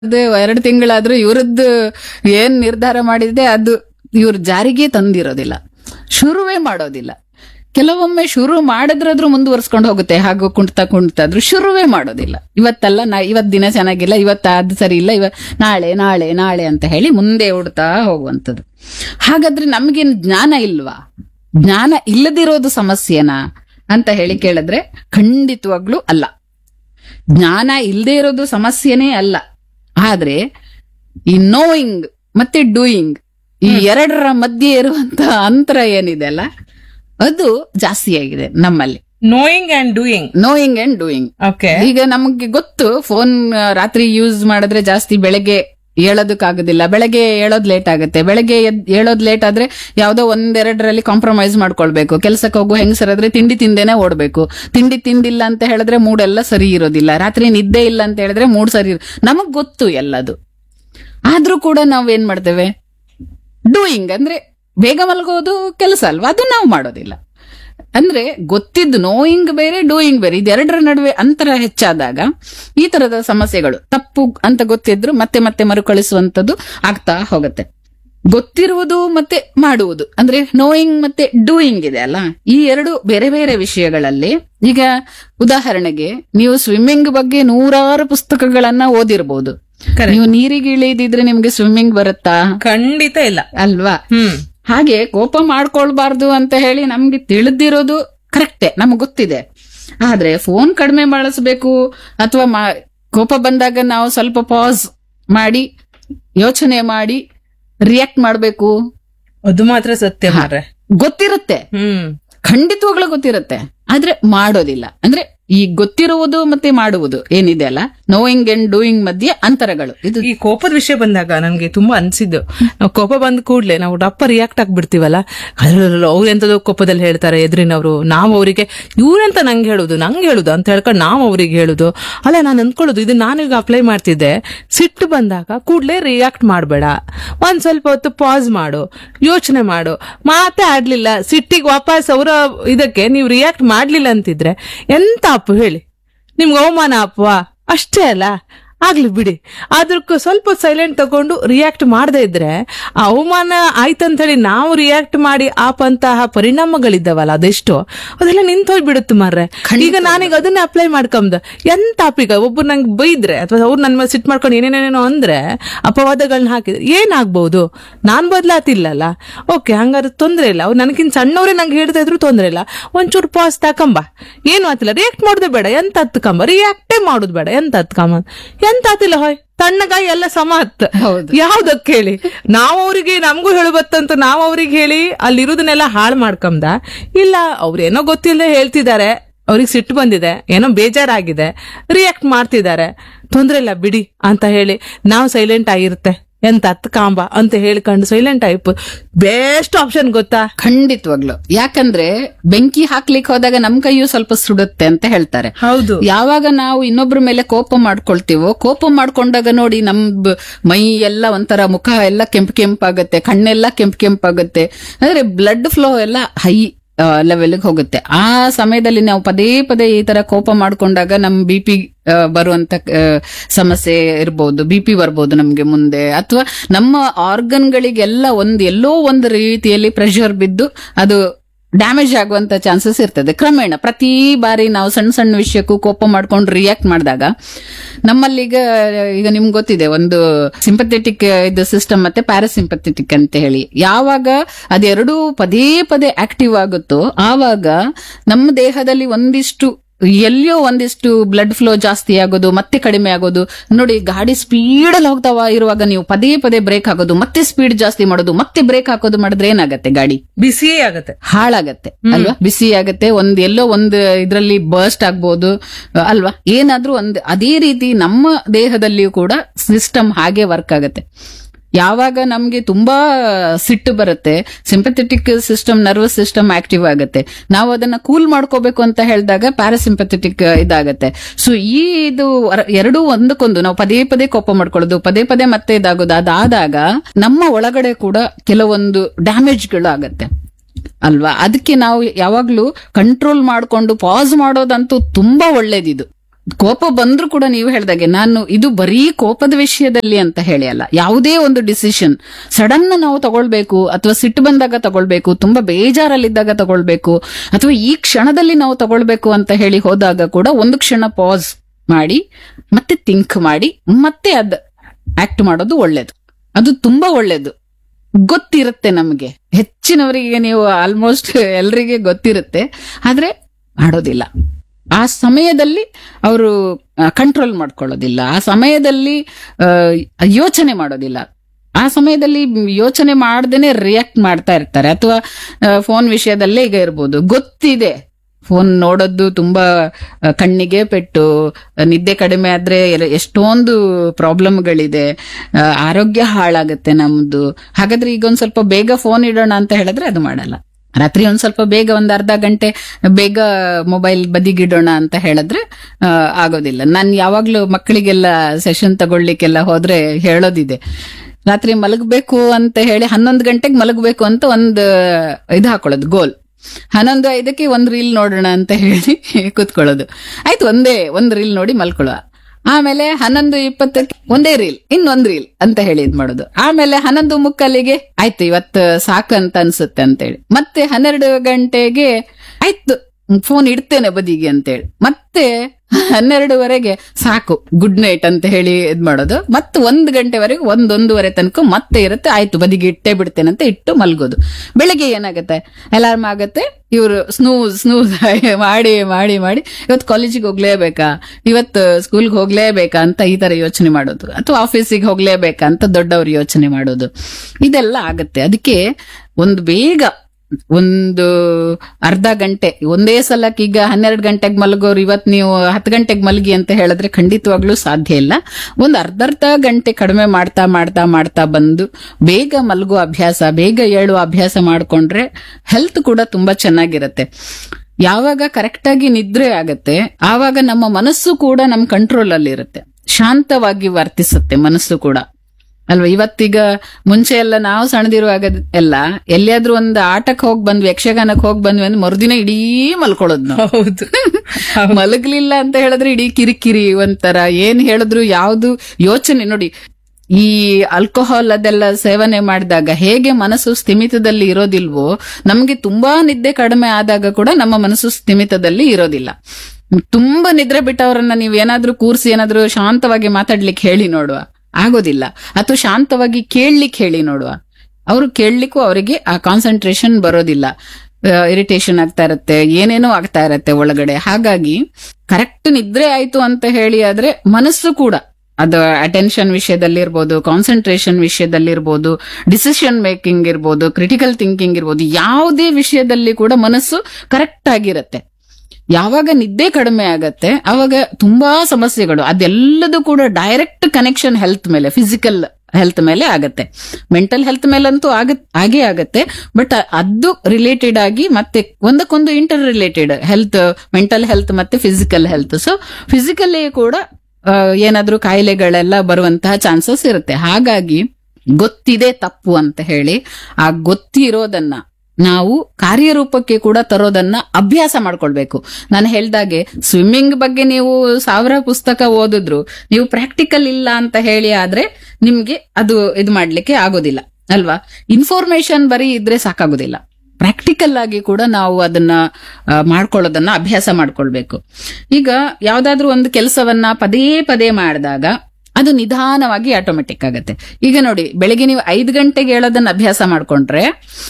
ಅದು ಎರಡು ತಿಂಗಳಾದ್ರೂ ಇವ್ರದ್ದು ಏನ್ ನಿರ್ಧಾರ ಮಾಡಿದೆ ಅದು ಇವ್ರ ಜಾರಿಗೆ ತಂದಿರೋದಿಲ್ಲ ಶುರುವೇ ಮಾಡೋದಿಲ್ಲ ಕೆಲವೊಮ್ಮೆ ಶುರು ಮಾಡಿದ್ರಾದ್ರೂ ಮುಂದುವರ್ಸ್ಕೊಂಡು ಹೋಗುತ್ತೆ ಹಾಗೂ ಕುಣ್ತಾ ಕುಣ್ತಾ ಆದ್ರೂ ಶುರುವೇ ಮಾಡೋದಿಲ್ಲ ಇವತ್ತಲ್ಲ ನಾ ಇವತ್ ದಿನ ಚೆನ್ನಾಗಿಲ್ಲ ಇವತ್ತ ಅದು ಸರಿ ಇಲ್ಲ ಇವ ನಾಳೆ ನಾಳೆ ನಾಳೆ ಅಂತ ಹೇಳಿ ಮುಂದೆ ಓಡ್ತಾ ಹೋಗುವಂಥದ್ದು ಹಾಗಾದ್ರೆ ನಮ್ಗೇನ್ ಜ್ಞಾನ ಇಲ್ವಾ ಜ್ಞಾನ ಇಲ್ಲದಿರೋದು ಸಮಸ್ಯೆನಾ ಅಂತ ಹೇಳಿ ಕೇಳಿದ್ರೆ ಖಂಡಿತವಾಗ್ಲೂ ಅಲ್ಲ ಜ್ಞಾನ ಇಲ್ಲದೆ ಇರೋದು ಸಮಸ್ಯೆನೇ ಅಲ್ಲ ಆದ್ರೆ ಈ ನೋಯಿಂಗ್ ಮತ್ತೆ ಡೂಯಿಂಗ್ ಈ ಎರಡರ ಮಧ್ಯೆ ಇರುವಂತ ಅಂತರ ಏನಿದೆ ಅಲ್ಲ ಅದು ಜಾಸ್ತಿ ಆಗಿದೆ ನಮ್ಮಲ್ಲಿ knowing and doing knowing and doing okay ಈಗ ನಮಗೆ ಗೊತ್ತು ಫೋನ್ ರಾತ್ರಿ ಯೂಸ್ ಮಾಡಿದ್ರೆ ಜಾಸ್ತಿ ಬೆಳಗ್ಗೆ ಹೇಳೋದಕ್ಕಾಗೋದಿಲ್ಲ ಬೆಳಗ್ಗೆ ಹೇಳೋದ್ ಲೇಟ್ ಆಗುತ್ತೆ ಬೆಳಗ್ಗೆ ಎದ್- ಹೇಳೋದ್ ಲೇಟ್ ಆದ್ರೆ ಯಾವ್ದೋ ಒಂದೆರಡರಲ್ಲಿ ಕಾಂಪ್ರಮೈಸ್ ಮಾಡ್ಕೊಳ್ಬೇಕು ಕೆಲ್ಸಕ್ಕೆ ಹೋಗೋ ಹೆಂಗಸರಾದ್ರೆ ತಿಂಡಿ ತಿಂದೇನೆ ಓಡ್ಬೇಕು ತಿಂಡಿ ತಿಂದಿಲ್ಲ ಅಂತ ಹೇಳಿದ್ರೆ ಮೂಡೆಲ್ಲ ಸರಿ ಇರೋದಿಲ್ಲ ರಾತ್ರಿ ನಿದ್ದೆ ಇಲ್ಲ ಅಂತ ಹೇಳಿದ್ರೆ ಮೂಡ್ ಸರಿ ಇರೋ ನಮಗ್ ಗೊತ್ತು ಎಲ್ಲದು ಆದ್ರೂ ಕೂಡ ನಾವ್ ಏನ್ ಮಾಡ್ತೇವೆ ಡೂಯಿಂಗ್ ಅಂದ್ರೆ ಬೇಗ ಮಲಗೋದು ಕೆಲಸ ಅಲ್ವಾ ಅದು ನಾವು ಮಾಡೋದಿಲ್ಲ ಅಂದ್ರೆ ಗೊತ್ತಿದ್ದು ನೋಯಿಂಗ್ ಬೇರೆ ಡೂಯಿಂಗ್ ಬೇರೆ ಇದೆರಡರ ನಡುವೆ ಅಂತರ ಹೆಚ್ಚಾದಾಗ ಈ ತರದ ಸಮಸ್ಯೆಗಳು ತಪ್ಪು ಅಂತ ಗೊತ್ತಿದ್ರು ಮತ್ತೆ ಮತ್ತೆ ಮರುಕಳಿಸುವಂತದ್ದು ಆಗ್ತಾ ಹೋಗುತ್ತೆ ಗೊತ್ತಿರುವುದು ಮತ್ತೆ ಮಾಡುವುದು ಅಂದ್ರೆ ನೋಯಿಂಗ್ ಮತ್ತೆ ಡೂಯಿಂಗ್ ಇದೆ ಅಲ್ಲ ಈ ಎರಡು ಬೇರೆ ಬೇರೆ ವಿಷಯಗಳಲ್ಲಿ ಈಗ ಉದಾಹರಣೆಗೆ ನೀವು ಸ್ವಿಮ್ಮಿಂಗ್ ಬಗ್ಗೆ ನೂರಾರು ಪುಸ್ತಕಗಳನ್ನ ಓದಿರ್ಬೋದು Correct. ನೀವು ನೀರಿಗೆ ಇಳಿದಿದ್ರೆ ನಿಮ್ಗೆ ಸ್ವಿಮ್ಮಿಂಗ್ ಬರುತ್ತಾ ಖಂಡಿತ ಇಲ್ಲ ಅಲ್ವಾ ಹ್ಮ್ ಹಾಗೆ ಕೋಪ ಮಾಡ್ಕೊಳ್ಬಾರ್ದು ಅಂತ ಹೇಳಿ ನಮ್ಗೆ ತಿಳಿದಿರೋದು ಕರೆಕ್ಟೇ ನಮ್ಗೆ ಗೊತ್ತಿದೆ ಆದ್ರೆ ಫೋನ್ ಕಡಿಮೆ ಬಳಸಬೇಕು ಅಥವಾ ಮಾ- ಕೋಪ ಬಂದಾಗ ನಾವು ಸ್ವಲ್ಪ ಪಾಸ್ ಮಾಡಿ ಯೋಚನೆ ಮಾಡಿ ರಿಯಾಕ್ಟ್ ಮಾಡ್ಬೇಕು ಅದು ಮಾತ್ರ ಸತ್ಯ ಮಾರ್ರೆ ಗೊತ್ತಿರುತ್ತೆ ಹ್ಮ್ ಖಂಡಿತವಾಗ್ಲೂ ಗೊತ್ತಿರುತ್ತೆ ಆದ್ರೆ ಮಾಡೋದಿಲ್ಲ ಅಂದ್ರೆ ಈ ಗೊತ್ತಿರುವುದು ಮತ್ತೆ ಮಾಡುವುದು ಏನಿದೆ ಅಲ್ಲ ನೋಯಿಂಗ್ ಅಂಡ್ ಡೂಯಿಂಗ್ ಮಧ್ಯೆ ಅಂತರಗಳು ಇದು ಈ ಕೋಪದ ವಿಷಯ ಬಂದಾಗ ನನ್ಗೆ ತುಂಬಾ ಅನ್ಸಿದ್ದು ನಾವು ಕೋಪ ಬಂದ ಕೂಡ್ಲೆ ನಾವು ಡಪ್ಪ ರಿಯಾಕ್ಟ್ ಆಗ್ಬಿಡ್ತೀವಲ್ಲ ಅವ್ರು ಎಂತದೋ ಕೋಪದಲ್ಲಿ ಹೇಳ್ತಾರೆ ಎದುರಿನವರು ನಾವು ಅವರಿಗೆ ಇವ್ರೆಂತ ನಂಗೆ ಹೇಳುದು ನಂಗೆ ಹೇಳುದು ಅಂತ ಹೇಳ್ಕೊಂಡು ನಾವು ಅವ್ರಿಗೆ ಹೇಳುದು ಅಲ್ಲ ನಾನು ಅಂದ್ಕೊಳ್ಳೋದು ಇದು ನಾನೀಗ ಅಪ್ಲೈ ಮಾಡ್ತಿದ್ದೆ ಸಿಟ್ಟು ಬಂದಾಗ ಕೂಡ್ಲೆ ರಿಯಾಕ್ಟ್ ಮಾಡಬೇಡ ಒಂದ್ ಸ್ವಲ್ಪ ಹೊತ್ತು ಪಾಸ್ ಮಾಡು ಯೋಚನೆ ಮಾಡು ಮಾತೇ ಆಡ್ಲಿಲ್ಲ ಸಿಟ್ಟಿಗೆ ವಾಪಸ್ ಅವರ ಇದಕ್ಕೆ ನೀವು ರಿಯಾಕ್ಟ್ ಮಾಡ್ಲಿಲ್ಲ ಅಂತಿದ್ರೆ ಎಂತ ಅಪ್ಪು ಹೇಳಿ ನಿಮ್ಗೆ ಅವಮಾನ ಅಪ್ವಾ ಅಷ್ಟೇ ಅಲ್ಲ ಆಗ್ಲಿ ಬಿಡಿ ಅದಕ್ಕೆ ಸ್ವಲ್ಪ ಸೈಲೆಂಟ್ ತಗೊಂಡು ರಿಯಾಕ್ಟ್ ಮಾಡದೇ ಇದ್ರೆ ಆ ಅವಮಾನ ಆಯ್ತಂತ ಹೇಳಿ ನಾವು ರಿಯಾಕ್ಟ್ ಮಾಡಿ ಆಪಂತಹ ಪರಿಣಾಮಗಳಿದ್ದಾವಲ್ಲ ಅದೆಷ್ಟು ಅದೆಲ್ಲ ನಿಂತೋಗ್ಬಿಡುತ್ತೆ ಮಾರ್ರೆ ಈಗ ನಾನೀಗ ಅದನ್ನೇ ಅಪ್ಲೈ ಮಾಡ್ಕೊಂಬ ಎಂತ ಅಪ್ಪೀಗ ಒಬ್ರು ನಂಗೆ ಬೈದ್ರೆ ಅಥವಾ ಅವ್ರು ನನ್ನ ಮೇಲೆ ಸಿಟ್ ಮಾಡ್ಕೊಂಡು ಏನೇನೇನೇನೋ ಅಂದ್ರೆ ಅಪವಾದಗಳನ್ನ ಹಾಕಿದ್ರೆ ಏನಾಗ್ಬಹುದು ನಾನ್ ಬದ್ಲಾತಿಲ್ಲಲ್ಲ ಓಕೆ ಹಂಗಾದ್ರೆ ತೊಂದ್ರೆ ಇಲ್ಲ ಅವ್ರು ನನಗಿಂತ ಸಣ್ಣವರೇ ನಂಗೆ ಹೇಳ್ತಾ ಇದ್ರು ತೊಂದ್ರೆ ಇಲ್ಲ ಒಂಚೂರು ಪಾಸ್ ತಕಂಬ ಏನು ಆತಿಲ್ಲ ರಿಯಾಕ್ಟ್ ಮಾಡೋದೇ ಬೇಡ ಎಂತ ಹತ್ಕಂಬ ರಿಯಾಕ್ಟೇ ಮಾಡೋದು ಬೇಡ ಎಂತ ಹತ್ಕಂಬ ಎಂತ ಆತಿಲ್ಲ ಹೊಯ್ ತಣ್ಣಗಾಯಿ ಎಲ್ಲ ಸಮ ಹತ್ ಹೌದು. ಯಾವ್ದಕ್ ಹೇಳಿ ನಾವು ಅವರಿಗೆ ನಮಗೂ ಹೇಳು ಬತ್ತಂತ ನಾವು ಅವ್ರಿಗೆ ಹೇಳಿ ಅಲ್ಲಿರುದನ್ನೆಲ್ಲ ಹಾಳು ಮಾಡ್ಕೊಂಡ ಇಲ್ಲ ಅವ್ರೇನೋ ಗೊತ್ತಿಲ್ಲದೆ ಹೇಳ್ತಿದ್ದಾರೆ ಅವ್ರಿಗೆ ಸಿಟ್ಟು ಬಂದಿದೆ ಏನೋ ಬೇಜಾರಾಗಿದೆ ರಿಯಾಕ್ಟ್ ಮಾಡ್ತಿದ್ದಾರೆ ತೊಂದ್ರೆ ಇಲ್ಲ ಬಿಡಿ ಅಂತ ಹೇಳಿ ನಾವು ಸೈಲೆಂಟ್ ಆಗಿರುತ್ತೆ ಎಂತ ಹತ್ ಕಾಂಬ ಅಂತ ಹೇಳ್ಕೊಂಡು ಸೈಲೆಂಟ್ ಆಯ್ತು ಬೆಸ್ಟ್ ಆಪ್ಷನ್ ಗೊತ್ತಾ ಖಂಡಿತವಾಗ್ಲು ಯಾಕಂದ್ರೆ ಬೆಂಕಿ ಹಾಕ್ಲಿಕ್ಕೆ ಹೋದಾಗ ನಮ್ ಕೈಯೂ ಸ್ವಲ್ಪ ಸುಡುತ್ತೆ ಅಂತ ಹೇಳ್ತಾರೆ ಹೌದು ಯಾವಾಗ ನಾವು ಇನ್ನೊಬ್ರ ಮೇಲೆ ಕೋಪ ಮಾಡ್ಕೊಳ್ತೀವೋ ಕೋಪ ಮಾಡ್ಕೊಂಡಾಗ ನೋಡಿ ನಮ್ ಬ- ಮೈ ಎಲ್ಲ ಒಂಥರ ಮುಖ ಎಲ್ಲ ಕೆಂಪ್ ಕೆಂಪಾಗುತ್ತೆ ಕಣ್ಣೆಲ್ಲ ಕೆಂಪ್ ಕೆಂಪಾಗುತ್ತೆ ಅಂದ್ರೆ ಬ್ಲಡ್ ಫ್ಲೋ ಎಲ್ಲ ಹೈ ಲೆವೆಲ್ಗೆ ಹೋಗುತ್ತೆ ಆ ಸಮಯದಲ್ಲಿ ನಾವು ಪದೇ ಪದೇ ಈ ತರ ಕೋಪ ಮಾಡ್ಕೊಂಡಾಗ ನಮ್ ಬಿ ಪಿ ಬರುವಂತ ಆ, ಸಮಸ್ಯೆ ಇರ್ಬೋದು ಬಿ ಪಿ ಬರ್ಬೋದು ನಮ್ಗೆ ಮುಂದೆ ಅಥವಾ ನಮ್ಮ ಆರ್ಗನ್ಗಳಿಗೆಲ್ಲ ಒಂದ್ ಎಲ್ಲೋ ಒಂದು ರೀತಿಯಲ್ಲಿ ಪ್ರೆಷರ್ ಬಿದ್ದು ಅದು ಡ್ಯಾಮೇಜ್ ಆಗುವಂತ ಚಾನ್ಸಸ್ ಇರ್ತದೆ ಕ್ರಮೇಣ ಪ್ರತಿ ಬಾರಿ ನಾವು ಸಣ್ಣ ಸಣ್ಣ ವಿಷಯಕ್ಕೂ ಕೋಪ ಮಾಡ್ಕೊಂಡು ರಿಯಾಕ್ಟ್ ಮಾಡಿದಾಗ ನಮ್ಮಲ್ಲೀಗ ಈಗ ನಿಮ್ಗೆ ಗೊತ್ತಿದೆ ಒಂದು ಸಿಂಪಥೆಟಿಕ್ ಇದು ಸಿಸ್ಟಮ್ ಮತ್ತೆ ಪ್ಯಾರಾಸಿಂಪಥೆಟಿಕ್ ಅಂತ ಹೇಳಿ ಯಾವಾಗ ಅದೆರಡೂ ಪದೇ ಪದೇ ಆಕ್ಟಿವ್ ಆಗುತ್ತೋ ಆವಾಗ ನಮ್ಮ ದೇಹದಲ್ಲಿ ಒಂದಿಷ್ಟು ಎಲ್ಲಿಯೋ ಒಂದಿಷ್ಟು ಬ್ಲಡ್ ಫ್ಲೋ ಜಾಸ್ತಿ ಆಗೋದು ಮತ್ತೆ ಕಡಿಮೆ ಆಗೋದು ನೋಡಿ ಗಾಡಿ ಸ್ಪೀಡ್ ಅಲ್ಲಿ ಹೋಗ್ತಾವ ಇರುವಾಗ ನೀವು ಪದೇ ಪದೇ ಬ್ರೇಕ್ ಹಾಕೋದು ಮತ್ತೆ ಸ್ಪೀಡ್ ಜಾಸ್ತಿ ಮಾಡೋದು ಮತ್ತೆ ಬ್ರೇಕ್ ಹಾಕೋದು ಮಾಡಿದ್ರೆ ಏನಾಗತ್ತೆ ಗಾಡಿ ಬಿಸಿಯೇ ಆಗತ್ತೆ ಹಾಳಾಗತ್ತೆ ಅಲ್ವಾ ಬಿಸಿ ಆಗತ್ತೆ ಒಂದ್ ಎಲ್ಲೋ ಒಂದ್ ಇದ್ರಲ್ಲಿ ಬರ್ಸ್ಟ್ ಆಗ್ಬೋದು ಅಲ್ವಾ ಏನಾದ್ರೂ ಒಂದ್ ಅದೇ ರೀತಿ ನಮ್ಮ ದೇಹದಲ್ಲಿಯೂ ಕೂಡ ಸಿಸ್ಟಮ್ ಹಾಗೆ ವರ್ಕ್ ಆಗತ್ತೆ ಯಾವಾಗ ನಮ್ಗೆ ತುಂಬಾ ಸಿಟ್ಟು ಬರುತ್ತೆ sympathetic system nervous system active ಆಗುತ್ತೆ ನಾವು ಅದನ್ನ ಕೂಲ್ ಮಾಡ್ಕೋಬೇಕು ಅಂತ ಹೇಳಿದಾಗ ಪ್ಯಾರಾಸಿಂಪಥೆಟಿಕ್ ಇದಾಗತ್ತೆ ಸೊ ಈ ಇದು ವರ- ಎರಡೂ ಒಂದಕ್ಕೊಂದು ನಾವು ಪದೇ ಪದೇ ಕೋಪ ಮಾಡ್ಕೊಳ್ಳೋದು ಪದೇ ಪದೇ ಮತ್ತೆ ಇದಾಗೋದು ಅದಾದಾಗ ನಮ್ಮ ಒಳಗಡೆ ಕೂಡ ಕೆಲವೊಂದು ಡ್ಯಾಮೇಜ್ಗಳು ಆಗತ್ತೆ ಅಲ್ವಾ ಅದಕ್ಕೆ ನಾವು ಯಾವಾಗ್ಲೂ ಕಂಟ್ರೋಲ್ ಮಾಡ್ಕೊಂಡು ಪಾಸ್ ಮಾಡೋದಂತೂ ತುಂಬಾ ಒಳ್ಳೇದಿದು ಕೋಪ ಬಂದ್ರೂ ಕೂಡ ನೀವು ಹೇಳ್ದಾಗೆ ನಾನು ಇದು ಬರೀ ಕೋಪದ ವಿಷಯದಲ್ಲಿ ಅಂತ ಹೇಳಿ ಅಲ್ಲ ಯಾವುದೇ ಒಂದು ಡಿಸಿಷನ್ ಸಡನ್ ನಾವು ತಗೊಳ್ಬೇಕು ಅಥವಾ ಸಿಟ್ಟು ಬಂದಾಗ ತಗೊಳ್ಬೇಕು ತುಂಬಾ ಬೇಜಾರಲ್ಲಿದ್ದಾಗ ತಗೊಳ್ಬೇಕು ಅಥವಾ ಈ ಕ್ಷಣದಲ್ಲಿ ನಾವು ತಗೊಳ್ಬೇಕು ಅಂತ ಹೇಳಿ ಹೋದಾಗ ಕೂಡ ಒಂದು ಕ್ಷಣ ಪಾಸ್ ಮಾಡಿ ಮತ್ತೆ ಥಿಂಕ್ ಮಾಡಿ ಮತ್ತೆ ಅದ್ ಆಕ್ಟ್ ಮಾಡೋದು ಒಳ್ಳೇದು ಅದು ತುಂಬಾ ಒಳ್ಳೇದು ಗೊತ್ತಿರುತ್ತೆ ನಮಗೆ ಹೆಚ್ಚಿನವರಿಗೆ ನೀವು ಆಲ್ಮೋಸ್ಟ್ ಎಲ್ರಿಗೆ ಗೊತ್ತಿರುತ್ತೆ ಆದ್ರೆ ಮಾಡೋದಿಲ್ಲ ಆ ಸಮಯದಲ್ಲಿ ಅವರು ಕಂಟ್ರೋಲ್ ಮಾಡ್ಕೊಳ್ಳೋದಿಲ್ಲ ಆ ಸಮಯದಲ್ಲಿ ಆ, ಯೋಚನೆ ಮಾಡೋದಿಲ್ಲ ಆ ಸಮಯದಲ್ಲಿ ಯೋಚನೆ ಮಾಡ್ದೇನೆ ರಿಯಾಕ್ಟ್ ಮಾಡ್ತಾ ಇರ್ತಾರೆ ಅಥವಾ ಫೋನ್ ವಿಷಯದಲ್ಲೇ ಈಗ ಇರ್ಬೋದು ಗೊತ್ತಿದೆ ಫೋನ್ ನೋಡೋದು ತುಂಬಾ ಆ, ಕಣ್ಣಿಗೆ ಪೆಟ್ಟು ಆ, ನಿದ್ದೆ ಕಡಿಮೆ ಆದ್ರೆ ಎಲ- ಎಷ್ಟೊಂದು ಪ್ರಾಬ್ಲಮ್ಗಳಿದೆ ಆ, ಆರೋಗ್ಯ ಹಾಳಾಗತ್ತೆ ನಮ್ದು ಹಾಗಾದ್ರೆ ಈಗ ಒಂದ್ ಸ್ವಲ್ಪ ಬೇಗ ಫೋನ್ ಇಡೋಣ ಅಂತ ಹೇಳಿದ್ರೆ ಅದು ಮಾಡಲ್ಲ ರಾತ್ರಿ ಒಂದ್ ಸ್ವಲ್ಪ ಬೇಗ ಒಂದ್ ಅರ್ಧ ಗಂಟೆ ಬೇಗ ಮೊಬೈಲ್ ಬದಿಗಿಡೋಣ ಅಂತ ಹೇಳಿದ್ರೆ ಆ, ಆಗೋದಿಲ್ಲ ನಾನು ಯಾವಾಗ್ಲೂ ಮಕ್ಕಳಿಗೆಲ್ಲ ಸೆಷನ್ ತಗೊಳ್ಲಿಕ್ಕೆಲ್ಲ ಹೋದ್ರೆ ಹೇಳೋದಿದೆ ರಾತ್ರಿ ಮಲಗಬೇಕು ಅಂತ ಹೇಳಿ ಹನ್ನೊಂದು ಗಂಟೆಗೆ ಮಲಗಬೇಕು ಅಂತ ಒಂದು ಇದು ಹಾಕೊಳ್ಳೋದು ಗೋಲ್ ಹನ್ನೊಂದು ಐದಕ್ಕೆ ಒಂದ್ ರೀಲ್ ನೋಡೋಣ ಅಂತ ಹೇಳಿ ಕೂತ್ಕೊಳ್ಳೋದು ಆಯ್ತು ಒಂದೇ ಒಂದ್ ರೀಲ್ ನೋಡಿ ಮಲ್ಕೊಳ್ಳುವ ಆಮೇಲೆ ಹನ್ನೊಂದು ಇಪ್ಪತ್ತಕ್ಕೆ ಒಂದೇ ರೀಲ್ ಇನ್ನೊಂದ್ ರೀಲ್ ಅಂತ ಹೇಳಿ ಇದ್ ಮಾಡೋದು ಆಮೇಲೆ ಹನ್ನೊಂದು ಮುಕ್ಕಲ್ಲಿಗೆ ಆಯ್ತು ಇವತ್ತು ಸಾಕು ಅಂತ ಅನ್ಸುತ್ತೆ ಅಂತೇಳಿ ಮತ್ತೆ ಹನ್ನೆರಡು ಗಂಟೆಗೆ ಆಯ್ತು ಫೋನ್ ಇಡ್ತೇನೆ ಬದಿಗೆ ಅಂತೇಳಿ ಮತ್ತೆ ಹನ್ನೆರಡುವರೆಗೆ ಸಾಕು ಗುಡ್ ನೈಟ್ ಅಂತ ಹೇಳಿ ಇದ್ ಮಾಡೋದು ಮತ್ತೆ ಒಂದ್ ಗಂಟೆವರೆಗೆ ಒಂದೊಂದುವರೆ ತನಕ ಮತ್ತೆ ಇರುತ್ತೆ ಆಯ್ತು ಬದಿಗೆ ಇಟ್ಟೇ ಬಿಡ್ತೇನೆ ಅಂತ ಇಟ್ಟು ಮಲ್ಗೋದು ಬೆಳಿಗ್ಗೆ ಏನಾಗುತ್ತೆ ಅಲಾರ್ಮ್ ಆಗುತ್ತೆ ಇವರು ಸ್ನೂಸ್ ಸ್ನೂಸ್ ಮಾಡಿ ಮಾಡಿ ಮಾಡಿ ಇವತ್ತು ಕಾಲೇಜಿಗೆ ಹೋಗ್ಲೇಬೇಕಾ ಇವತ್ತು ಸ್ಕೂಲ್ಗೆ ಹೋಗ್ಲೇಬೇಕಾ ಅಂತ ಈ ತರ ಯೋಚನೆ ಮಾಡೋದು ಅಥವಾ ಆಫೀಸಿಗೆ ಹೋಗ್ಲೇಬೇಕಾ ಅಂತ ದೊಡ್ಡವರು ಯೋಚನೆ ಮಾಡೋದು ಇದೆಲ್ಲ ಆಗತ್ತೆ ಅದಕ್ಕೆ ಒಂದು ಬೇಗ ಒಂದು ಅರ್ಧ ಗಂಟೆ ಒಂದೇ ಸಲಕ್ಕೆ ಈಗ ಹನ್ನೆರಡು ಗಂಟೆಗೆ ಮಲಗೋರು ಇವತ್ ನೀವು ಹತ್ತು ಗಂಟೆಗೆ ಮಲಗಿ ಅಂತ ಹೇಳಿದ್ರೆ ಖಂಡಿತವಾಗ್ಲೂ ಸಾಧ್ಯ ಇಲ್ಲ ಒಂದು ಅರ್ಧರ್ಧ ಗಂಟೆ ಕಡಿಮೆ ಮಾಡ್ತಾ ಮಾಡ್ತಾ ಮಾಡ್ತಾ ಬಂದು ಬೇಗ ಮಲಗುವ ಅಭ್ಯಾಸ ಬೇಗ ಏಳುವ ಅಭ್ಯಾಸ ಮಾಡ್ಕೊಂಡ್ರೆ ಹೆಲ್ತ್ ಕೂಡ ತುಂಬಾ ಚೆನ್ನಾಗಿರತ್ತೆ ಯಾವಾಗ ಕರೆಕ್ಟ್ ಆಗಿ ನಿದ್ರೆ ಆಗತ್ತೆ ಆವಾಗ ನಮ್ಮ ಮನಸ್ಸು ಕೂಡ ನಮ್ಮ ಕಂಟ್ರೋಲ್ ಅಲ್ಲಿ ಇರುತ್ತೆ ಶಾಂತವಾಗಿ ವರ್ತಿಸುತ್ತೆ ಮನಸ್ಸು ಕೂಡ ಅಲ್ವಾ ಇವತ್ತೀಗ ಮುಂಚೆ ಎಲ್ಲ ನಾವು ಸಣ್ಣದಿರುವಾಗ ಎಲ್ಲ ಎಲ್ಲಿಯಾದ್ರೂ ಒಂದು ಆಟಕ್ಕೆ ಹೋಗಿ ಬಂದ್ವಿ ಯಕ್ಷಗಾನಕ್ಕೆ ಹೋಗಿ ಬಂದ್ವಿ ಅಂದ್ರೆ ಮರುದಿನ ಇಡೀ ಮಲ್ಕೊಳ್ಳೋದು ನಾವು ಹೌದು ಮಲಗ್ಲಿಲ್ಲ ಅಂತ ಹೇಳಿದ್ರೆ ಇಡೀ ಕಿರಿಕಿರಿ ಒಂಥರ ಏನ್ ಹೇಳಿದ್ರು ಯಾವ್ದು ಯೋಚನೆ ನೋಡಿ ಈ ಆಲ್ಕೋಹಾಲ್ ಅದೆಲ್ಲ ಸೇವನೆ ಮಾಡಿದಾಗ ಹೇಗೆ ಮನಸ್ಸು ಸ್ಥಿಮಿತದಲ್ಲಿ ಇರೋದಿಲ್ವೋ ನಮ್ಗೆ ತುಂಬಾ ನಿದ್ದೆ ಕಡಿಮೆ ಆದಾಗ ಕೂಡ ನಮ್ಮ ಮನಸ್ಸು ಸ್ಥಿಮಿತದಲ್ಲಿ ಇರೋದಿಲ್ಲ ತುಂಬಾ ನಿದ್ರೆ ಬಿಟ್ಟವರನ್ನ ನೀವ್ ಏನಾದ್ರೂ ಕೂರ್ಸಿ ಏನಾದ್ರೂ ಶಾಂತವಾಗಿ ಮಾತಾಡ್ಲಿಕ್ಕೆ ಹೇಳಿ ನೋಡುವ ಆಗೋದಿಲ್ಲ ಅಥವಾ ಶಾಂತವಾಗಿ ಕೇಳ್ಲಿಕ್ಕೆ ಹೇಳಿ ನೋಡುವ ಅವರು ಕೇಳಲಿಕ್ಕೂ ಅವರಿಗೆ ಆ ಕಾನ್ಸಂಟ್ರೇಷನ್ ಬರೋದಿಲ್ಲ ಇರಿಟೇಷನ್ ಆಗ್ತಾ ಇರತ್ತೆ ಏನೇನೋ ಆಗ್ತಾ ಇರತ್ತೆ ಒಳಗಡೆ ಹಾಗಾಗಿ ಕರೆಕ್ಟ್ ನಿದ್ರೆ ಆಯ್ತು ಅಂತ ಹೇಳಿ ಆದ್ರೆ ಮನಸ್ಸು ಕೂಡ ಅದು ಅಟೆನ್ಷನ್ ವಿಷಯದಲ್ಲಿ ಇರ್ಬೋದು ಕಾನ್ಸಂಟ್ರೇಷನ್ ವಿಷಯದಲ್ಲಿ ಇರ್ಬೋದು ಡಿಸಿಷನ್ ಮೇಕಿಂಗ್ ಇರ್ಬೋದು ಕ್ರಿಟಿಕಲ್ ಥಿಂಕಿಂಗ್ ಇರ್ಬೋದು ಯಾವುದೇ ವಿಷಯದಲ್ಲಿ ಕೂಡ ಮನಸ್ಸು ಕರೆಕ್ಟ್ ಆಗಿರತ್ತೆ ಯಾವಾಗ ನಿದ್ದೆ ಕಡಿಮೆ ಆಗತ್ತೆ ಅವಾಗ ತುಂಬಾ ಸಮಸ್ಯೆಗಳು ಅದೆಲ್ಲದೂ ಕೂಡ ಡೈರೆಕ್ಟ್ ಕನೆಕ್ಷನ್ ಹೆಲ್ತ್ ಮೇಲೆ ಫಿಸಿಕಲ್ ಹೆಲ್ತ್ ಮೇಲೆ ಆಗತ್ತೆ ಮೆಂಟಲ್ ಹೆಲ್ತ್ ಮೇಲಂತೂ ಆಗ ಆಗೇ ಆಗತ್ತೆ ಬಟ್ ಅದು ರಿಲೇಟೆಡ್ ಆಗಿ ಮತ್ತೆ ಒಂದಕ್ಕೊಂದು interrelated health mental health ಮತ್ತೆ ಫಿಸಿಕಲ್ ಹೆಲ್ತ್ ಸೊ ಫಿಸಿಕಲಿ ಕೂಡ ಆ, ಏನಾದ್ರೂ ಕಾಯಿಲೆಗಳೆಲ್ಲ ಬರುವಂತಹ ಚಾನ್ಸಸ್ ಇರುತ್ತೆ ಹಾಗಾಗಿ ಗೊತ್ತಿದೆ ತಪ್ಪು ಅಂತ ಹೇಳಿ ಆ ಗೊತ್ತಿರೋದನ್ನ ನಾವು ಕಾರ್ಯರೂಪಕ್ಕೆ ಕೂಡ ತರೋದನ್ನ ಅಭ್ಯಾಸ ಮಾಡ್ಕೊಳ್ಬೇಕು ನಾನು ಹೇಳ್ದಾಗೆ ಸ್ವಿಮ್ಮಿಂಗ್ ಬಗ್ಗೆ ನೀವು ಸಾವಿರ ಪುಸ್ತಕ ಓದಿದ್ರು ನೀವು ಪ್ರಾಕ್ಟಿಕಲ್ ಇಲ್ಲ ಅಂತ ಹೇಳಿ ಆದ್ರೆ ನಿಮ್ಗೆ ಅದು ಇದು ಮಾಡ್ಲಿಕ್ಕೆ ಆಗೋದಿಲ್ಲ ಅಲ್ವಾ ಇನ್ಫಾರ್ಮೇಶನ್ ಬರೀ ಇದ್ರೆ ಸಾಕಾಗೋದಿಲ್ಲ ಪ್ರಾಕ್ಟಿಕಲ್ ಆಗಿ ಕೂಡ ನಾವು ಅದನ್ನ ಆ, ಮಾಡ್ಕೊಳ್ಳೋದನ್ನ ಅಭ್ಯಾಸ ಮಾಡ್ಕೊಳ್ಬೇಕು ಈಗ ಯಾವ್ದಾದ್ರೂ ಒಂದು ಕೆಲಸವನ್ನ ಪದೇ ಪದೇ ಮಾಡಿದಾಗ ಅದು ನಿಧಾನವಾಗಿ ಆಟೋಮೆಟಿಕ್ ಆಗತ್ತೆ ಈಗ ನೋಡಿ ಬೆಳಿಗ್ಗೆ ನೀವು ಐದು ಗಂಟೆಗೆ ಹೇಳೋದನ್ನ ಅಭ್ಯಾಸ ಮಾಡ್ಕೊಂಡ್ರೆ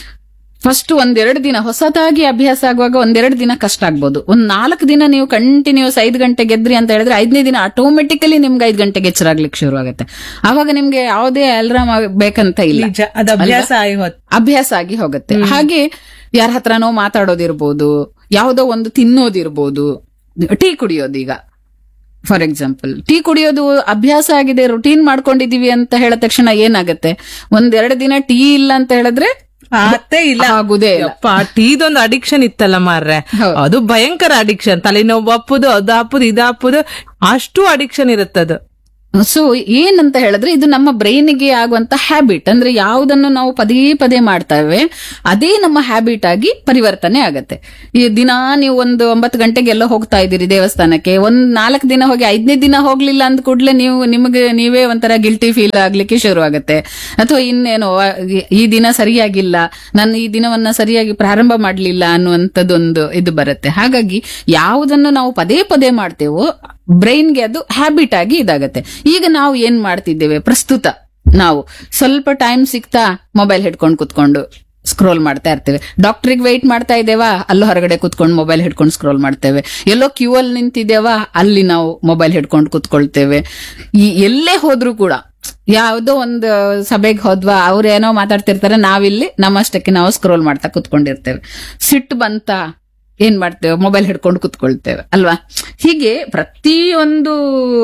ಫಸ್ಟ್ ಒಂದೆರಡು ದಿನ ಹೊಸದಾಗಿ ಅಭ್ಯಾಸ ಆಗುವಾಗ ಒಂದೆರಡು ದಿನ ಕಷ್ಟ ಆಗ್ಬೋದು ಒಂದ್ ನಾಲ್ಕು ದಿನ ನೀವು ಕಂಟಿನ್ಯೂಸ್ ಐದು ಗಂಟೆಗೆ ಎದ್ರಿ ಅಂತ ಹೇಳಿದ್ರೆ ಐದನೇ ದಿನ ಆಟೋಮೆಟಿಕಲಿ ನಿಮ್ಗೆ ಐದು ಗಂಟೆಗೆ ಎಚ್ಚರಾಗ್ಲಿಕ್ಕೆ ಶುರು ಆಗುತ್ತೆ ಆವಾಗ ನಿಮ್ಗೆ ಯಾವುದೇ ಅಲ್ರಾಮ್ ಬೇಕಂತ ಇಲ್ಲ ನಿಜ ಅದು ಅಭ್ಯಾಸ ಆಗಿ ಹೋತ್ ಅಭ್ಯಾಸ ಆಗಿ ಹೋಗುತ್ತೆ ಹಾಗೆ ಯಾರ ಹತ್ರನೋ ಮಾತಾಡೋದಿರ್ಬೋದು ಯಾವುದೋ ಒಂದು ತಿನ್ನೋದಿರ್ಬೋದು ಟೀ ಕುಡಿಯೋದು ಈಗ ಫಾರ್ ಎಕ್ಸಾಂಪಲ್ ಟೀ ಕುಡಿಯೋದು ಅಭ್ಯಾಸ ಆಗಿದೆ ರುಟೀನ್ ಮಾಡ್ಕೊಂಡಿದೀವಿ ಅಂತ ಹೇಳಿದ ತಕ್ಷಣ ಏನಾಗುತ್ತೆ ಒಂದೆರಡು ದಿನ ಟೀ ಇಲ್ಲ ಅಂತ ಹೇಳಿದ್ರೆ ಅತ್ತೆ ಇಲ್ಲ ಆಗುದೇ ಇಲ್ಲ ಯಪ್ಪ ಟೀದೊಂದು ಅಡಿಕ್ಷನ್ ಇತ್ತಲ್ಲ ಮಾರ್ರೆ ಹೌದು. ಅದು ಭಯಂಕರ ಅಡಿಕ್ಷನ್ ತಲೆನೋವು ಅಪ್ಪುದು ಅದು ಹಾಪುದು ಇದು ಹಾಪುದು ಅಷ್ಟು ಅಡಿಕ್ಷನ್ ಇರುತ್ತದು ಸೊ ಏನಂತ ಹೇಳಿದ್ರೆ ಇದು ನಮ್ಮ ಬ್ರೈನ್ಗೆ ಆಗುವಂತ ಹ್ಯಾಬಿಟ್ ಅಂದ್ರೆ ಯಾವುದನ್ನು ನಾವು ಪದೇ ಪದೇ ಮಾಡ್ತೇವೆ ಅದೇ ನಮ್ಮ ಹ್ಯಾಬಿಟ್ ಆಗಿ ಪರಿವರ್ತನೆ ಆಗತ್ತೆ ಈ ದಿನ ನೀವು ಒಂದು ಒಂಬತ್ತು ಗಂಟೆಗೆಲ್ಲ ಹೋಗ್ತಾ ಇದ್ದೀರಿ ದೇವಸ್ಥಾನಕ್ಕೆ ಒಂದ್ ನಾಲ್ಕು ದಿನ ಹೋಗಿ ಐದನೇ ದಿನ ಹೋಗ್ಲಿಲ್ಲ ಅಂದ ಕೂಡಲೇ ನೀವು ನಿಮಗೆ ನೀವೇ ಒಂಥರ ಗಿಲ್ಟಿ ಫೀಲ್ ಆಗ್ಲಿಕ್ಕೆ ಶುರು ಆಗುತ್ತೆ ಅಥವಾ ಇನ್ನೇನೋ ಆ, ಈ- ಈ ದಿನ ಸರಿಯಾಗಿಲ್ಲ ನಾನು ಈ ದಿನವನ್ನ ಸರಿಯಾಗಿ ಪ್ರಾರಂಭ ಮಾಡಲಿಲ್ಲ ಅನ್ನುವಂಥದ್ದೊಂದು ಇದು ಬರುತ್ತೆ ಹಾಗಾಗಿ ಯಾವುದನ್ನು ನಾವು ಪದೇ ಪದೇ ಮಾಡ್ತೇವೋ ಬ್ರೈನ್ಗೆ ಅದು ಹ್ಯಾಬಿಟ್ ಆಗಿ ಇದಾಗತ್ತೆ ಈಗ ನಾವು ಏನ್ ಮಾಡ್ತಿದ್ದೇವೆ ಪ್ರಸ್ತುತ ನಾವು ಸ್ವಲ್ಪ ಟೈಮ್ ಸಿಗ್ತಾ ಮೊಬೈಲ್ ಹಿಡ್ಕೊಂಡು ಕುತ್ಕೊಂಡು ಸ್ಕ್ರೋಲ್ ಮಾಡ್ತಾ ಇರ್ತೇವೆ ಡಾಕ್ಟರ್ಗೆ ವೆಯ್ಟ್ ಮಾಡ್ತಾ ಇದ್ದೇವಾ ಅಲ್ಲೂ ಹೊರಗಡೆ ಕುತ್ಕೊಂಡು ಮೊಬೈಲ್ ಹಿಡ್ಕೊಂಡು ಸ್ಕ್ರೋಲ್ ಮಾಡ್ತೇವೆ ಎಲ್ಲೋ ಕ್ಯೂ ಅಲ್ಲಿ ನಿಂತಿದ್ದೇವಾ ಅಲ್ಲಿ ನಾವು ಮೊಬೈಲ್ ಹಿಡ್ಕೊಂಡು ಕುತ್ಕೊಳ್ತೇವೆ ಈ ಎಲ್ಲೇ ಹೋದ್ರೂ ಕೂಡ ಯಾವುದೋ ಒಂದು ಸಭೆಗೆ ಹೋದ್ವಾ ಅವ್ರು ಏನೋ ಮಾತಾಡ್ತಿರ್ತಾರೆ ನಾವಿಲ್ಲಿ ನಮ್ಮಷ್ಟಕ್ಕೆ ನಾವು ಸ್ಕ್ರೋಲ್ ಮಾಡ್ತಾ ಕುತ್ಕೊಂಡಿರ್ತೇವೆ ಸಿಟ್ಟು ಬಂತ ಏನ್ ಮಾಡ್ತೇವೆ ಮೊಬೈಲ್ ಹಿಡ್ಕೊಂಡು ಕುತ್ಕೊಳ್ತೇವೆ ಅಲ್ವಾ ಹೀಗೆ ಪ್ರತಿಯೊಂದು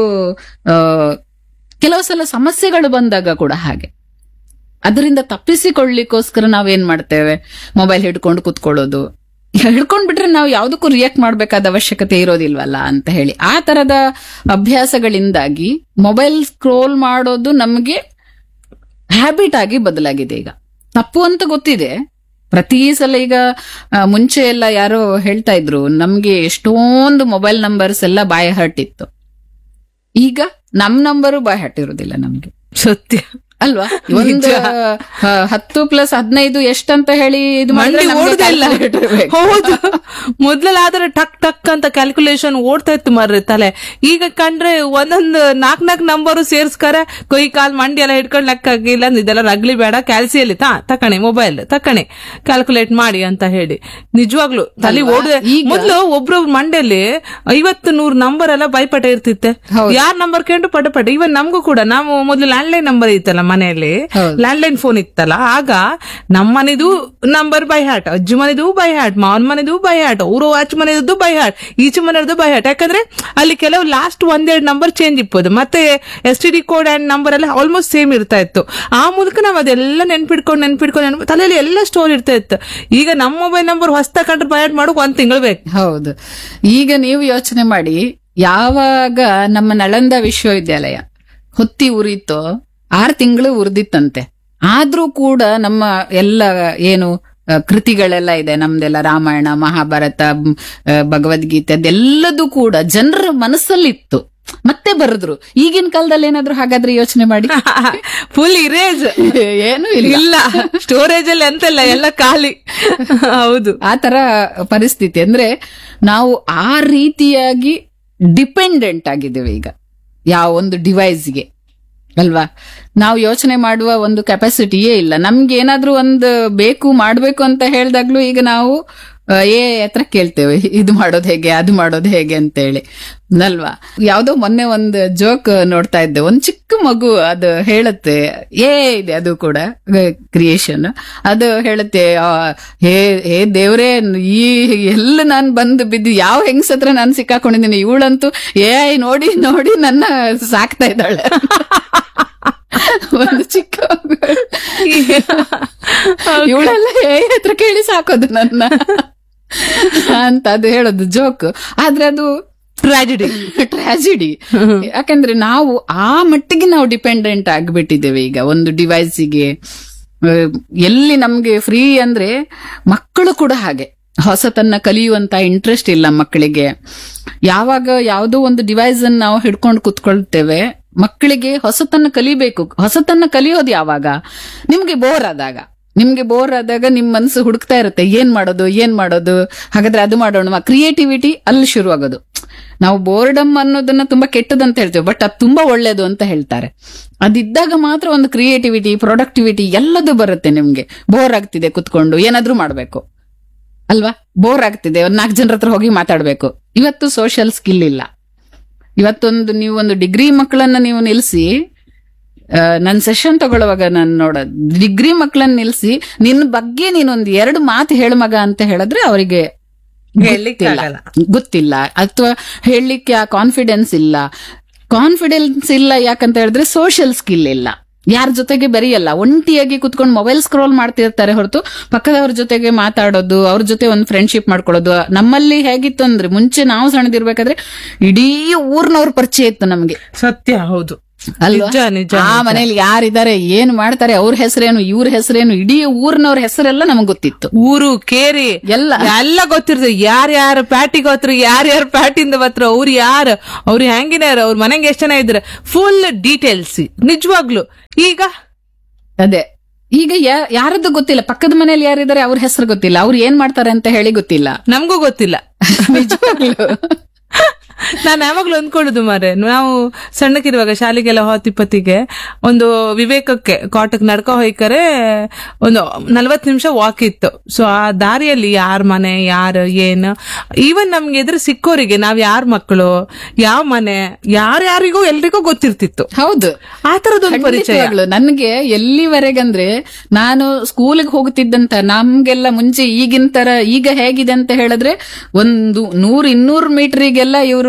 ಆ, ಕೆಲವು ಸಲ ಸಮಸ್ಯೆಗಳು ಬಂದಾಗ ಕೂಡ ಹಾಗೆ ಅದರಿಂದ ತಪ್ಪಿಸಿಕೊಳ್ಳಿಕ್ಕೋಸ್ಕರ ನಾವೇನ್ ಮಾಡ್ತೇವೆ ಮೊಬೈಲ್ ಹಿಡ್ಕೊಂಡು ಕುತ್ಕೊಳ್ಳೋದು ಹಿಡ್ಕೊಂಡ್ ಬಿಟ್ರೆ ನಾವು ಯಾವುದಕ್ಕೂ ರಿಯಾಕ್ಟ್ ಮಾಡ್ಬೇಕಾದ ಅವಶ್ಯಕತೆ ಇರೋದಿಲ್ವಲ್ಲ ಅಂತ ಹೇಳಿ ಆ ತರದ ಅಭ್ಯಾಸಗಳಿಂದಾಗಿ ಮೊಬೈಲ್ ಸ್ಕ್ರೋಲ್ ಮಾಡೋದು ನಮಗೆ ಹ್ಯಾಬಿಟ್ ಆಗಿ ಬದಲಾಗಿದೆ ಈಗ ತಪ್ಪು ಅಂತ ಗೊತ್ತಿದೆ ಪ್ರತಿ ಸಲ ಈಗ ಆ, ಮುಂಚೆ ಎಲ್ಲ ಯಾರೋ ಹೇಳ್ತಾ ಇದ್ರು ನಮ್ಗೆ ಎಷ್ಟೊಂದು ಮೊಬೈಲ್ ನಂಬರ್ಸ್ ಎಲ್ಲ ಬಾಯ ಹರ್ಟ್ ಇತ್ತು ಈಗ ನಮ್ ನಂಬರು ಬಾಯ ಹರ್ಟ್ ಇರುದಿಲ್ಲ ನಮ್ಗೆ ಸತ್ಯ ಅಲ್ವಾ ಒಂದು ಆ, ಹತ್ತು ಪ್ಲಸ್ ಹದಿನೈದು ಎಷ್ಟಂತ ಹೇಳಿ ಇದು ಮಾಡಿದ್ರೆ ಮಂಡಿ ನಮ್ಗೆ ಓಡುದೇ ಇಲ್ಲ calculator ಬೇಕು. ಹೌದು ಮೊದ್ಲಾದ್ರೆ ಟಕ್ ಟಕ್ ಅಂತ ಕ್ಯಾಲ್ಕುಲೇಷನ್ ಓಡ್ತಾ ಇತ್ತು ಮಾರ್ರಿ ತಲೆ ಈಗ ಕಂಡ್ರೆ ಒಂದೊಂದು ನಾಕ್ ನಾಕ್ ನಂಬರು ಸೇರ್ಸ್ಕರ ಕೊಯ್ ಕಾಲ್ ಮಂಡಿ ಎಲ್ಲ ಹಿಡ್ಕೊಂಡ್ ಲೆಕ್ಕ ಆಗಿಲ್ಲ ಅಂದ್ರೆ ಇದೆಲ್ಲ ರಗ್ಲಿ ಬೇಡ ಕ್ಯಾಲ್ಸಿಯಲ್ಲಿ ತಾ ತಕಣೆ ಮೊಬೈಲ್ ತಕಣೆ ಕ್ಯಾಲ್ಕುಲೇಟ್ ಮಾಡಿ ಅಂತ ಹೇಳಿ ನಿಜವಾಗ್ಲು ತಲೆ ಅಲ್ವಾ? ಓಡದೆ ಈಗ- ಮೊದ್ಲು ಒಬ್ರೊಬ್ರು ಮಂಡ್ಯಲ್ಲಿ ಐವತ್ತು ನೂರ್ ನಂಬರ್ ಎಲ್ಲ ಬೈಪಟ ಇರ್ತಿತ್ತೆ ಹೌದು. ಯಾರ್ ನಂಬರ್ ಕೇಂಡು ಪಟ ಪಟ ಇವನ್ ನಮಗೂ ಕೂಡ ನಾವು ಮೊದ್ಲು ಲ್ಯಾಂಡ್ಲೈನ್ ನಂಬರ್ ಇತ್ತಲ್ಲ ಮನೆಯಲ್ಲಿ ಹೌದು. ಲ್ಯಾಂಡ್ಲೈನ್ ಫೋನ್ ಇತ್ತಲ್ಲ ಆಗ ನಮ್ಮ ಮನೆದು ನಂಬರ್ ಬೈ ಹಾರ್ಟ್ ಅಜ್ಜಿ ಮನೆದು ಬೈ ಹಾರ್ಟ್ ಮಾವನ್ ಮನೆದು ಬೈ ಹಾರ್ಟ್ ಅವರು ಆಚೆ ಮನೆಯದು ಬೈ ಹಾರ್ಟ್ ಈಚೆ ಮನೆಯದು ಬೈ ಹಾರ್ಟ್ ಯಾಕಂದ್ರೆ ಅಲ್ಲಿ ಕೆಲವು ಲಾಸ್ಟ್ ಒಂದೆರಡು ನಂಬರ್ ಚೇಂಜ್ ಇಪ್ಪದು ಮತ್ತೆ S T D code and number ಎಲ್ಲ ಆಲ್ಮೋಸ್ಟ್ ಸೇಮ್ ಇರ್ತಾ ಇತ್ತು ಆ ಮೂಲಕ ನಾವು ಅದೆಲ್ಲ ನೆನ್ಪಿಡ್ಕೊಂಡು ನೆನ್ಪಿಡ್ಕೊಂಡು ನೆನ್ಪು ತಲೆಯಲ್ಲಿ ಎಲ್ಲ ಸ್ಟೋರ್ ಇರ್ತಾ ಇತ್ತು ಈಗ ನಮ್ಮ ಮೊಬೈಲ್ ನಂಬರ್ ಹೊಸ ತಗೊಂಡ್ರೆ ಬೈ ಹಾರ್ಟ್ ಮಾಡೋಕೆ ಒಂದ್ ತಿಂಗಳು ಬೇಕು ಹೌದು ಈಗ ನೀವು ಯೋಚನೆ ಮಾಡಿ ಯಾವಾಗ ನಮ್ಮ ನಳಂದ ವಿಶ್ವವಿದ್ಯಾಲಯ ಹೊತ್ತಿ ಉರಿತೋ ಆರು ತಿಂಗಳು ಉರಿದಿತ್ತಂತೆ ಆದ್ರೂ ಕೂಡ ನಮ್ಮ ಎಲ್ಲ ಏನು ಆ, ಕೃತಿಗಳೆಲ್ಲ ಇದೆ ನಮ್ದೆಲ್ಲ ರಾಮಾಯಣ ಮಹಾಭಾರತ ಮ್, ಆ, ಭಗವದ್ಗೀತೆ ಅದೆಲ್ಲದೂ ಕೂಡ ಜನರ ಮನಸ್ಸಲ್ಲಿತ್ತು ಮತ್ತೆ ಬರೆದ್ರು ಈಗಿನ ಕಾಲದಲ್ಲಿ ಏನಾದ್ರು ಹಾಗಾದ್ರೆ ಯೋಚನೆ ಮಾಡಿ ಫುಲ್ ಇರೇಜ್ ಏನು ಇಲ್ಲ ಇಲ್ಲ ಸ್ಟೋರೇಜ್ ಅಲ್ಲಿ ಎಂತೆಲ್ಲ ಎಲ್ಲ ಖಾಲಿ ಹೌದು ಆ ತರ ಪರಿಸ್ಥಿತಿ ಅಂದ್ರೆ ನಾವು ಆ ರೀತಿಯಾಗಿ ಡಿಪೆಂಡೆಂಟ್ ಆಗಿದ್ದೇವೆ ಈಗ ಯಾವ ಒಂದು ಡಿವೈಸ್ಗೆ ಅಲ್ವಾ ನಾವು ಯೋಚನೆ ಮಾಡುವ ಒಂದು ಕೆಪಾಸಿಟಿಯೇ ಇಲ್ಲ ನಮ್ಗೆ ಏನಾದ್ರೂ ಒಂದು ಬೇಕು ಮಾಡ್ಬೇಕು ಅಂತ ಹೇಳ್ದಾಗ್ಲೂ ಈಗ ನಾವು ಆ, ಏ ಹತ್ರ ಕೇಳ್ತೇವೆ ಇದು ಮಾಡೋದು ಹೇಗೆ ಅದು ಮಾಡೋದು ಹೇಗೆ ಅಂತೇಳಿ ಅಲ್ವಾ ಯಾವ್ದೋ ಮೊನ್ನೆ ಒಂದು ಜೋಕ್ ನೋಡ್ತಾ ಇದ್ದೆ ಒಂದ್ ಚಿಕ್ಕ ಮಗು ಅದು ಹೇಳುತ್ತೆ ಏ ಇದೆ ಅದು ಕೂಡ ಕ್ರಿಯೇಷನ್ ಅದು ಹೇಳುತ್ತೆ ಆ, ಹೇ ಹೇ ದೇವ್ರೇ ಈ ಎಲ್ಲ ನಾನು ಬಂದು ಬಿದ್ದು ಯಾವ ಹೆಂಗ್ಸ್ ಹತ್ರ ನಾನು ಸಿಕ್ಕಾಕೊಂಡಿದ್ದೀನಿ ಇವಳಂತೂ ಏ ನೋಡಿ ನೋಡಿ ನನ್ನ ಸಾಕ್ತಾ ಇದ್ದಾಳೆ ಒಂದು ಚಿಕ್ಕ ಇವಳೆಲ್ಲ ಏ ಹತ್ರ ಕೇಳಿ ಸಾಕೋದು ನನ್ನ ಅಂತ ಅದು ಹೇಳೋದು ಜೋಕ್ ಆದ್ರೆ ಅದು ಟ್ರಾಜಿಡಿ ಟ್ರಾಜಿಡಿ ಯಾಕಂದ್ರೆ ನಾವು ಆ ಮಟ್ಟಿಗೆ ನಾವು ಡಿಪೆಂಡೆಂಟ್ ಆಗಿಬಿಟ್ಟಿದ್ದೇವೆ ಈಗ ಒಂದು ಡಿವೈಸಿಗೆ ಎಲ್ಲಿ ನಮ್ಗೆ ಫ್ರೀ ಅಂದ್ರೆ ಮಕ್ಕಳು ಕೂಡ ಹಾಗೆ ಹೊಸತನ್ನ ಕಲಿಯುವಂತ ಇಂಟ್ರೆಸ್ಟ್ ಇಲ್ಲ ಮಕ್ಕಳಿಗೆ ಯಾವಾಗ ಯಾವುದೋ ಒಂದು ಡಿವೈಸ್ ಅನ್ನು ನಾವು ಹಿಡ್ಕೊಂಡು ಕುತ್ಕೊಳ್ತೇವೆ ಮಕ್ಕಳಿಗೆ ಹೊಸತನ್ನ ಕಲಿಬೇಕು ಹೊಸತನ್ನ ಕಲಿಯೋದು ಯಾವಾಗ ನಿಮ್ಗೆ ಬೋರ್ ಆದಾಗ ನಿಮ್ಗೆ ಬೋರ್ ಆದಾಗ ನಿಮ್ ಮನಸ್ಸು ಹುಡುಕ್ತಾ ಇರುತ್ತೆ ಏನ್ ಮಾಡೋದು ಏನ್ ಮಾಡೋದು ಹಾಗಾದ್ರೆ ಅದು ಮಾಡೋಣ ಕ್ರಿಯೇಟಿವಿಟಿ ಅಲ್ಲಿ ಶುರು ಆಗೋದು ನಾವು ಬೋರ್ಡಮ್ ಅನ್ನೋದನ್ನ ತುಂಬಾ ಕೆಟ್ಟದಂತ ಹೇಳ್ತೇವೆ ಬಟ್ ಅದು ತುಂಬಾ ಒಳ್ಳೇದು ಅಂತ ಹೇಳ್ತಾರೆ ಅದಿದ್ದಾಗ ಮಾತ್ರ ಒಂದು ಕ್ರಿಯೇಟಿವಿಟಿ ಪ್ರೊಡಕ್ಟಿವಿಟಿ ಎಲ್ಲದೂ ಬರುತ್ತೆ ನಿಮ್ಗೆ ಬೋರ್ ಆಗ್ತಿದೆ ಕುತ್ಕೊಂಡು ಏನಾದ್ರೂ ಮಾಡ್ಬೇಕು ಅಲ್ವಾ ಬೋರ್ ಆಗ್ತಿದೆ ಒಂದ್ ನಾಲ್ಕು ಜನರ ಹತ್ರ ಹೋಗಿ ಮಾತಾಡ್ಬೇಕು ಇವತ್ತು ಸೋಷಿಯಲ್ ಸ್ಕಿಲ್ ಇಲ್ಲ ಇವತ್ತೊಂದು ನೀವು ಒಂದು ಡಿಗ್ರಿ ಮಕ್ಕಳನ್ನ ನೀವು ನಿಲ್ಸಿ ನನ್ನ ಸೆಷನ್ ತಗೊಳ್ಳುವಾಗ ನಾನು ನೋಡೋದು ಡಿಗ್ರಿ ಮಕ್ಕಳನ್ನ ನಿಲ್ಸಿ ನಿನ್ನ ಬಗ್ಗೆ ನೀನೊಂದು ಎರಡು ಮಾತು ಹೇಳು ಮಗ ಅಂತ ಹೇಳಿದ್ರೆ ಅವರಿಗೆ ಹೇಳ್ಲಿಕ್ಕೆ ಗೊತ್ತಿಲ್ಲ. ಆಗಲ್ಲ. ಗೊತ್ತಿಲ್ಲ ಅಥವಾ ಹೇಳಲಿಕ್ಕೆ ಆ ಕಾನ್ಫಿಡೆನ್ಸ್ ಇಲ್ಲ ಕಾನ್ಫಿಡೆನ್ಸ್ ಇಲ್ಲ ಯಾಕಂತ ಹೇಳಿದ್ರೆ ಸೋಷಿಯಲ್ ಸ್ಕಿಲ್ ಇಲ್ಲ ಯಾರ ಜೊತೆಗೆ ಬೆರೆಯಲ್ಲ ಒಂಟಿಯಾಗಿ ಕುತ್ಕೊಂಡು ಮೊಬೈಲ್ ಸ್ಕ್ರೋಲ್ ಮಾಡ್ತಿರ್ತಾರೆ ಹೊರತು ಪಕ್ಕದವ್ರ ಜೊತೆಗೆ ಮಾತಾಡೋದು ಅವ್ರ ಜೊತೆ ಒಂದು ಫ್ರೆಂಡ್ಶಿಪ್ ಮಾಡ್ಕೊಳ್ಳೋದು ನಮ್ಮಲ್ಲಿ ಹೇಗಿತ್ತು ಅಂದ್ರೆ ಮುಂಚೆ ನಾವು ಸಣ್ಣದಿರ್ಬೇಕಾದ್ರೆ ಇಡೀ ಊರ್ನವ್ರ ಪರಿಚಯ ಇತ್ತು ನಮ್ಗೆ ಸತ್ಯ ಹೌದು ಅಲ್ವಾ ನಿಜ ನಿಜ ಆ ಮನೇಲಿ ಯಾರಿದ್ದಾರೆ ಏನ್ ಮಾಡ್ತಾರೆ ಅವ್ರ ಹೆಸರೇನು ಇವ್ರ ಹೆಸರೇನು ಇಡೀ ಊರ್ನವ್ರ ಹೆಸರೆಲ್ಲ ನಮಗ್ ಗೊತ್ತಿತ್ತು ಊರು ಕೇರಿ ಎಲ್ಲ ಎಲ್ಲ ಗೊತ್ತಿರ್ತದೆ ಯಾರ್ಯಾರ ಪ್ಯಾಟಿ ಗೊತ್ತರು ಯಾರ್ಯಾರ ಪ್ಯಾಟಿಂದ ಬತ್ರ ಅವ್ರು ಯಾರು ಅವ್ರು ಹೆಂಗಿನಾರ ಅವ್ರ ಮನೆಗೆ ಎಷ್ಟ್ ಜನ ಇದ್ರ ಫುಲ್ ಡೀಟೇಲ್ಸ್ ನಿಜವಾಗ್ಲು ಈಗ ಅದೇ ಈಗ ಯಾ- ಯಾರದ್ದು ಗೊತ್ತಿಲ್ಲ ಪಕ್ಕದ ಮನೇಲಿ ಯಾರಿದ್ದಾರೆ ಅವ್ರ ಹೆಸರು ಗೊತ್ತಿಲ್ಲ ಅವ್ರು ಏನ್ ಮಾಡ್ತಾರೆ ಅಂತ ಹೇಳಿ ಗೊತ್ತಿಲ್ಲ ನಮಗೂ ಗೊತ್ತಿಲ್ಲ ನಿಜವಾಗ್ಲು ನಾನು ಯಾವಾಗ್ಲೂ ಅಂದ್ಕೊಳ್ಳುದು ಮಾರೆ ನಾವು ಸಣ್ಣಕ್ಕಿರುವಾಗ ಶಾಲೆಗೆಲ್ಲ ಹೋತಿಪ್ಪತ್ತಿಗೆ ಒಂದು ವಿವೇಕಕ್ಕೆ ಕಾಟಕ್ ನಡ್ಕೊ ಹೋಯ್ಕರೆ ಒಂದು ನಲ್ವತ್ ನಿಮಿಷ ವಾಕ್ ಇತ್ತು ಸೊ ಆ ದಾರಿಯಲ್ಲಿ ಯಾರ ಮನೆ ಯಾರು ಏನು ಈವನ್ ನಮ್ಗೆ ಎದುರು ಸಿಕ್ಕೋರಿಗೆ ನಾವ್ ಯಾರ ಮಕ್ಕಳು ಯಾವ ಮನೆ ಯಾರ್ಯಾರಿಗೂ ಎಲ್ರಿಗೂ ಗೊತ್ತಿರ್ತಿತ್ತು ಹೌದು ಆ ತರದೊಂದು ಪರಿಚಯ ಖಂಡಿತವಾಗ್ಲು ನನ್ಗೆ ಎಲ್ಲಿವರೆಗಂದ್ರೆ ನಾನು ಸ್ಕೂಲಿಗೆ ಹೋಗ್ತಿದ್ದಂತ ನಮ್ಗೆಲ್ಲ ಮುಂಚೆ ಈಗಿನ ತರ ಈಗ ಹೇಗಿದೆ ಅಂತ ಹೇಳಿದ್ರೆ ಒಂದು ನೂರ್ ಇನ್ನೂರು ಮೀಟರಿಗೆಲ್ಲ ಇವರು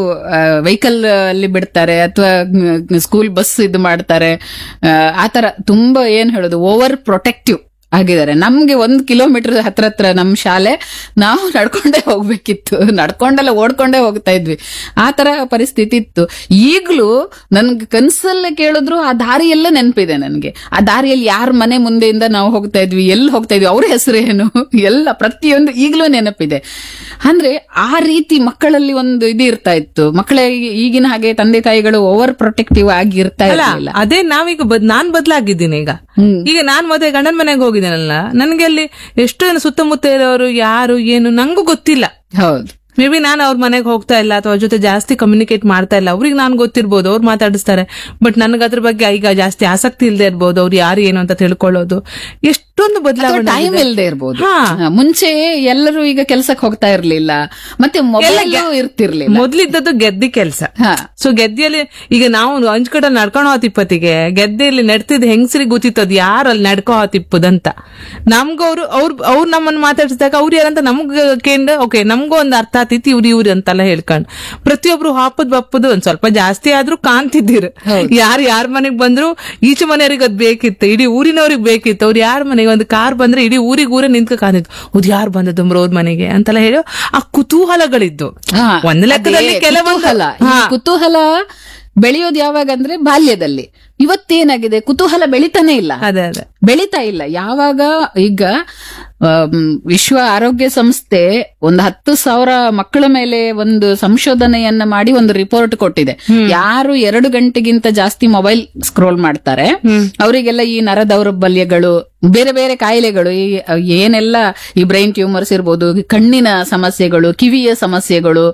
ವೆಹಿಕಲ್ ಅಲ್ಲಿ ಬಿಡ್ತಾರೆ ಅಥವಾ ಸ್ಕೂಲ್ ಬಸ್ ಇದು ಮಾಡ್ತಾರೆ ಆ, ಆತರ ತುಂಬಾ ಏನ್ ಹೇಳೋದು ಓವರ್ ಪ್ರೊಟೆಕ್ಟಿವ್ ಆಗಿದ್ದಾರೆ ನಮ್ಗೆ ಒಂದ್ ಕಿಲೋಮೀಟರ್ ಹತ್ರ ಹತ್ರ ನಮ್ ಶಾಲೆ ನಾವು ನಡ್ಕೊಂಡೇ ಹೋಗ್ಬೇಕಿತ್ತು ನಡ್ಕೊಂಡೆಲ್ಲ ಓಡ್ಕೊಂಡೇ ಹೋಗ್ತಾ ಇದ್ವಿ ಆ ತರ ಪರಿಸ್ಥಿತಿ ಇತ್ತು ಈಗ್ಲೂ ನನ್ಗೆ ಕನ್ಸಲ್ಲೇ ಕೇಳಿದ್ರು ಆ ದಾರಿ ಎಲ್ಲ ನೆನಪಿದೆ ನನ್ಗೆ ಆ ದಾರಿಯಲ್ಲಿ ಯಾರ ಮನೆ ಮುಂದೆಯಿಂದ ನಾವು ಹೋಗ್ತಾ ಇದ್ವಿ ಎಲ್ಲಿ ಹೋಗ್ತಾ ಇದ್ವಿ ಅವ್ರ ಹೆಸರೇನು ಎಲ್ಲ ಪ್ರತಿಯೊಂದು ಈಗ್ಲೂ ನೆನಪಿದೆ ಅಂದ್ರೆ ಆ ರೀತಿ ಮಕ್ಕಳಲ್ಲಿ ಒಂದು ಇದು ಇರ್ತಾ ಇತ್ತು ಮಕ್ಕಳಿಗೆ ಈಗಿನ ಹಾಗೆ ತಂದೆ ತಾಯಿಗಳು ಓವರ್ ಪ್ರೊಟೆಕ್ಟಿವ್ ಆಗಿ ಇರ್ತಾ ಅಲ್ಲ ಇರಲಿಲ್ಲ ಅದೇ ನಾವೀಗ ಬದ್ ನಾನ್ ಬದ್ಲಾಗಿದ್ದೀನಿ ಈಗ ಹ್ಮ್. ಈಗ ನಾನ್ ಮದುವೆ ಗಂಡನ ಮನೆಗೆ ಹೋಗಿದ್ದೇನಲ್ಲ ನನ್ಗೆ ಅಲ್ಲಿ ಎಷ್ಟು ಜನ ಸುತ್ತಮುತ್ತ ಇರೋರು ಯಾರು ಏನು ನಂಗೂ ಗೊತ್ತಿಲ್ಲ ಹೌದು ಮೇ ಬಿ ನಾನು ಅವ್ರ ಮನೆಗೆ ಹೋಗ್ತಾ ಇಲ್ಲ ಅಥವಾ ಅವ್ರ ಜೊತೆ ಜಾಸ್ತಿ ಕಮ್ಯುನಿಕೇಟ್ ಮಾಡ್ತಾ ಇಲ್ಲ ಅವ್ರಿಗೆ ನಾನು ಗೊತ್ತಿರ್ಬೋದು ಅವ್ರು ಮಾತಾಡಿಸ್ತಾರೆ ಬಟ್ ನನಗೆ ಅದ್ರ ಬಗ್ಗೆ ಈಗ ಜಾಸ್ತಿ ಆಸಕ್ತಿ ಇಲ್ಲದೆ ಇರ್ಬೋದು ಅವ್ರು ಯಾರು ಏನು ಅಂತ ತಿಳ್ಕೊಳ್ಳೋದು ಎಷ್ಟೊಂದು ಬದಲಾವಣೆ ಟೈಮ್ ಇಲ್ಲದೆ ಇರ್ಬೋದು ಹಾ. ಹಾ, ಮುಂಚೆ ಎಲ್ಲರೂ ಈಗ ಕೆಲ್ಸಕ್ಕೆ ಹೋಗ್ತಾ ಇರ್ಲಿಲ್ಲ ಮತ್ತೆ ಮೊಬೈಲ್ ಇರ್ತಿರ್ಲಿಲ್ಲ ಮೊದ್ಲಿದ್ದದ್ದು ಗೆದ್ದಿ ಕೆಲಸ ಹಾ ಸೊ ಗೆದ್ದೆಯಲ್ಲಿ ಈಗ ನಾವು ಅಂಚ್ಕಟ ನಡ್ಕೊಂಡು ಹೋತಿಪ್ಪತ್ತಿಗೆ ಗೆದ್ದೆಯಲ್ಲಿ ನಡ್ತಿದ್ ಹೆಂಗಸರಿಗೆ ಗೊತ್ತಿತ್ತದ ಯಾರು ಅಲ್ಲಿ ನಡ್ಕೊ ಹೋತಿಪ್ಪದಂತ ನಮ್ಗೂ ಅವ್ರು ಅವ್ರು ಅವ್ರು ನಮ್ಮನ್ನ ಮಾತಾಡಿಸಿದಾಗ ಅವ್ರು ಯಾರಂತ ನಮ್ಗ ಕೇಂದ್ರ ಓಕೆ ನಮ್ಗೂ ಒಂದ್ ಅರ್ಥ ಆತಿತ್ತು ಇವ್ರು ಇವ್ರು ಅಂತೆಲ್ಲ ಹೇಳ್ಕೊಂಡು ಪ್ರತಿಯೊಬ್ರು ಹಾಪದ್ ಬಪ್ಪದು ಒಂದ್ ಸ್ವಲ್ಪ ಜಾಸ್ತಿ ಆದ್ರೂ ಕಾಣ್ತಿದ್ದೀರ ಯಾರು ಯಾರ ಮನೆಗ್ ಬಂದ್ರು ಈಚೆ ಮನೆಯವ್ರಿಗೆ ಅದ್ ಬೇಕಿತ್ತು ಇಡೀ ಊರಿನವ್ರಿಗೆ ಬೇಕಿತ್ತು ಅವ್ರು ಯಾರ ಮನೆಗೆ ಒಂದು ಕಾರ್ ಬಂದ್ರೆ ಇಡೀ ಊರಿಗೆ ಊರೇ ನಿಂತ್ಕ ಕಾಣಿತ್ತು ಹೌದು ಯಾರು ಬಂದದ್ದು ಅವ್ರ ಮನೆಗೆ ಅಂತೆಲ್ಲ ಹೇಳಿ ಆ ಕುತೂಹಲಗಳಿದ್ದು ಹಾ, ಒಂದ್ ಲೆಕ್ಕದಲ್ಲಿ ಅದೇ ಕೆಲವೊಂದು ಕುತೂಹಲ ಈ ಕುತೂಹಲ ಬೆಳೆಯೋದು ಯಾವಾಗ ಅಂದ್ರೆ ಬಾಲ್ಯದಲ್ಲಿ ಇವತ್ತೇನಾಗಿದೆ ಕುತೂಹಲ ಬೆಳಿತಾನೆ ಇಲ್ಲ ಅದೇ ಅದೇ ಬೆಳಿತಾ ಇಲ್ಲ ಯಾವಾಗ ಈಗ ಆಮ್, ವಿಶ್ವ ಆರೋಗ್ಯ ಸಂಸ್ಥೆ ಒಂದು ಹತ್ತು ಸಾವಿರ ಮಕ್ಕಳ ಮೇಲೆ ಒಂದು ಸಂಶೋಧನೆಯನ್ನ ಮಾಡಿ ಒಂದು ರಿಪೋರ್ಟ್ ಕೊಟ್ಟಿದೆ ಯಾರು ಎರಡು ಗಂಟೆಗಿಂತ ಜಾಸ್ತಿ ಮೊಬೈಲ್ ಸ್ಕ್ರೋಲ್ ಮಾಡ್ತಾರೆ ಅವರಿಗೆಲ್ಲ ಈ ನರ ದೌರ್ಬಲ್ಯಗಳು ಬೇರೆ ಬೇರೆ ಕಾಯಿಲೆಗಳು ಈ ಏನೆಲ್ಲ ಈ ಬ್ರೈನ್ ಟ್ಯೂಮರ್ಸ್ ಇರ್ಬೋದು ಕಣ್ಣಿನ ಸಮಸ್ಯೆಗಳು ಕಿವಿಯ ಸಮಸ್ಯೆಗಳು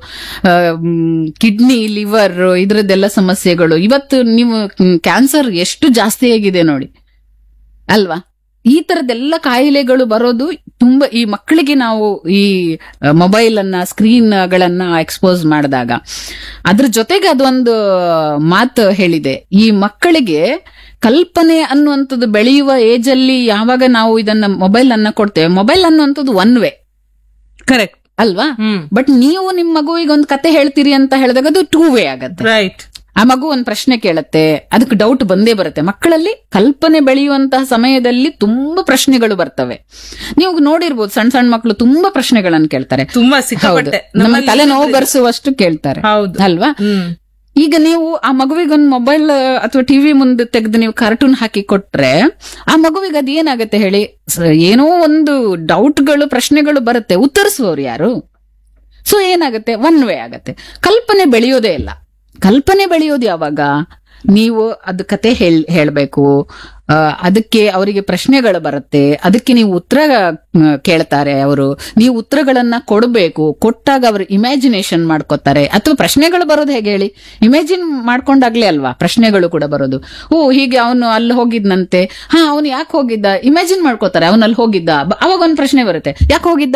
ಕಿಡ್ನಿ ಲಿವರ್ ಇದ್ರದ್ದೆಲ್ಲ ಸಮಸ್ಯೆಗಳು ಇವತ್ತು ನೀವು ಕ್ಯಾನ್ಸರ್ ಎಷ್ಟು ಜಾಸ್ತಿ ಆಗಿದೆ ನೋಡಿ ಅಲ್ವಾ ಈ ತರದೆಲ್ಲ ಕಾಯಿಲೆಗಳು ಬರೋದು ತುಂಬಾ ಈ ಮಕ್ಕಳಿಗೆ ನಾವು ಈ ಮೊಬೈಲ್ ಅನ್ನ ಸ್ಕ್ರೀನ್ ಗಳನ್ನ ಎಕ್ಸ್ಪೋಸ್ ಮಾಡಿದಾಗ ಅದ್ರ ಜೊತೆಗೆ ಅದೊಂದು ಮಾತು ಹೇಳಿದೆ ಈ ಮಕ್ಕಳಿಗೆ ಕಲ್ಪನೆ ಅನ್ನುವಂಥದ್ದು ಬೆಳೆಯುವ ಏಜ್ ಅಲ್ಲಿ ಯಾವಾಗ ನಾವು ಇದನ್ನ ಮೊಬೈಲ್ ಅನ್ನ ಕೊಡ್ತೇವೆ ಮೊಬೈಲ್ ಅನ್ನುವಂಥದ್ದು ಒನ್ ವೇ ಕರೆಕ್ಟ್ ಅಲ್ವಾ ಹ್ಮ್ ಬಟ್ ನೀವು ನಿಮ್ ಮಗುವಿಗೆ ಒಂದು ಕತೆ ಹೇಳ್ತೀರಿ ಅಂತ ಹೇಳಿದಾಗ ಅದು ಟೂ ವೇ ಆಗತ್ತೆ ರೈಟ್ ಆ ಮಗು ಒಂದ್ ಪ್ರಶ್ನೆ ಕೇಳತ್ತೆ ಅದಕ್ಕೆ ಡೌಟ್ ಬಂದೇ ಬರುತ್ತೆ ಮಕ್ಕಳಲ್ಲಿ ಕಲ್ಪನೆ ಬೆಳೆಯುವಂತಹ ಸಮಯದಲ್ಲಿ ತುಂಬಾ ಪ್ರಶ್ನೆಗಳು ಬರ್ತವೆ ನೀವು ನೋಡಿರ್ಬೋದು ಸಣ್ಣ ಸಣ್ಣ ಮಕ್ಕಳು ತುಂಬಾ ಪ್ರಶ್ನೆಗಳನ್ನು ಕೇಳ್ತಾರೆ ತುಂಬಾ ಹೌದು ಸಿಕ್ಕಾಪಟ್ಟೆ ನಮ್ಮ ತಲೆ ನೋವು ಬರ್ಸುವಷ್ಟು ಕೇಳ್ತಾರೆ ಹೌದು ಅಲ್ವಾ ಹ್ಮ್ ಈಗ ನೀವು ಆ ಮಗುವಿಗೆ ಒಂದು ಮೊಬೈಲ್ ಅಥವಾ ಟಿವಿ ಮುಂದೆ ತೆಗೆದು ನೀವು ಕಾರ್ಟೂನ್ ಹಾಕಿ ಕೊಟ್ರೆ ಆ ಮಗುವಿಗೆ ಅದ್ ಏನಾಗತ್ತೆ ಹೇಳಿ ಸ- ಏನೋ ಒಂದು ಡೌಟ್ಗಳು ಪ್ರಶ್ನೆಗಳು ಬರುತ್ತೆ ಉತ್ತರಿಸುವವ್ರು ಯಾರು ಸೊ ಏನಾಗುತ್ತೆ ಒನ್ ವೇ ಆಗತ್ತೆ ಕಲ್ಪನೆ ಬೆಳೆಯೋದೇ ಇಲ್ಲ ಕಲ್ಪನೆ ಬೆಳೆಯೋದು ಯಾವಾಗ ನೀವು ಅದ್ ಕತೆ ಹೇಳ್ ಹೇಳ್ಬೇಕು ಆ, ಅದಕ್ಕೆ ಅವರಿಗೆ ಪ್ರಶ್ನೆಗಳು ಬರುತ್ತೆ ಅದಕ್ಕೆ ನೀವು ಉತ್ತರ ಮ್, ಕೇಳ್ತಾರೆ ಅವರು ನೀವು ಉತ್ತರಗಳನ್ನ ಕೊಡಬೇಕು ಕೊಟ್ಟಾಗ ಅವರು ಇಮ್ಯಾಜಿನೇಷನ್ ಮಾಡ್ಕೋತಾರೆ ಅಥವಾ ಪ್ರಶ್ನೆಗಳು ಬರೋದು ಹೇಗೆ ಹೇಳಿ ಇಮ್ಯಾಜಿನ್ ಮಾಡ್ಕೊಂಡಾಗ್ಲೇ ಅಲ್ವಾ ಪ್ರಶ್ನೆಗಳು ಕೂಡ ಬರೋದು ಓ ಹೀಗೆ ಅವನು ಅಲ್ಲಿ ಹೋಗಿದ್ನಂತೆ ಹಾ ಅವನು ಯಾಕೆ ಹೋಗಿದ್ದ ಇಮ್ಯಾಜಿನ್ ಮಾಡ್ಕೋತಾರೆ ಅವನು ಅಲ್ಲಿ ಹೋಗಿದ್ದ ಬ- ಅವಾಗ ಒಂದು ಪ್ರಶ್ನೆ ಬರುತ್ತೆ ಯಾಕೆ ಹೋಗಿದ್ದ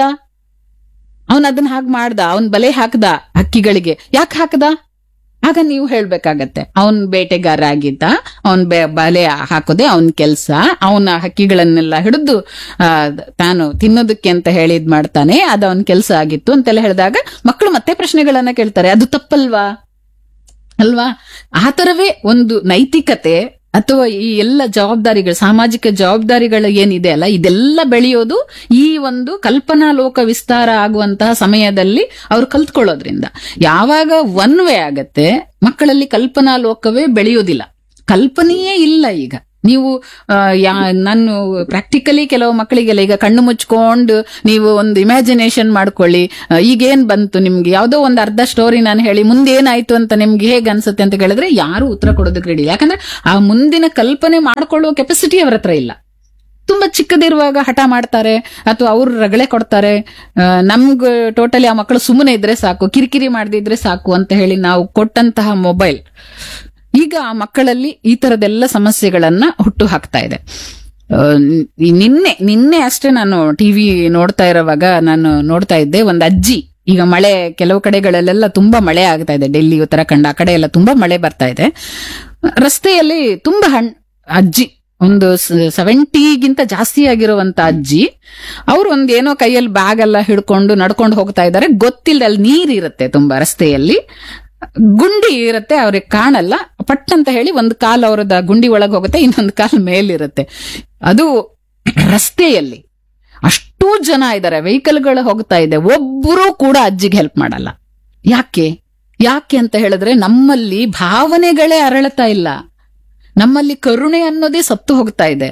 ಅವನ್ ಅದನ್ನ ಹಾಗೆ ಮಾಡ್ದ ಅವನ್ ಬಲೆ ಹಾಕ್ದ ಹಕ್ಕಿಗಳಿಗೆ ಯಾಕೆ ಹಾಕ್ದ ಆಗ ನೀವು ಹೇಳ್ಬೇಕಾಗತ್ತೆ ಅವನ್ ಬೇಟೆಗಾರ ಆಗಿದ್ದ ಅವನ್ ಬಲೆ ಹಾಕೋದೆ ಅವನ್ ಕೆಲ್ಸ ಅವನ ಹಕ್ಕಿಗಳನ್ನೆಲ್ಲ ಹಿಡಿದು ಆ, ತಾನು ತಿನ್ನೋದಕ್ಕೆ ಅಂತ ಹೇಳಿ ಇದ್ ಮಾಡ್ತಾನೆ ಅದು ಅವನ್ ಕೆಲ್ಸ ಆಗಿತ್ತು ಅಂತೆಲ್ಲ ಹೇಳಿದಾಗ ಮಕ್ಕಳು ಮತ್ತೆ ಪ್ರಶ್ನೆಗಳನ್ನ ಕೇಳ್ತಾರೆ ಅದು ತಪ್ಪಲ್ವಾ ಅಲ್ವಾ ಆ ತರವೇ ಒಂದು ನೈತಿಕತೆ ಅಥವಾ ಈ ಎಲ್ಲ ಜವಾಬ್ದಾರಿಗಳು ಸಾಮಾಜಿಕ ಜವಾಬ್ದಾರಿಗಳು ಏನಿದೆ ಅಲ್ಲ ಇದೆಲ್ಲ ಬೆಳೆಯೋದು ಈ ಒಂದು ಕಲ್ಪನಾ ಲೋಕ ವಿಸ್ತಾರ ಆಗುವಂತಹ ಸಮಯದಲ್ಲಿ ಅವ್ರು ಕಲ್ತ್ಕೊಳ್ಳೋದ್ರಿಂದ ಯಾವಾಗ ಒನ್ ವೇ ಆಗತ್ತೆ ಮಕ್ಕಳಲ್ಲಿ ಕಲ್ಪನಾ ಲೋಕವೇ ಬೆಳೆಯೋದಿಲ್ಲ ಕಲ್ಪನೆಯೇ ಇಲ್ಲ ಈಗ ನೀವು ಆ, ಯಾ- ನಾನು ಪ್ರಾಕ್ಟಿಕಲಿ ಕೆಲವು ಮಕ್ಕಳಿಗೆಲ್ಲ ಈಗ ಕಣ್ಣು ಮುಚ್ಕೊಂಡು ನೀವು ಒಂದು ಇಮ್ಯಾಜಿನೇಷನ್ ಮಾಡ್ಕೊಳ್ಳಿ ಆ, ಈಗೇನ್ ಬಂತು ನಿಮ್ಗೆ ಯಾವ್ದೋ ಒಂದು ಅರ್ಧ ಸ್ಟೋರಿ ನಾನು ಹೇಳಿ ಮುಂದೆ ಏನಾಯ್ತು ಅಂತ ನಿಮ್ಗೆ ಹೇಗೆ ಅನ್ಸುತ್ತೆ ಅಂತ ಕೇಳಿದ್ರೆ ಯಾರು ಉತ್ತರ ಕೊಡೋದಕ್ಕೆ ರೆಡಿ ಯಾಕಂದ್ರೆ ಆ ಮುಂದಿನ ಕಲ್ಪನೆ ಮಾಡ್ಕೊಳ್ಳುವ ಕೆಪಾಸಿಟಿ ಅವ್ರ ಹತ್ರ ಇಲ್ಲ ತುಂಬಾ ಚಿಕ್ಕದಿರುವಾಗ ಹಠ ಮಾಡ್ತಾರೆ ಅಥವಾ ಅವ್ರು ರಗಳೆ ಕೊಡ್ತಾರೆ ನಮ್ಗೆ ಟೋಟಲಿ ಆ ಮಕ್ಕಳು ಸುಮ್ಮನೆ ಇದ್ರೆ ಸಾಕು ಕಿರಿಕಿರಿ ಮಾಡದಿದ್ರೆ ಸಾಕು ಅಂತ ಹೇಳಿ ನಾವು ಕೊಟ್ಟಂತಹ ಮೊಬೈಲ್ ಈಗ ಆ ಮಕ್ಕಳಲ್ಲಿ ಈ ತರದೆಲ್ಲ ಸಮಸ್ಯೆಗಳನ್ನ ಹುಟ್ಟು ಹಾಕ್ತಾ ಇದೆ ಆ, ನಿ- ನಿನ್ನೆ ನಿನ್ನೆ ಅಷ್ಟೇ ನಾನು ಟಿವಿ ನೋಡ್ತಾ ಇರೋವಾಗ ನಾನು ನೋಡ್ತಾ ಇದ್ದೆ ಒಂದು ಅಜ್ಜಿ ಈಗ ಮಳೆ ಕೆಲವು ಕಡೆಗಳಲ್ಲೆಲ್ಲ ತುಂಬಾ ಮಳೆ ಆಗ್ತಾ ಇದೆ ಡೆಲ್ಲಿ ಉತ್ತರಾಖಂಡ ಆ ಕಡೆ ಎಲ್ಲ ತುಂಬಾ ಮಳೆ ಬರ್ತಾ ಇದೆ ರಸ್ತೆಯಲ್ಲಿ ತುಂಬಾ ಹಣ್ ಅಜ್ಜಿ ಒಂದು ಸೆವೆಂಟಿಗಿಂತ ಜಾಸ್ತಿ ಆಗಿರುವಂತ ಅಜ್ಜಿ ಅವ್ರು ಒಂದ್ ಏನೋ ಕೈಯಲ್ಲಿ ಬ್ಯಾಗ್ ಎಲ್ಲ ಹಿಡ್ಕೊಂಡು ನಡ್ಕೊಂಡು ಹೋಗ್ತಾ ಇದ್ದಾರೆ ಗೊತ್ತಿಲ್ಲ ಅಲ್ಲಿ ನೀರಿರುತ್ತೆ ತುಂಬಾ ರಸ್ತೆಯಲ್ಲಿ ಗುಂಡಿ ಇರುತ್ತೆ ಅವ್ರಿಗೆ ಕಾಣಲ್ಲ ಪಟ್ ಅಂತ ಹೇಳಿ ಒಂದು ಕಾಲ್ ಅವ್ರದ ಗುಂಡಿ ಒಳಗೆ ಹೋಗುತ್ತೆ ಇನ್ನೊಂದು ಕಾಲ್ ಮೇಲಿರುತ್ತೆ ಅದು ರಸ್ತೆಯಲ್ಲಿ ಅಷ್ಟೂ ಜನ ಇದ್ದಾರೆ ವೆಹಿಕಲ್ಗಳು ಹೋಗ್ತಾ ಇದೆ ಒಬ್ಬರು ಕೂಡ ಅಜ್ಜಿಗೆ ಹೆಲ್ಪ್ ಮಾಡಲ್ಲ ಯಾಕೆ ಯಾಕೆ ಅಂತ ಹೇಳಿದ್ರೆ ನಮ್ಮಲ್ಲಿ ಭಾವನೆಗಳೇ ಅರಳತಾ ಇಲ್ಲ ನಮ್ಮಲ್ಲಿ ಕರುಣೆ ಅನ್ನೋದೇ ಸತ್ತು ಹೋಗ್ತಾ ಇದೆ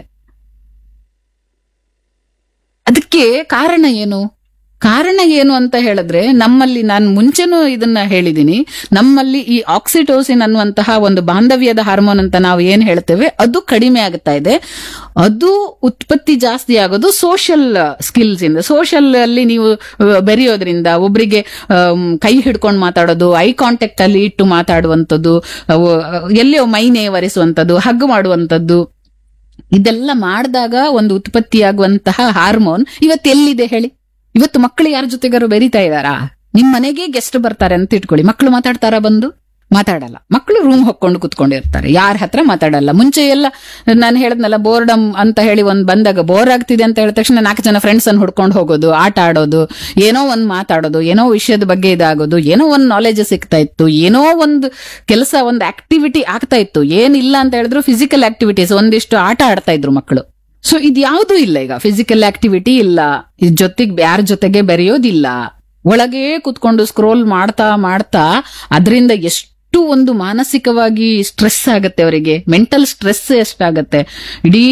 ಅದಕ್ಕೆ ಕಾರಣ ಏನು ಕಾರಣ ಏನು ಅಂತ ಹೇಳಿದ್ರೆ ನಮ್ಮಲ್ಲಿ ನಾನು ಮುಂಚೆನೂ ಇದನ್ನ ಹೇಳಿದೀನಿ ನಮ್ಮಲ್ಲಿ ಈ ಆಕ್ಸಿಟೋಸಿನ್ ಅನ್ನುವಂತಹ ಒಂದು ಬಾಂಧವ್ಯದ ಹಾರ್ಮೋನ್ ಅಂತ ನಾವು ಏನ್ ಹೇಳ್ತೇವೆ ಅದು ಕಡಿಮೆ ಆಗ್ತಾ ಇದೆ ಅದು ಉತ್ಪತ್ತಿ ಜಾಸ್ತಿ ಆಗೋದು ಸೋಷಿಯಲ್ ಸ್ಕಿಲ್ಸ್ ಇಂದ ಸೋಷಿಯಲ್ ಅಲ್ಲಿ ನೀವು ಆ, ಬೆರೆಯೋದ್ರಿಂದ ಒಬ್ರಿಗೆ ಆಮ್, ಕೈ ಹಿಡ್ಕೊಂಡು ಮಾತಾಡೋದು ಐ ಕಾಂಟ್ಯಾಕ್ಟ್ ಅಲ್ಲಿ ಇಟ್ಟು ಮಾತಾಡುವಂಥದ್ದು ಅವು, ಎಲ್ಲಿಯೋ ಮೈನೆ ಒರೆಸುವಂಥದ್ದು ಹಗ್ ಮಾಡುವಂಥದ್ದು ಇದೆಲ್ಲ ಮಾಡಿದಾಗ ಒಂದು ಉತ್ಪತ್ತಿಯಾಗುವಂತಹ ಹಾರ್ಮೋನ್ ಇವತ್ತು ಎಲ್ಲಿದೆ ಹೇಳಿ ಇವತ್ತು ಮಕ್ಕಳು ಯಾರ ಜೊತೆಗಾರು ಬೆರಿತಾ ಇದಾರಾ ನಿಮ್ ಮನೆಗೆ ಗೆಸ್ಟ್ ಬರ್ತಾರೆ ಅಂತ ಇಟ್ಕೊಳ್ಳಿ ಮಕ್ಕಳು ಮಾತಾಡ್ತಾರಾ ಬಂದು ಮಾತಾಡಲ್ಲ ಮಕ್ಕಳು ರೂಮ್ ಹೊಕ್ಕೊಂಡು ಕುತ್ಕೊಂಡಿರ್ತಾರೆ ಯಾರ ಹತ್ರ ಮಾತಾಡಲ್ಲ ಮುಂಚೆ ಎಲ್ಲ ನಾನು ಹೇಳದ್ನಲ್ಲ ಬೋರ್ಡಮ್ ಅಂತ ಹೇಳಿ ಒಂದ್ ಬಂದಾಗ ಬೋರ್ ಆಗ್ತಿದೆ ಅಂತ ಹೇಳಿದ ತಕ್ಷಣ ನಾಲ್ಕು ಜನ ಫ್ರೆಂಡ್ಸ್ ಅನ್ನು ಹುಡ್ಕೊಂಡು ಹೋಗೋದು ಆಟ ಆಡೋದು ಏನೋ ಒಂದ್ ಮಾತಾಡೋದು ಏನೋ ವಿಷಯದ ಬಗ್ಗೆ ಇದಾಗೋದು ಏನೋ ಒಂದ್ ನಾಲೆಜ್ ಸಿಗ್ತಾ ಇತ್ತು ಏನೋ ಒಂದು ಕೆಲಸ ಒಂದು ಆಕ್ಟಿವಿಟಿ ಆಗ್ತಾ ಇತ್ತು ಏನಿಲ್ಲ ಅಂತ ಹೇಳಿದ್ರು ಫಿಸಿಕಲ್ ಆಕ್ಟಿವಿಟೀಸ್ ಒಂದಿಷ್ಟು ಆಟ ಆಡ್ತಾ ಇದ್ರು ಮಕ್ಕಳು ಸೊ ಇದು ಯಾವ್ದೂ ಇಲ್ಲ ಈಗ ಫಿಸಿಕಲ್ ಆಕ್ಟಿವಿಟಿ ಇಲ್ಲ ಇದ್ ಜೊತೆಗೆ ಯಾರ ಜೊತೆಗೆ ಬೆರೆಯೋದಿಲ್ಲ ಒಳಗೆ ಕುತ್ಕೊಂಡು ಸ್ಕ್ರೋಲ್ ಮಾಡ್ತಾ ಮಾಡ್ತಾ ಅದರಿಂದ ಎಷ್ಟು ಒಂದು ಮಾನಸಿಕವಾಗಿ ಸ್ಟ್ರೆಸ್ ಆಗತ್ತೆ ಅವರಿಗೆ ಮೆಂಟಲ್ ಸ್ಟ್ರೆಸ್ ಎಷ್ಟಾಗತ್ತೆ ಇಡೀ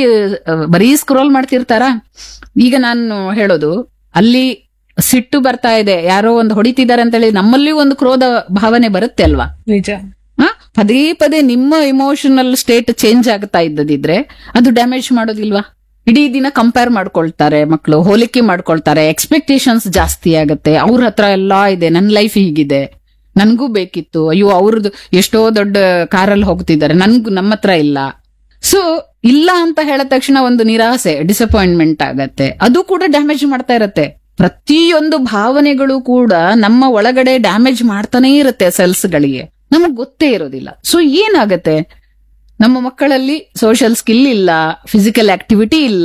ಆ, ಬರೀ ಸ್ಕ್ರೋಲ್ ಮಾಡ್ತಿರ್ತಾರ ಈಗ ನಾನು ಹೇಳೋದು ಅಲ್ಲಿ ಸಿಟ್ಟು ಬರ್ತಾ ಇದೆ ಯಾರೋ ಒಂದು ಹೊಡಿತಿದ್ದಾರೆ ಅಂತ ಹೇಳಿ ನಮ್ಮಲ್ಲಿಯೂ ಒಂದು ಕ್ರೋಧ ಭಾವನೆ ಬರುತ್ತೆ ಅಲ್ವಾ ನಿಜ ಆ, ಪದೇ ಪದೇ ನಿಮ್ಮ ಇಮೋಷನಲ್ ಸ್ಟೇಟ್ ಚೇಂಜ್ ಆಗ್ತಾ ಇದ್ದದಿದ್ರೆ ಅದು ಡ್ಯಾಮೇಜ್ ಮಾಡೋದಿಲ್ವಾ ಇಡೀ ದಿನ ಕಂಪೇರ್ ಮಾಡ್ಕೊಳ್ತಾರೆ ಮಕ್ಕಳು ಹೋಲಿಕೆ ಮಾಡ್ಕೊಳ್ತಾರೆ ಎಕ್ಸ್ಪೆಕ್ಟೇಷನ್ಸ್ ಜಾಸ್ತಿ ಆಗುತ್ತೆ ಅವ್ರ ಹತ್ರ ಎಲ್ಲ ಇದೆ ನನ್ನ ಲೈಫ್ ಹೀಗಿದೆ ನನ್ಗೂ ಬೇಕಿತ್ತು ಅಯ್ಯೋ ಅವ್ರದ್ದು ಎಷ್ಟೋ ದೊಡ್ಡ ಕಾರಲ್ಲಿ ಹೋಗ್ತಿದ್ದಾರೆ ನನ್ಗೂ ನಮ್ಮ ಹತ್ರ ಇಲ್ಲ ಸೊ ಇಲ್ಲ ಅಂತ ಹೇಳಿದ ತಕ್ಷಣ ಒಂದು ನಿರಾಸೆ ಡಿಸಪಾಯಿಂಟ್ಮೆಂಟ್ ಆಗತ್ತೆ ಅದು ಕೂಡ ಡ್ಯಾಮೇಜ್ ಮಾಡ್ತಾ ಇರತ್ತೆ ಪ್ರತಿಯೊಂದು ಭಾವನೆಗಳು ಕೂಡ ನಮ್ಮ ಒಳಗಡೆ ಡ್ಯಾಮೇಜ್ ಮಾಡ್ತಾನೆ ಇರುತ್ತೆ ಸೆಲ್ಸ್ಗಳಿಗೆ ನಮಗ್ ಗೊತ್ತೇ ಇರೋದಿಲ್ಲ ಸೊ ಏನಾಗತ್ತೆ ನಮ್ಮ ಮಕ್ಕಳಲ್ಲಿ ಸೋಷಿಯಲ್ ಸ್ಕಿಲ್ ಇಲ್ಲ ಫಿಸಿಕಲ್ ಆಕ್ಟಿವಿಟಿ ಇಲ್ಲ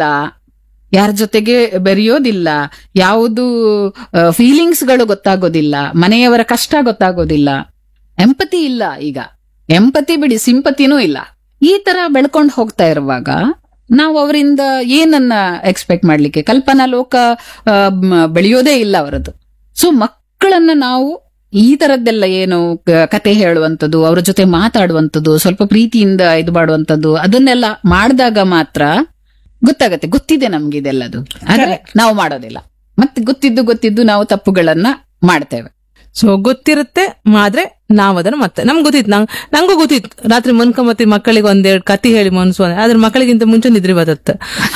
ಯಾರ ಜೊತೆಗೆ ಬೆರೆಯೋದಿಲ್ಲ ಯಾವುದು ಫೀಲಿಂಗ್ಸ್ಗಳು ಗೊತ್ತಾಗೋದಿಲ್ಲ ಮನೆಯವರ ಕಷ್ಟ ಗೊತ್ತಾಗೋದಿಲ್ಲ ಎಂಪತಿ ಇಲ್ಲ ಈಗ ಎಂಪತಿ ಬಿಡಿ ಸಿಂಪತಿನೂ ಇಲ್ಲ ಈ ತರ ಬೆಳ್ಕೊಂಡು ಹೋಗ್ತಾ ಇರುವಾಗ ನಾವು ಅವರಿಂದ ಏನನ್ನ ಎಕ್ಸ್ಪೆಕ್ಟ್ ಮಾಡ್ಲಿಕ್ಕೆ ಕಲ್ಪನಾ ಲೋಕ ಆ, ಮ್, ಬೆಳೆಯೋದೇ ಇಲ್ಲ ಅವರದ್ದು ಸೊ ಮಕ್ಕಳನ್ನ ನಾವು ಈ ತರದ್ದೆಲ್ಲ ಏನು ಕ- ಕತೆ ಹೇಳುವಂಥದ್ದು ಅವ್ರ ಜೊತೆ ಮಾತಾಡುವಂಥದ್ದು ಸ್ವಲ್ಪ ಪ್ರೀತಿಯಿಂದ ಇದು ಮಾಡುವಂಥದ್ದು ಅದನ್ನೆಲ್ಲ ಮಾಡಿದಾಗ ಮಾತ್ರ ಗೊತ್ತಾಗತ್ತೆ ಗೊತ್ತಿದೆ ನಮ್ಗೆ ಇದೆಲ್ಲದು ಆದ್ರೆ ನಾವು ಮಾಡೋದಿಲ್ಲ ಮತ್ತೆ ಗೊತ್ತಿದ್ದು ಗೊತ್ತಿದ್ದು ನಾವು ತಪ್ಪುಗಳನ್ನ ಮಾಡ್ತೇವೆ ಸೊ ಗೊತ್ತಿರುತ್ತೆ ಆದ್ರೆ ನಾವ್ ಅದನ್ನ ಮತ್ತೆ ನಮ್ಗೆ ಗೊತ್ತಿತ್ತು ನಂಗ್ ನಂಗೂ ಗೊತ್ತಿತ್ತು ರಾತ್ರಿ ಮನ್ಕೊಂಬತ್ತಿ ಮಕ್ಕಳಿಗೆ ಒಂದೆರಡು ಕತಿ ಹೇಳಿ ಮನ್ಸು ಅಂದ್ರೆ ಆದ್ರೆ ಮಕ್ಕಳಿಗಿಂತ ಮುಂಚೆ ನಿದ್ರೆ ಬದತ್ತ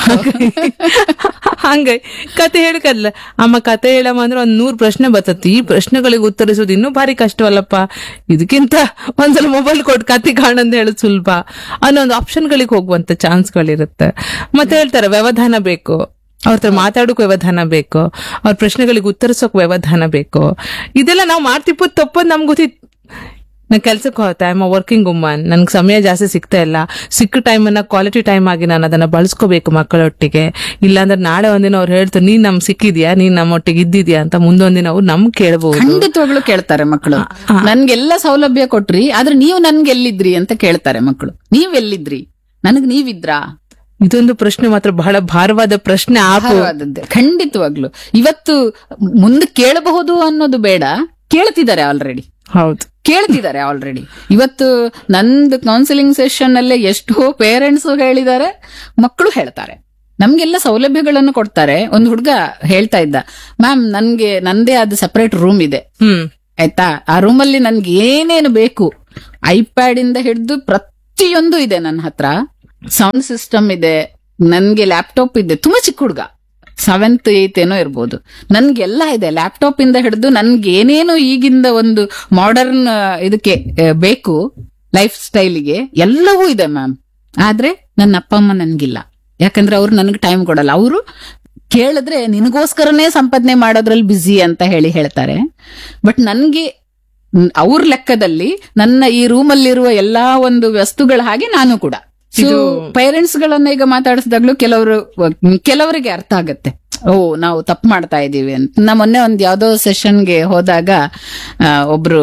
ಹಂಗೆ ಕತೆ ಹೇಳಿಕಲ್ಲ ಅಮ್ಮ ಕತೆ ಹೇಳಮ್ಮ ಅಂದ್ರೆ ಒಂದ್ ನೂರ್ ಪ್ರಶ್ನೆ ಬರ್ತತಿ ಈ ಪ್ರಶ್ನೆಗಳಿಗೆ ಉತ್ತರಿಸೋದು ಇನ್ನೂ ಭಾರಿ ಕಷ್ಟವಲ್ಲಪ್ಪ ಇದಕ್ಕಿಂತ ಒಂದ್ಸಲ ಮೊಬೈಲ್ ಕೊಟ್ಟು ಕತಿ ಕಾಣಂದ್ ಹೇಳೋದು ಸುಲಭ ಅನ್ನೋ ಒಂದು ಆಪ್ಷನ್ಗಳಿಗೆ ಹೋಗುವಂತ ಚಾನ್ಸ್ಗಳಿರುತ್ತೆ ಮತ್ತೆ ಹೇಳ್ತಾರೆ ವ್ಯವಧಾನ ಬೇಕು ಅವ್ರ ಹತ್ರ ಮಾತಾಡೋಕ್ ವ್ಯವಧಾನ ಬೇಕು ಅವ್ರ ಪ್ರಶ್ನೆಗಳಿಗೆ ಉತ್ತರಿಸೋಕ್ ವ್ಯವಧಾನ ಬೇಕು ಇದೆಲ್ಲ ನಾವು ಮಾಡ್ತಿಪ್ಪು ತಪ್ಪದ್ ನಮ್ಗೆ ಗೊತ್ತಿತ್ತು ನಾ ಕೆಲ್ಸಕ್ಕೆ ಹೋಗ್ತಾ ಐ ವರ್ಕಿಂಗ್ ವುಮನ್ ನನ್ಗೆ ಸಮಯ ಜಾಸ್ತಿ ಸಿಗ್ತಾ ಇಲ್ಲ ಸಿಕ್ಕ ಟೈಮ್ ಅನ್ನ ಕ್ವಾಲಿಟಿ ಟೈಮ್ ಆಗಿ ನಾನು ಅದನ್ನ ಬಳಸ್ಕೋಬೇಕು ಮಕ್ಕಳೊಟ್ಟಿಗೆ ಇಲ್ಲಾಂದ್ರೆ ನಾಳೆ ಒಂದಿನ ಅವ್ರು ಹೇಳ್ತಾರೆ ನೀನ್ ನಮ್ ಸಿಕ್ಕಿದ್ಯಾ ನೀನ್ ನಮ್ಮೊಟ್ಟಿಗೆ ಇದ್ದಿದ್ಯಾ ಅಂತ ಮುಂದೊಂದಿನ ಅವ್ರು ನಮ್ ಕೇಳಬಹುದು ಖಂಡಿತವಾಗ್ಲೂ ಕೇಳ್ತಾರೆ ಮಕ್ಕಳು ನನ್ಗೆಲ್ಲ ಸೌಲಭ್ಯ ಕೊಟ್ರಿ ಆದ್ರೆ ನೀವು ನನ್ಗೆ ಎಲ್ಲಿದ್ರಿ ಅಂತ ಕೇಳ್ತಾರೆ ಮಕ್ಕಳು ನೀವ್ ಎಲ್ಲಿದ್ರಿ ನನಗ್ ನೀವಿದ್ರಾ ಇದೊಂದು ಪ್ರಶ್ನೆ ಮಾತ್ರ ಬಹಳ ಭಾರವಾದ ಪ್ರಶ್ನೆ ಆಪು ಭಾರವಾದದ್ದೇ. ಖಂಡಿತವಾಗ್ಲು ಇವತ್ತು ಮುಂದೆ ಕೇಳಬಹುದು ಅನ್ನೋದು ಬೇಡ ಕೇಳ್ತಿದ್ದಾರೆ ಆಲ್ರೆಡಿ ಹೌದು ಕೇಳ್ತಿದ್ದಾರೆ ಆಲ್ರೆಡಿ ಇವತ್ತು ನಂದು ಕೌನ್ಸಿಲಿಂಗ್ ಸೆಷನ್ ಅಲ್ಲೇ ಎಷ್ಟೋ ಪೇರೆಂಟ್ಸ್ ಹೇಳಿದ್ದಾರೆ ಮಕ್ಕಳು ಹೇಳ್ತಾರೆ ನಮ್ಗೆಲ್ಲ ಸೌಲಭ್ಯಗಳನ್ನು ಕೊಡ್ತಾರೆ ಒಂದು ಹುಡುಗ ಹೇಳ್ತಾ ಇದ್ದ ಮ್ಯಾಮ್ ನನ್ಗೆ ನಂದೇ ಆದ ಸಪರೇಟ್ ರೂಮ್ ಇದೆ ಹ್ಮ್ ಆಯ್ತಾ ಆ ರೂಮಲ್ಲಿ ನನ್ಗೆ ಏನೇನು ಬೇಕು ಐಪ್ಯಾಡ್ ಇಂದ ಹಿಡಿದು ಪ್ರತಿಯೊಂದು ಇದೆ ನನ್ನ ಹತ್ರ ಸೌಂಡ್ ಸಿಸ್ಟಮ್ ಇದೆ ನನ್ಗೆ ಲ್ಯಾಪ್ಟಾಪ್ ಇದೆ ತುಂಬಾ ಚಿಕ್ಕ ಹುಡುಗ ಸೆವೆಂತ್ ಏತ್ ಏನೋ ಇರ್ಬೋದು ನನ್ಗೆಲ್ಲ ಇದೆ ಲ್ಯಾಪ್ಟಾಪ್ ಇಂದ ಹಿಡಿದು ನನ್ಗೆ ಏನೇನು ಈಗಿಂದ ಒಂದು ಮಾಡರ್ನ್ ಇದಕ್ಕೆ ಆ, ಬೇಕು ಲೈಫ್ ಸ್ಟೈಲಿಗೆ ಎಲ್ಲವೂ ಇದೆ ಮ್ಯಾಮ್ ಆದ್ರೆ ನನ್ನ ಅಪ್ಪ ಅಮ್ಮ ನನ್ಗಿಲ್ಲ ಯಾಕಂದ್ರೆ ಅವ್ರು ನನಗೆ ಟೈಮ್ ಕೊಡಲ್ಲ ಅವರು ಕೇಳಿದ್ರೆ ನಿನಗೋಸ್ಕರನೇ ಸಂಪಾದನೆ ಮಾಡೋದ್ರಲ್ಲಿ ಬ್ಯುಸಿ ಅಂತ ಹೇಳಿ ಹೇಳ್ತಾರೆ ಬಟ್ ನನ್ಗೆ ಅವ್ರ ಲೆಕ್ಕದಲ್ಲಿ ನನ್ನ ಈ ರೂಮಲ್ಲಿರುವ ಎಲ್ಲಾ ಒಂದು ವಸ್ತುಗಳ ಹಾಗೆ ನಾನು ಕೂಡ ಸೊ ಪೇರೆಂಟ್ಸ್ ಗಳನ್ನ ಈಗ ಮಾತಾಡಿಸಿದಾಗ್ಲೂ ಕೆಲವರು ಕೆಲವರಿಗೆ ಅರ್ಥ ಆಗತ್ತೆ ಓ ನಾವು ತಪ್ಪು ಮಾಡ್ತಾ ಇದೀವಿ ಅಂತ ನಾ ಮೊನ್ನೆ ಒಂದ್ ಯಾವ್ದೋ ಸೆಷನ್ಗೆ ಹೋದಾಗ ಆ, ಒಬ್ರು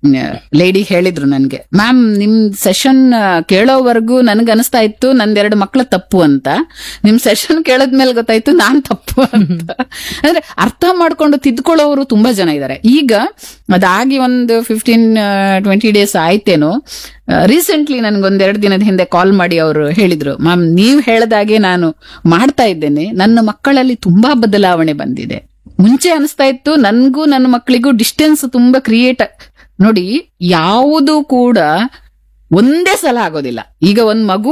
ಲೇಡಿ ಹೇಳಿದ್ರು ನನ್ಗೆ ಮ್ಯಾಮ್ ನಿಮ್ ಸೆಷನ್ ಕೇಳೋವರೆಗೂ ನನ್ಗೆ ಅನಿಸ್ತಾ ಇತ್ತು ನಂದೆರಡು ಮಕ್ಳ ತಪ್ಪು ಅಂತ ನಿಮ್ ಸೆಷನ್ ಕೇಳದ್ಮೇಲೆ ಗೊತ್ತಾಯ್ತು ನಾನ್ ತಪ್ಪು ಅಂತ ಅಂದ್ರೆ ಅರ್ಥ ಮಾಡ್ಕೊಂಡು ತಿದ್ಕೊಳ್ಳೋರು ತುಂಬಾ ಜನ ಇದ್ದಾರೆ ಈಗ ಅದಾಗಿ ಒಂದು ಫಿಫ್ಟೀನ್ ಟ್ವೆಂಟಿ ಡೇಸ್ ಆಯ್ತೇನೋ ರೀಸೆಂಟ್ಲಿ ನನ್ಗೊಂದೆರಡು ದಿನದ ಹಿಂದೆ ಕಾಲ್ ಮಾಡಿ ಅವರು ಹೇಳಿದ್ರು ಮ್ಯಾಮ್ ನೀವ್ ಹೇಳ್ದಾಗೆ ನಾನು ಮಾಡ್ತಾ ಇದ್ದೇನೆ ನನ್ನ ಮಕ್ಕಳಲ್ಲಿ ತುಂಬಾ ಬದಲಾವಣೆ ಬಂದಿದೆ ಮುಂಚೆ ಅನಿಸ್ತಾ ಇತ್ತು ನನ್ಗೂ ನನ್ನ ಮಕ್ಕಳಿಗೂ ಡಿಸ್ಟೆನ್ಸ್ ತುಂಬಾ ಕ್ರಿಯೇಟ್ ನೋಡಿ ಯಾವುದು ಕೂಡ ಒಂದೇ ಸಲ ಆಗೋದಿಲ್ಲ ಈಗ ಒಂದ್ ಮಗು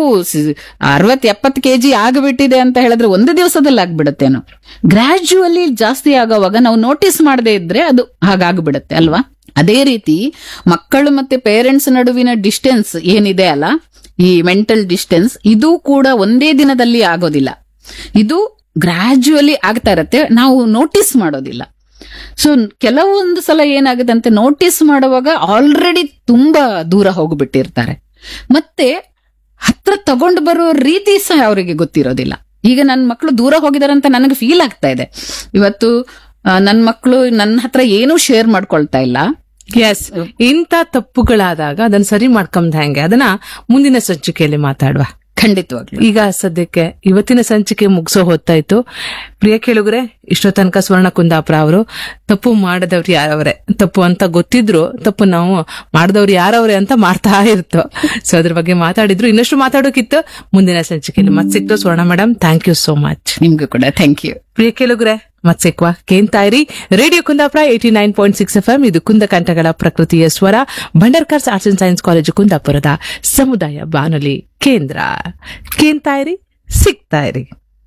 ಅರವತ್ ಎಪ್ಪತ್ತು ಕೆಜಿ ಆಗಿಬಿಟ್ಟಿದೆ ಅಂತ ಹೇಳಿದ್ರೆ ಒಂದು ದಿವಸದಲ್ಲಿ ಆಗ್ಬಿಡುತ್ತೇನೋ ಗ್ರಾಜುವಲಿ ಜಾಸ್ತಿ ಆಗೋವಾಗ ನಾವು ನೋಟಿಸ್ ಮಾಡದೇ ಇದ್ರೆ ಅದು ಹಾಗಾಗ್ಬಿಡುತ್ತೆ ಅಲ್ವಾ ಅದೇ ರೀತಿ ಮಕ್ಕಳು ಮತ್ತೆ ಪೇರೆಂಟ್ಸ್ ನಡುವಿನ ಡಿಸ್ಟೆನ್ಸ್ ಏನಿದೆ ಅಲ್ಲ ಈ ಮೆಂಟಲ್ ಡಿಸ್ಟೆನ್ಸ್ ಇದು ಕೂಡ ಒಂದೇ ದಿನದಲ್ಲಿ ಆಗೋದಿಲ್ಲ ಇದು ಗ್ರಾಜುವಲಿ ಆಗ್ತಾ ಇರತ್ತೆ ನಾವು ನೋಟಿಸ್ ಮಾಡೋದಿಲ್ಲ ಸೊ ಕೆಲವೊಂದು ಸಲ ಏನಾಗುತ್ತೆ ಅಂತ ನೋಟಿಸ್ ಮಾಡುವಾಗ ಆಲ್ರೆಡಿ ತುಂಬಾ ದೂರ ಹೋಗ್ಬಿಟ್ಟಿರ್ತಾರೆ ಮತ್ತೆ ಹತ್ರ ತಗೊಂಡು ಬರೋ ರೀತಿ ಸಹ ಅವರಿಗೆ ಗೊತ್ತಿರೋದಿಲ್ಲ ಈಗ ನನ್ನ ಮಕ್ಕಳು ದೂರ ಹೋಗಿದಾರೆ ಅಂತ ನನಗೆ ಫೀಲ್ ಆಗ್ತಾ ಇದೆ ಇವತ್ತು ನನ್ನ ಮಕ್ಕಳು ನನ್ನ ಹತ್ರ ಏನೂ ಶೇರ್ ಮಾಡ್ಕೊಳ್ತಾ ಇಲ್ಲ ಎಸ್ ಇಂಥ ತಪ್ಪುಗಳಾದಾಗ ಅದನ್ನ ಸರಿ ಮಾಡ್ಕೊಂಡ್ ಹೆಂಗೆ ಅದನ್ನ ಮುಂದಿನ ಸಂಚಿಕೆಯಲ್ಲಿ ಮಾತಾಡುವ ಖಂಡಿತವಾಗ್ಲು ಈಗ ಸದ್ಯಕ್ಕೆ ಇವತ್ತಿನ ಸಂಚಿಕೆ ಮುಗಿಸೋ ಹೊತ್ತಾಯ್ತು ಪ್ರಿಯ ಕೇಳುಗರೆ ಇಷ್ಟೋ ತನಕ ಸ್ವರ್ಣ ಕುಂದಾಪುರ ಅವರು ತಪ್ಪು ಮಾಡದವ್ರು ಯಾರವ್ರೆ ತಪ್ಪು ಅಂತ ಗೊತ್ತಿದ್ರು ತಪ್ಪು ನಾವು ಮಾಡದವ್ರು ಯಾರವ್ರೆ ಅಂತ ಮಾಡ್ತಾ ಇರ್ತೋ ಸೊ ಅದ್ರ ಬಗ್ಗೆ ಮಾತಾಡಿದ್ರು ಇನ್ನಷ್ಟು ಮಾತಾಡೋಕಿತ್ತು ಮುಂದಿನ ಸಂಚಿಕೆಯಲ್ಲಿ ಮತ್ತೆ ಸಿಕ್ತು Swarna madam thank you so much ನಿಮ್ಗೂ ಕೂಡ ಥ್ಯಾಂಕ್ ಯು ಪ್ರಿಯ ಕೇಳುಗರೆ ಮತ್ ಸಿಕ್ವಾ ಕೇಂತಾ ಇರಿ radio Kundapura eighty nine point six F ಇದು ಕುಂದಕಂಠಗಳ ಪ್ರಕೃತಿಯ ಸ್ವರ Bhandarkars arts and science college ಕುಂದಾಪುರದ ಸಮುದಾಯ ಬಾನುಲಿ ಕೇಂದ್ರ ಕೇಂತಾ ಇರಿ ಸಿಗ್ತಾ ಇರಿ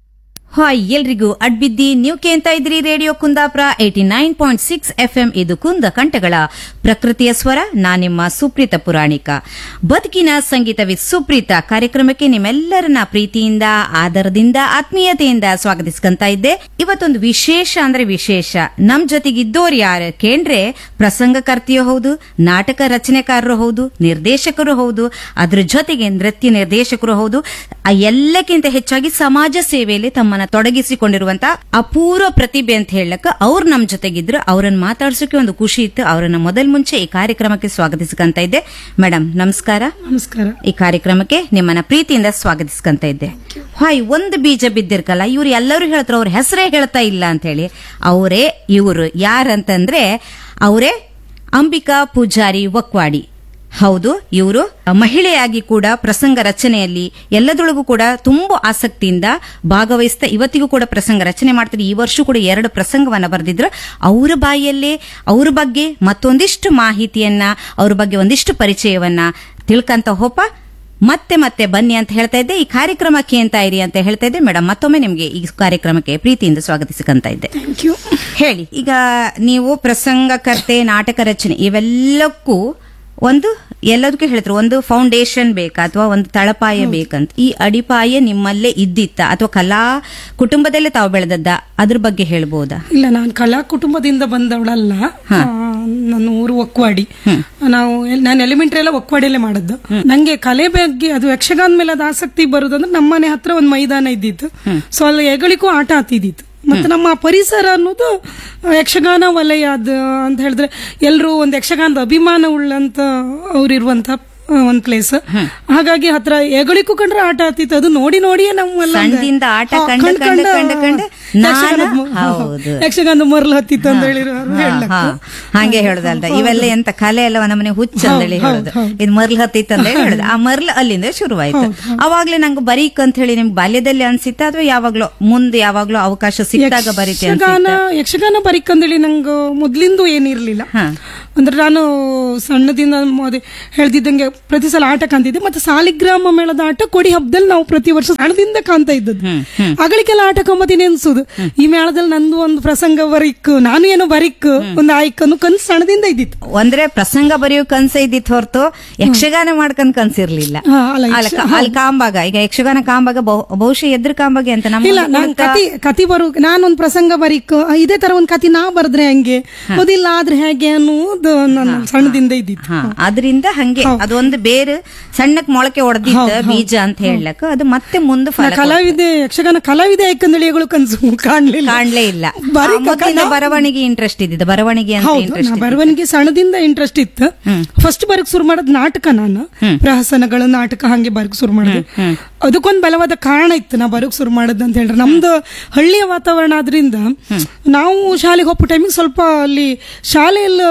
ಹಾಯ್ ಎಲ್ರಿಗೂ ಅಡ್ಬಿದ್ದಿ ನೀವು ಕೇಳ್ತಾ ಇದ್ರಿ radio Kundapura eighty nine point six F M ಇದು ಕುಂದ ಕಂಠಗಳ ಪ್ರಕೃತಿಯ ಸ್ವರ ನಾನಿಮ್ಮ ಸುಪ್ರೀತ ಪುರಾಣಿಕ ಬದುಕಿನ ಸಂಗೀತವಿದ್ ಸುಪ್ರೀತ ಕಾರ್ಯಕ್ರಮಕ್ಕೆ ನಿಮ್ಮೆಲ್ಲರನ್ನ ಪ್ರೀತಿಯಿಂದ ಆದರದಿಂದ ಆತ್ಮೀಯತೆಯಿಂದ ಸ್ವಾಗತಿಸ್ಕೊಂತ ಇದ್ದೆ ಇವತ್ತೊಂದು ವಿಶೇಷ ಅಂದ್ರೆ ವಿಶೇಷ ನಮ್ ಜೊತೆಗಿದ್ದೋರು ಯಾರು ಕೇಂದ್ರೆ ಪ್ರಸಂಗಕರ್ತಿಯೂ ಹೌದು ನಾಟಕ ರಚನೆಕಾರರು ಹೌದು ನಿರ್ದೇಶಕರು ಹೌದು ಅದ್ರ ಜೊತೆಗೆ ನೃತ್ಯ ನಿರ್ದೇಶಕರು ಹೌದು ಆ ಎಲ್ಲಕ್ಕಿಂತ ಹೆಚ್ಚಾಗಿ ಸಮಾಜ ಸೇವೆಯಲ್ಲಿ ತಮ್ಮನ್ನ ತೊಡಗಿಸಿಕೊಂಡಿರುವಂತ ಅಪೂರ್ವ ಪ್ರತಿಭೆ ಅಂತ ಹೇಳಕ್ ಅವ್ರು ನಮ್ ಜೊತೆಗಿದ್ರು ಅವ್ರನ್ನ ಮಾತಾಡ್ಸೋಕೆ ಒಂದು ಖುಷಿ ಇತ್ತು ಅವರನ್ನ ಮೊದಲ್ ಮುಂಚೆ ಈ ಕಾರ್ಯಕ್ರಮಕ್ಕೆ ಸ್ವಾಗತಿಸ್ಕೊಂತ ಇದ್ದೆ ಮೇಡಮ್ ನಮಸ್ಕಾರ ನಮಸ್ಕಾರ ಈ ಕಾರ್ಯಕ್ರಮಕ್ಕೆ ನಿಮ್ಮನ್ನ ಪ್ರೀತಿಯಿಂದ ಸ್ವಾಗತಿಸ್ಕೊಂತ ಇದ್ದೆ ಹಾಯ್ ಒಂದು ಬೀಜ ಬಿದ್ದಿರ್ಕಲ್ಲ ಇವ್ರು ಎಲ್ಲರೂ ಹೇಳ್ತಾರೆ ಅವ್ರ ಹೆಸರೇ ಹೇಳ್ತಾ ಇಲ್ಲ ಅಂತ ಹೇಳಿ ಅವರೇ ಇವರು ಯಾರಂತಂದ್ರೆ ಅವರೇ ಅಂಬಿಕಾ ಪೂಜಾರಿ ವಕ್ವಾಡಿ ಹೌದು ಇವರು ಮಹಿಳೆಯಾಗಿ ಕೂಡ ಪ್ರಸಂಗ ರಚನೆಯಲ್ಲಿ ಎಲ್ಲದರೊಳಗೂ ಕೂಡ ತುಂಬಾ ಆಸಕ್ತಿಯಿಂದ ಭಾಗವಹಿಸ್ತಾ ಇವತ್ತಿಗೂ ಕೂಡ ಪ್ರಸಂಗ ರಚನೆ ಮಾಡ್ತಾರೆ ಈ ವರ್ಷ ಕೂಡ ಎರಡು ಪ್ರಸಂಗವನ್ನ ಬರೆದಿದ್ರು ಅವರ ಬಾಯಲ್ಲೇ ಅವ್ರ ಬಗ್ಗೆ ಮತ್ತೊಂದಿಷ್ಟು ಮಾಹಿತಿಯನ್ನ ಅವ್ರ ಬಗ್ಗೆ ಒಂದಿಷ್ಟು ಪರಿಚಯವನ್ನ ತಿಳ್ಕಂತ ಹೋಪ ಮತ್ತೆ ಮತ್ತೆ ಬನ್ನಿ ಅಂತ ಹೇಳ್ತಾ ಇದ್ದೆ ಈ ಕಾರ್ಯಕ್ರಮಕ್ಕೆ ಅಂತ ಇರಿ ಅಂತ ಹೇಳ್ತಾ ಇದ್ದೆ ಮೇಡಮ್ ಮತ್ತೊಮ್ಮೆ ನಿಮ್ಗೆ ಈ ಕಾರ್ಯಕ್ರಮಕ್ಕೆ ಪ್ರೀತಿಯಿಂದ ಸ್ವಾಗತಿಸಿಕಂತ ಇದ್ದೆ ಹೇಳಿ ಈಗ ನೀವು ಪ್ರಸಂಗಕರ್ತೆ ನಾಟಕ ರಚನೆ ಇವೆಲ್ಲಕ್ಕೂ ಒಂದು ಎಲ್ಲದಕ್ಕೂ ಹೇಳ್ತಾರೆ ಒಂದು ಫೌಂಡೇಶನ್ ಬೇಕಾ ಅಥವಾ ಒಂದು ತಳಪಾಯ ಬೇಕಂತ ಈ ಅಡಿಪಾಯ ನಿಮ್ಮಲ್ಲೇ ಇದ್ದಿತ್ತ ಅಥವಾ ಕಲಾ ಕುಟುಂಬದಲ್ಲೇ ತಾವು ಬೆಳೆದದ್ದ ಅದ್ರ ಬಗ್ಗೆ ಹೇಳ್ಬೋದಾ ಇಲ್ಲ ನಾನು ಕಲಾ ಕುಟುಂಬದಿಂದ ಬಂದವಳಲ್ಲ ಆ, ನನ್ನ ಊರು ಒಕ್ವಾಡಿ ನಾವು ಎಲ್- ನಾನು ಎಲಿಮೆಂಟ್ರಿ ಎಲ್ಲ ಒಕ್ವಾಡಿಯಲ್ಲೇ ಮಾಡದ್ದು ನಂಗೆ ಕಲೆ ಬಗ್ಗೆ ಅದು ಯಕ್ಷಗಾನ ಮೇಲೆ ಅದು ಆಸಕ್ತಿ ಬರೋದಂದ್ರೆ ನಮ್ಮನೆ ಹತ್ರ ಒಂದು ಮೈದಾನ ಇದ್ದಿತ್ತು ಸೊ ಅಲ್ಲಿ ಹೆಗಳಿಗೂ ಆಟ ಆತಿದ್ದಿತ್ತು ಮತ್ತೆ ನಮ್ಮ ಪರಿಸರ ಅನ್ನೋದು ಆ, ಯಕ್ಷಗಾನ ವಲಯ ಅದು ಅಂತ ಹೇಳಿದ್ರೆ ಎಲ್ಲರೂ ಒಂದು ಯಕ್ಷಗಾನದ ಅಭಿಮಾನ ಉಳ್ಳಂತ ಅವ್ರಿರುವಂತ ಒಂದ್ ಪ್ಲೇಸ್ ಹಾಗಾಗಿ ಹತ್ರ ಹೆಗಳಿಗೂ ಕಂಡ್ರೆ ಆಟ ಆತಿತ್ತು ಅದು ನೋಡಿ ನೋಡಿಯೇ ನಮ್ಮೆಲ್ಲ ಸಣ್ಣದಿಂದ ಆಟ ಹಾ, ಕಂಡು ಕಂಡ್- ಕಂಡು ಕಂಡು- ಕಂಡು ಕಂಡು ನಾನು ಯಕ್ಷಗಾನದ ಮ- ಹೌದು ಯಕ್ಷಗಾನದ ಮರಳು ಹತ್ತಿತ್ತು ಅಂತ ಹೇಳಿರೋರು ಹಾ, ಹೇಳಕ್ ಹಾ. ಹಾಗೆ ಹೇಳುದಲ್ದ ಇವೆಲ್ಲ ಎಂತ ಕಲೆ ಎಲ್ಲ ನಮ್ಮನೆ ಹುಚ್ಚ ಅಂತೇಳಿ ಹೇಳುದು ಇದು ಮರ್ಲ್ ಹತ್ತಿತ್ತು ಅಂತ ಹೇಳಿ ಹೇಳುದು ಆ ಮರ್ಲ್ ಅಲ್ಲಿಂದ ಶುರುವಾಯ್ತು ಅವಾಗ್ಲೇ ನಂಗೆ ಬರೀಕ್ ಅಂತ ಹೇಳಿ ನಿಮ್ಗೆ ಬಾಲ್ಯದಲ್ಲಿ ಅನ್ಸಿತ್ತ ಅಥವಾ ಯಾವಾಗ್ಲೂ ಮುಂದೆ ಯಾವಾಗ್ಲೂ ಅವಕಾಶ ಸಿಕ್ಕಾಗ ಬರೀತೆ ಯಕ್ಷಗಾನ ಯಕ್ಷಗಾನ ಬರಿಕಂದೇಳಿ ನಂಗೆ ಮೊದ್ಲಿಂದು ಏನಿರ್ಲಿಲ್ಲ ಹಾ. ಅಂದ್ರೆ ನಾನು ಸಣ್ಣದಿಂದ ಅದೇ ಹೇಳ್ತಿದ್ದಂಗೆ ಪ್ರತಿ ಸಲ ಆಟ ಕಾಣ್ತಿದ್ದೆ ಮತ್ತೆ ಸಾಲಿಗ್ರಾಮ ಮೇಳದ ಆಟ ಕೊಡಿ ಹಬ್ಬದಲ್ಲಿ ನಾವು ಪ್ರತಿ ವರ್ಷ ಸಣ್ಣದಿಂದ ಕಾಣ್ತಾ ಇದ್ದದ್ದು ಅಗಳಿಗೆಲ್ಲ ಆಟ ಕಂಬತೀನಿ ಅನ್ಸುದು ಈ ಮೇಳದಲ್ಲಿ ನಂದು ಒಂದು ಪ್ರಸಂಗ ಬರಿಕ್ ನಾನು ಏನೋ ಬರಿಕ್ ಒಂದು ಆಯ್ಕನ್ನು ಕನ್ಸು ಸಣ್ಣದಿಂದ ಇದ್ದಿತ್ತು ಅಂದ್ರೆ ಪ್ರಸಂಗ ಬರೆಯೋ ಕನ್ಸ ಇದ್ದಿತ್ತು ಹೊರತು ಯಕ್ಷಗಾನ ಮಾಡ್ಕೊಂಡ್ ಕನ್ಸಿರ್ಲಿಲ್ಲ ಹಾ, ಅಲ್ಲ, ಅಲ್ಲ, ಕ- ಅಲ್ಲಿ ಕಾಂಬಾಗ ಈಗ ಯಕ್ಷಗಾನ ಕಾಂಬಾಗ ಬಹು- ಬಹುಶಃ ಎದ್ರ ಕಾಂಬಾಗೆ ಅಂತ ನಮ್ಮ ಇಲ್ಲ ನಾನ್ ಕುರಿತ- ಕತಿ ಕತಿ ಬರು ನಾನೊಂದು ಪ್ರಸಂಗ ಬರಿಕ್ ಇದೇ ತರ ಒಂದ್ ಕತಿ ನಾ ಬರ್ದ್ರೆ ಹಂಗೆ ಅದಿಲ್ಲ ಆದ್ರೆ ಹೇಗೆ ಅನ್ನೋದು ನನ್ನ ಸಣ್ಣದಿಂದ ಇದ್ದಿತ್ತು ಹಾ ಅದರಿಂದ ಹಂಗೆ ಅದೊಂದು ಬೇರೆ ಸಣ್ಣಕ್ ಮೊಳಕೆ ಹೊಡೆದಿತ್ತ ಬೀಜ ಅಂತ ಹೇಳಕ್ ಅದು ಮತ್ತೆ ಮುಂದೆ ಫಲ ನಾ ಕಲಾವಿದೆ ಯಕ್ಷಗಾನ ಕಲಾವಿದೆ ಯಾಕಂದೇಳಿಗಳು ಕನ್ಸು ಕಾಣ್ಲಿಲ್ಲ ಕಾಣ್ಲೇ ಇಲ್ಲ ಬರೀ ಆ, ಮೊದ್ಲಿಂದ ಬರವಣಿಗೆ ಇಂಟ್ರೆಸ್ಟ್ ಇದ್ದಿದ್ದು ಬರವಣಿಗೆ ಅಂತ ಹೌದು ಇಂಟ್ರೆಸ್ಟ್ ನಾ ಬರವಣಿಗೆ ಸಣ್ಣದಿಂದ ಇಂಟ್ರೆಸ್ಟ್ ಇತ್ತು ಫಸ್ಟ್ ಬರಕ್ ಶುರು ಮಾಡೋದು ನಾಟಕ ನಾನು ಪ್ರಹಸನಗಳು ನಾಟಕ ಹಂಗೆ ಬರಕ್ ಶುರು ಮಾಡಿದೆ ಅದಕ್ಕೊಂದು ಬಲವಾದ ಕಾರಣ ಇತ್ತು ನಾ ಬರಕ್ ಶುರು ಮಾಡದ್ ಅಂತ ಹೇಳಿದ್ರೆ ನಮ್ದು ಹಳ್ಳಿಯ ವಾತಾವರಣ ಆದ್ರಿಂದ ನಾವು ಶಾಲೆಗೆ ಹೋಗೋ ಟೈಮಿಗೆ ಸ್ವಲ್ಪ ಅಲ್ಲಿ ಶಾಲೆಯಲ್ಲಿ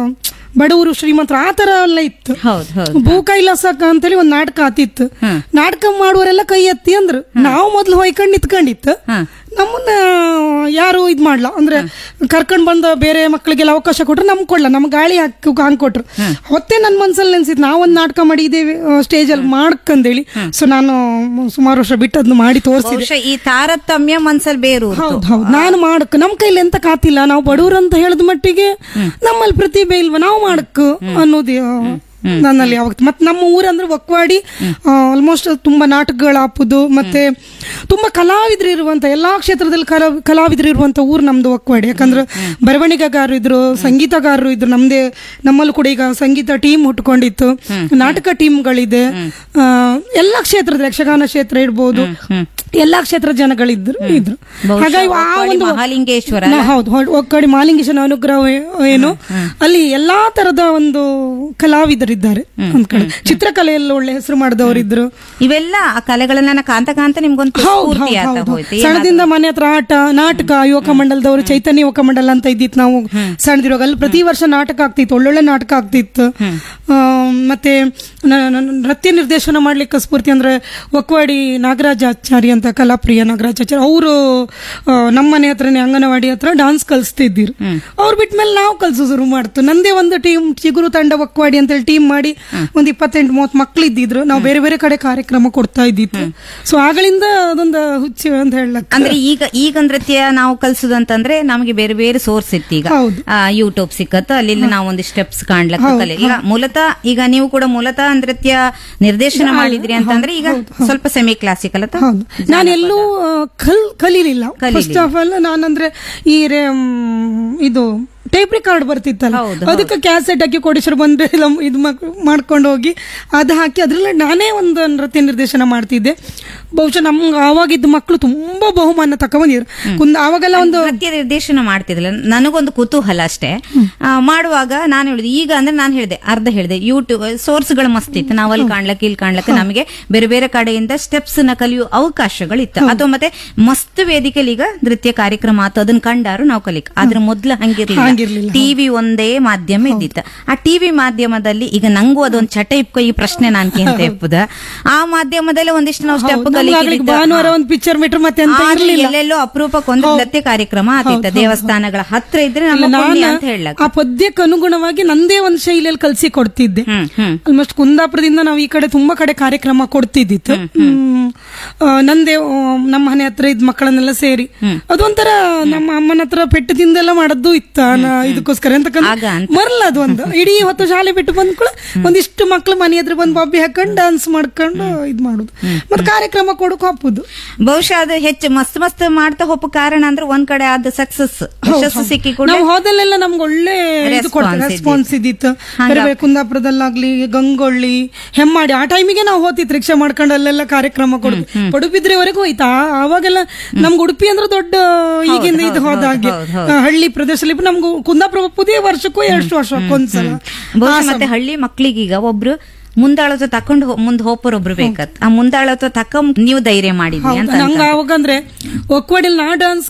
ಬಡವರು ಶ್ರೀಮಂತರು ಆ ತರ ಎಲ್ಲ ಇತ್ತು ಹೌದು ಹೌದು ಭೂ ಕೈಲಾಸಕ ಅಂತೇಳಿ ಒಂದ್ ನಾಟಕ ಆತಿತ್ತು ನಾಟಕ ಮಾಡುವವರೆಲ್ಲ ಕೈ ಎತ್ತಿ ಅಂದ್ರು ನಾವು ಮೊದ್ಲು ಹೊಯ್ಕೊಂಡ್ ನಿಂತ್ಕೊಂಡಿತ್ತು ನಮ್ಮನ್ನ ಯಾರು ಇದ್ ಮಾಡ್ಲ ಅಂದ್ರೆ ಕರ್ಕೊಂಡ್ ಬಂದ ಬೇರೆ ಮಕ್ಕಳಿಗೆಲ್ಲ ಅವಕಾಶ ಕೊಟ್ರು ನಮ್ಗೆ ಕೊಡ್ಲ ನಮ್ ಗಾಳಿ ಹಾಕಿ ಹಂಗ್ ಕೊಟ್ರು ಅವತ್ತೇ ನನ್ ಮನ್ಸಲ್ಲಿ ನೆನ್ಸಿತ್ತು ನಾವೊಂದ್ ನಾಟಕ ಮಾಡಿದ್ದೇವೆ ಸ್ಟೇಜ್ ಅಲ್ಲಿ ಮಾಡ್ಕಂದೇಳಿ ಸೊ ನಾನು ಸುಮಾರು ವರ್ಷ ಬಿಟ್ಟು ಅದನ್ನ ಮಾಡಿ ತೋರಿಸಿದೆ ಬಹುಶಃ ಈ ತಾರತಮ್ಯ ಮನ್ಸಲ್ಲಿ ಬೇರು ಹೌದು ಹೌದು ನಾನು ಮಾಡಕ್ ನಮ್ ಕೈಲಿ ಎಂತ ಕಾತಿಲ್ಲ ನಾವು ಬಡವರು ಅಂತ ಹೇಳಿದ ಮಟ್ಟಿಗೆ ನಮ್ಮಲ್ಲಿ ಪ್ರತಿಭೆ ಇಲ್ವಾ ನಾವು ಮಾಡಕ್ ಅನ್ನೋದು ಆ, ನನ್ನಲ್ಲಿ ಯಾವಾಗ ಮತ್ತೆ ನಮ್ಮ ಊರಂದ್ರೆ ಒಕ್ವಾಡಿ ಆಲ್ಮೋಸ್ಟ್ ತುಂಬಾ ನಾಟಕಗಳು ಹಾಪುದು ಮತ್ತೆ ತುಂಬಾ ಕಲಾವಿದ್ರು ಇರುವಂತ ಎಲ್ಲಾ ಕ್ಷೇತ್ರದಲ್ಲಿ ಕಲಾ ಕಲಾವಿದ್ರು ಇರುವಂತ ಊರು ನಮ್ದು ಒಕ್ವಾಡಿ ಯಾಕಂದ್ರೆ ಬರವಣಿಗೆಗಾರರು ಇದ್ರು ಸಂಗೀತಗಾರರು ಇದ್ರು ನಮ್ದೇ ನಮ್ಮಲ್ಲೂ ಕೂಡ ಈಗ ಸಂಗೀತ ಟೀಮ್ ಹುಟ್ಕೊಂಡಿತ್ತು ನಾಟಕ ಟೀಮ್ಗಳಿದೆ ಆ, ಎಲ್ಲಾ ಕ್ಷೇತ್ರದ ಯಕ್ಷಗಾನ ಕ್ಷೇತ್ರ ಇರ್ಬೋದು ಎಲ್ಲಾ ಕ್ಷೇತ್ರ ಜನಗಳಿದ್ರು ಇದ್ರು ಬಹುಶಃ ಹಾಗಾಗಿ ಆ ಒಕ್ಕಾಡಿ ಒಂದು ಮಹಾಲಿಂಗೇಶ್ವರ ನಾ- ಹೌದು ಹೌದು. ಒಕ್ಕಡಿ ಮಹಾಲಿಂಗೇಶನ ಅನುಗ್ರಹ ಏ- ಏನು ಅಲ್ಲಿ ಎಲ್ಲಾ ತರದ ಒಂದು ಕಲಾವಿದರಿದ್ದಾರೆ ಒಂದ್ ಕಡೆ ಚಿತ್ರಕಲೆಯಲ್ಲಿ ಒಳ್ಳೆ ಹೆಸರು ಮಾಡಿದವರಿದ್ರು ಇವೆಲ್ಲ ಆ ಕಲೆಗಳನ್ನ ಕಾಂತ ಕಾಂತ ನಿಮ್ಗೊಂದು ಹೌದು ಸ್ಫೂರ್ತಿ ಹೌದು, ಆಗ್ತಾ ಹೌದು. ಹೋಯ್ತು ಸಣ್ಣದಿಂದ ಮನೆ ಹತ್ರ ಆಟ ನಾಟಕ ಯುವಕ ಮಂಡಲದವರು ಚೈತನ್ಯ ಯುವಕ ಮಂಡಲ ಅಂತ ಇದ್ದಿತ್ತು ನಾವು ಸಣ್ಣದಿರುವಾಗ ಅಲ್ಲಿ ಪ್ರತಿ ವರ್ಷ ನಾಟಕ ಆಗ್ತಿತ್ತು ಒಳ್ಳೊಳ್ಳೆ ನಾಟಕ ಆಗ್ತಿತ್ತು ಆ, ಮತ್ತೆ ನ- ನ- ನೃತ್ಯ ನಿರ್ದೇಶನ ಮಾಡ್ಲಿಕ್ಕೆ ಸ್ಫೂರ್ತಿ ಅಂದ್ರೆ ಒಕ್ವಾಡಿ ನಾಗರಾಜಾಚಾರಿ ಅಂತ ಕಲಾಪ್ರಿಯ ನಾಗರಾಜಾಚಾರಿ ಅವರು ನಮ್ಮ ಮನೆ ಹತ್ರನೇ ಅಂಗನವಾಡಿ ಹತ್ರ ಡಾನ್ಸ್ ಕಲಿಸ್ತಿದ್ದಿರು ಅವ್ರು ಬಿಟ್ಮೇಲೆ ನಾವು ಕಲ್ಸೋ ಶುರು ಮಾಡ್ತು ನಂದೇ ಒಂದು ಟೀಮ್ ಚಿಗುರು ತಂಡ ಒಕ್ವಾಡಿ ಅಂತ ಹೇಳಿ ಟೀಮ್ ಮಾಡಿ ಒಂದ್ ಇಪ್ಪತ್ತೆಂಟು ಮೂವತ್ತು ಮಕ್ಳು ಇದ್ದಿದ್ರು ನಾವು ಬೇರೆ ಬೇರೆ ಕಡೆ ಕಾರ್ಯಕ್ರಮ ಕೊಡ್ತಾ ಇದ್ದಿತ್ತು ಸೊ ಆಗಳಿಂದ ಅದೊಂದು ಹುಚ್ಚು ಅಂತ ಹೇಳಕ್ ಅಂದ್ರೆ ಈಗ ಈಗ ನೃತ್ಯ ನಾವು ಕಲ್ಸುದು ಅಂತಂದ್ರೆ ನಮಗೆ ಬೇರೆ ಬೇರೆ ಸೋರ್ಸ್ ಇತ್ತು ಈಗ ಹೌದು. ಯೂಟ್ಯೂಬ್ ಸಿಕ್ಕತ್ತು ಅಲ್ಲಿ ನಾವು ಒಂದು ಸ್ಟೆಪ್ಸ್ ಕಾಣ್ಲಕ್ಕ ಕಲೆ ಈಗ ಮೂಲತಃ ಈಗ ನೀವು ಕೂಡ ಮೂಲತಃ ನೃತ್ಯ ನಿರ್ದೇಶನ ಮಾಡಿದ್ರಿ ಅಂತಂದ್ರೆ ಈಗ ಸ್ವಲ್ಪ ಸೆಮಿ ಕ್ಲಾಸಿಕಲ್ ಅಥವಾ ಹೌದು ನಾನೆಲ್ಲೂ ಆ, ಕಲ್ ಕಲೀಲಿಲ್ಲ ಫಸ್ಟ್ ಆಫ್ ಆಲ್ ನಾನಂದ್ರೆ ಈ ರೇ- ಮ್, ಇದು ಟೇಪ್ ರಿಕಾರ್ಡ್ ಬರ್ತಿತ್ತಲ್ಲ ಹೌದು, ಅದಕ್ಕೆ ಕ್ಯಾಸೆಟ್ ಹಾಕಿ ಕೊಡಿಸರು ಬಂದ್ರೆ ಎಲ್ಲ ಇದು ಮಕ್- ಮಾಡ್ಕೊಂಡು ಹೋಗಿ ಅದು ಹಾಕಿ ಅದ್ರಲ್ಲಿ ನಾನೇ ಒಂದು ನೃತ್ಯ ನಿರ್ದೇಶನ ಮಾಡ್ತಿದ್ದೆ ಬಹುಶಃ ನಮ್ಗೆ ಆವಾಗಿದ್ದ ಮಕ್ಕಳು ತುಂಬಾ ಬಹುಮಾನ ತಕೊಂಡ್ಬಂದಿದ್ರು ಕುಂದ ಆವಾಗೆಲ್ಲ ಒಂದು ನೃತ್ಯ ನಿರ್ದೇಶನ ಮಾಡ್ತಿದ್ದಿಲ್ಲ ನನಗೊಂದು ಕುತೂಹಲ ಅಷ್ಟೇ ಆ, ಮಾಡುವಾಗ ನಾನು ಹೇಳಿದೆ ಈಗ ಅಂದ್ರೆ ನಾನು ಹೇಳಿದೆ ಅರ್ಧ ಹೇಳಿದೆ ಯೂಟ್ಯೂಬ್ ಸೋರ್ಸ್ಗಳು ಮಸ್ತ್ ಇತ್ತು ನಾವು ಅಲ್ಲಿ ಕಾಣ್ಲಕ್ಕೆ ಇಲ್ಲಿ ಕಾಣ್ಲಕ್ಕೆ ನಮಗೆ ಬೇರೆ ಬೇರೆ ಕಡೆಯಿಂದ ಸ್ಟೆಪ್ಸ್ ನ ಕಲಿಯೋ ಅವಕಾಶಗಳಿತ್ತು ಅಥವಾ ಮತ್ತೆ ಮಸ್ತ್ ವೇದಿಕೆಯಲ್ಲಿ ಈಗ ನೃತ್ಯ ಕಾರ್ಯಕ್ರಮ ಆತು ಅದನ್ನ ಕಂಡಾರು ನಾವು ಕಲಿಕ್ ಆದ್ರೆ ಮೊದ್ಲು ಹಂಗಿರ್ಲಿಲ್ಲ ಹಂಗಿರ್ಲಿಲ್ಲ, ಟಿವಿ ಒಂದೇ ಮಾಧ್ಯಮ ಇದ್ದಿತ್ತು ಆ ಟಿವಿ ಮಾಧ್ಯಮದಲ್ಲಿ ಈಗ ನಂಗೂ ಅದೊಂದು ಚಟ ಇಪ್ಕೊ ಈ ಪ್ರಶ್ನೆ ನಾನ್ ಕೇಂತ ಇಪ್ಪುದ ಆ ಮಾಧ್ಯಮದಲ್ಲಿ ಒಂದಿಷ್ಟು ನಾವು ಸ್ಟೆಪ್ ನಮ್ಗಾಗ್ಲಿಕ್ಕೆ ಭಾನುವಾರ ಒಂದು ಪಿಕ್ಚರ್ ಮೀಟರ್ ಮತ್ತೆ ಅಂತ ಇರ್ಲಿಲ್ಲ ಎಲ್ಲೆಲ್ಲೋ ಅಪರೂಪಕ್ಕೆ ಒಂದು ನೃತ್ಯ ಕಾರ್ಯಕ್ರಮ ಆತಿತ್ತು ದೇವಸ್ಥಾನಗಳ ಹತ್ರ ಇದ್ರೆ ನಮ್ಮ ಪುಣ್ಯ ಅಂತ ಹೇಳಕ್ ಆ ಪದ್ಯಕ್ಕೆ ಅನುಗುಣವಾಗಿ ನಂದೇ ಒಂದು ಶೈಲಿಯಲ್ಲಿ ಕಲ್ಸಿ ಕೊಡ್ತಿದ್ದೆ ಹ್ಮ್ ಹ್ಮ್ ಆಲ್ಮೋಸ್ಟ್ ಕುಂದಾಪುರದಿಂದ ನಾವು ಈ ಕಡೆ ತುಂಬಾ ಕಡೆ ಕಾರ್ಯಕ್ರಮ ಕೊಡ್ತಿದ್ದಿತ್ತು ಹ್ಮ್. ಆ, ನಂದೇ ಆ, ನಮ್ಮ ಮನೆ ಹತ್ರ ಇದ್ ಮಕ್ಕಳನ್ನೆಲ್ಲ ಸೇರಿ ಅದೊಂಥರ ನಮ್ಮ ಅಮ್ಮನ ಹತ್ರ ಪೆಟ್ಟು ತಿಂದೆಲ್ಲ ಮಾಡದ್ದು ಇತ್ತ ನಾ ಇದಕ್ಕೋಸ್ಕರ ಆಗ ಎಂತಕ್ಕಂತ ಅಂತ. ಮರ್ಲ ಅದು ಒಂದು ಇಡೀ ಹೊತ್ತು ಶಾಲೆ ಬಿಟ್ಟು ಬಂದ್ ಕೂಡ ಒಂದಿಷ್ಟು ಮಕ್ಳು ಮನೆ ಹತ್ರ ಬಂದು ಬಬ್ಬಿ ಹಾಕೊಂಡು ಡಾನ್ಸ್ ಮಾಡ್ಕೊಂಡು ಇದ್ ಮಾಡುದು ಮತ್ತೆ ಕಾರ್ಯಕ್ರಮ ಕೊಡಕ್ ಹಾಪುದು ಬಹುಶಃ ಅದು ಹೆಚ್ಚು ಮಸ್ತ್ ಮಸ್ತ್ ಮಾಡ್ತಾ ಹೋಪ ಕಾರಣ ಅಂದ್ರೆ ಒಂದ್ ಕಡೆ ಆದ ಸಕ್ಸಸ್ ಯಶಸ್ಸು ಸಿಕ್ಕಿ ಕೂಡ ನಾವು ಹೋದಲ್ಲೆಲ್ಲ ನಮ್ಗೆ ಒಳ್ಳೆ ಇದು ಕೊಡ್ತಾರೆ Response ರೆಸ್ಪಾನ್ಸ್ ಇದ್ದಿತ್ತು ಬೇರೆ ಬೇರೆ ಕುಂದಾಪುರದಲ್ಲಾಗ್ಲಿ ಗಂಗೊಳ್ಳಿ ಹೆಮ್ಮಾಡಿ ಆ ಟೈಮಿಗೆ ನಾವು ಹೋತಿತ್ತು ರಿಕ್ಷಾ ಮಾಡ್ಕೊಂಡು ಅಲ್ಲೆಲ್ಲ ಕಾರ್ಯಕ್ರಮ ಕೊಡುದು ಪಡುಬಿದ್ರೆವರೆಗೂ ಹೋಯ್ತಾ ಆವಾಗೆಲ್ಲ ನಮ್ಗೆ ಉಡುಪಿ ಅಂದ್ರೆ ದೊಡ್ಡ ಈಗಿಂದ ಇದು ಹೋದ ಹಾಗೆ ಆ, ಹಳ್ಳಿ ಪ್ರದೇಶದಲ್ಲಿ ನಮ್ಗೆ ಕುಂದಾಪುರ ಪುದಿಯ ವರ್ಷಕ್ಕೂ ಎರಡು ವರ್ಷಕ್ಕೊಂದ್ಸಲ ಬಹುಶಃ ಮತ್ತೆ ಹಳ್ಳಿ ಮಕ್ಳಿಗೀಗ ಒಬ್ರು ಮುಂದಾಳತ್ವ ತಕೊಂಡು ಹೋ- ಮುಂದ್ ಹೋಪರೊಬ್ರು ಬೇಕತ್ ಆ ಮುಂದಾಳತ್ವ ತಕ್ಕ ನೀವು ಧೈರ್ಯ ಮಾಡಿದ್ರಿ ಅಂತ ನಂಗೆ ಅವಾಗ ಅಂದ್ರೆ ಒಕ್ವಾಡಿಲ್ ನಾ ಡಾನ್ಸ್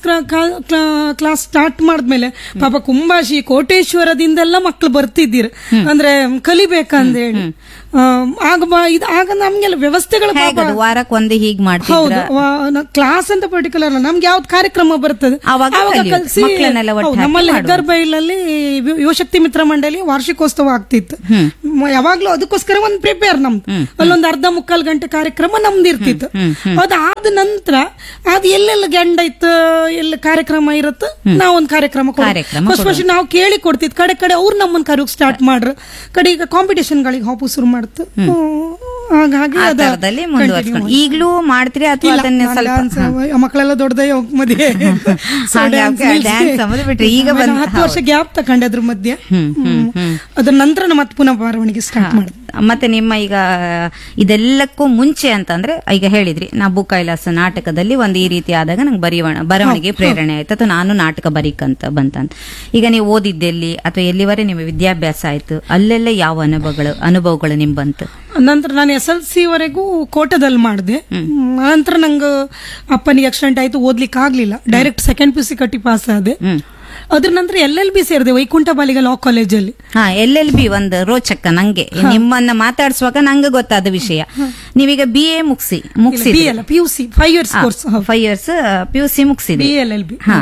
ಕ್ಲಾಸ್ ಸ್ಟಾರ್ಟ್ ಮಾಡಿದ್ಮೇಲೆ ಪಾಪ ಕುಂಬಾಶಿ ಕೋಟೇಶ್ವರದಿಂದೆಲ್ಲ ಮಕ್ಳು ಬರ್ತಿದ್ದೀರ ಅಂದ್ರೆ ಕಲಿಬೇಕಂತ ಹೇಳಿ ಆ, ಆಗ ಬ- ಇದು ಆಗ ನಮ್ಗೆಲ್ಲ ವ್ಯವಸ್ಥೆಗಳು ಪಾಪ ಹೇಗದು ವಾರಕ್ಕೆ ಒಂದು ಹೀಗ್ ಹೌದು ಮಾಡ್ತಿದ್ರ ಕ್ಲಾಸ್ ಅಂತ ಪರ್ಟಿಕ್ಯುಲರ್ ಅಲ್ಲ ನಮ್ಗೆ ಯಾವ್ದು ಕಾರ್ಯಕ್ರಮ ಬರ್ತದೆ ಆವಾಗ ಕಲಿಯೋದು. ಕಲ್ಸಿ ಮಕ್ಳನ್ನೆಲ್ಲ ಒಟ್ಟು ಹೌದು, ಹಾಕಿ ನಮ್ಮಲ್ಲಿ ಮಾಡೋದು. ಹೆಗ್ಗರ್ ಬೈಲಲ್ಲಿ ಯುವ- ಯುವಶಕ್ತಿ ಮಿತ್ರ ಮಂಡಳಿ ವಾರ್ಷಿಕೋತ್ಸವ ಆಗ್ತಿತ್ತು ಮ- ಯಾವಾಗ್ಲೂ ಅದಕ್ಕೋಸ್ಕರ ಒಂದು ಪ್ರಿಪೇರ್ ನಮ್ದು ಅಲ್ಲೊಂದು ಅರ್ಧ ಮುಕ್ಕಾಲ್ ಗಂಟೆ ಕಾರ್ಯಕ್ರಮ ನಮ್ದು ಇರ್ತಿತ್ತು ಅದಾದ ನಂತರ ಅದು ಎಲ್ಲೆಲ್ಲ ಗಂಡ ಇತ್ತು ಎಲ್ಲ ಕಾರ್ಯಕ್ರಮ ಇರುತ್ತೆ ನಾವೊಂದು ಕಾರ್ಯಕ್ರಮ ಕಾರ್ಯಕ್ರಮ ಫಸ್ಟ್ ಫಸ್ಟ್ ನಾವು ಕೇಳಿ ಕೊಡ್ತಿದ್ ಕಡೆ ಕಡೆ ಅವ್ರು ನಮ್ಮನ್ನ ಕರೋಕ್ ಸ್ಟಾರ್ಟ್ ಮಾಡ್ರು ಕಡೆ ಈಗ ಕಾಂಪಿಟೇಷನ್ ಗಳಿಗೆ ಹಾಪು ಶುರು ಮಾಡ್ತು ಹ್ಮ್. ಹಾಗಾಗಿ ಆ ಅದ ತರದಲ್ಲಿ ಮುಂದುವರ್ಸ್ಕೊಂಡು ಈಗ್ಲೂ ಮಾಡ್ತೀರಿ ಅಥವಾ ಇಲ್ಲ, ಅದನ್ನ ನಾನ್ ಸ್ವಲ್ಪ dance, ಮಕ್ಕಳೆಲ್ಲ ದೊಡ್ಡದೇ ಮದುವೆ So ಹಾಗೆ dance ಹಾಗೆ ನಿಲ್ಸಿ. dance ಸಂಬಂಧ ಬಿಟ್ರೆ ಈಗ ಆಮೇಲೆ ಬಂದ್- ಹತ್ತು ವರ್ಷ ಗ್ಯಾಪ್ ತಕೊಂಡೆ ಅದ್ರ ಮಧ್ಯೆ ಹ್ಮ್. ಅದ್ರ ನಂತರ ನಾ ಮತ್ತೆ ಪುನಃ ಬರವಣಿಗೆ ಸ್ಟಾರ್ಟ್ ಮಾಡಿದೆ ಮತ್ತೆ ನಿಮ್ಮ ಈಗ ಇದೆಲ್ಲಕ್ಕೂ ಮುಂಚೆ ಅಂತಂದ್ರೆ ಈಗ ಹೇಳಿದ್ರಿ ನಾ ಕೈಲಾಸ ನಾಟಕದಲ್ಲಿ ಒಂದು ಈ ರೀತಿ ಆದಾಗ ನಂಗೆ ಬರೆಯವಣ ಬರವಣಿಗೆ ಪ್ರೇರಣೆ ಆಯ್ತು ಅಥವಾ ನಾನು ನಾಟಕ ಬರೀಕಂತ ಬಂತಂತ ಈಗ ನೀವು ಓದಿದ್ದೆಲ್ಲಿ ಅಥವಾ ಎಲ್ಲಿವರೆ ನಿಮ್ಮ ವಿದ್ಯಾಭ್ಯಾಸ ಆಯ್ತು ಅಲ್ಲೆಲ್ಲ ಯಾವ ಅನುಭವಗಳು ಅನುಭವಗಳು ನಿಮ್ ಬಂತು ನಂತರ ನಾನು ಎಸ್ ಎಲ್ ಸಿ ವರೆಗೂ ಕೋಟದಲ್ಲಿ ಮಾಡಿದೆ ನಂತರ ನಂಗೆ ಅಪ್ಪನಿಗೆ ಆಕ್ಸಿಡೆಂಟ್ ಆಯ್ತು ಓದ್ಲಿಕ್ಕೆ ಆಗ್ಲಿಲ್ಲ ಡೈರೆಕ್ಟ್ ಸೆಕೆಂಡ್ ಪಿ ಸಿ ಕಟ್ಟಿ ಪಾಸ್ ಆದೆ ಅದ್ರ ನಂತರ ಎಲ್ ಎಲ್ ಬಿ ಸೇರಿದೆ ವೈಕುಂಠ ಬಾಲಿಗ ಲಾ ಕಾಲೇಜಲ್ಲಿ ಹಾ ಎಲ್ ಎಲ್ ಬಿ ಒಂದು ರೋಚಕ ನಂಗೆ ನಿಮ್ಮನ್ನ ಮಾತಾಡ್ಸುವಾಗ ನಂಗೆ ಗೊತ್ತಾದ ವಿಷಯ ನೀವೀಗ ಬಿ ಎ ಮುಗಿಸಿ ಬಿ ಮುಗಿಸಿದ್ರಿ ಅಲ್ಲ P U C five years course five years P U C ಮುಗಿಸಿದ್ರಿ ಬಿ ಎಲ್ ಎಲ್ ಬಿ ಹಾ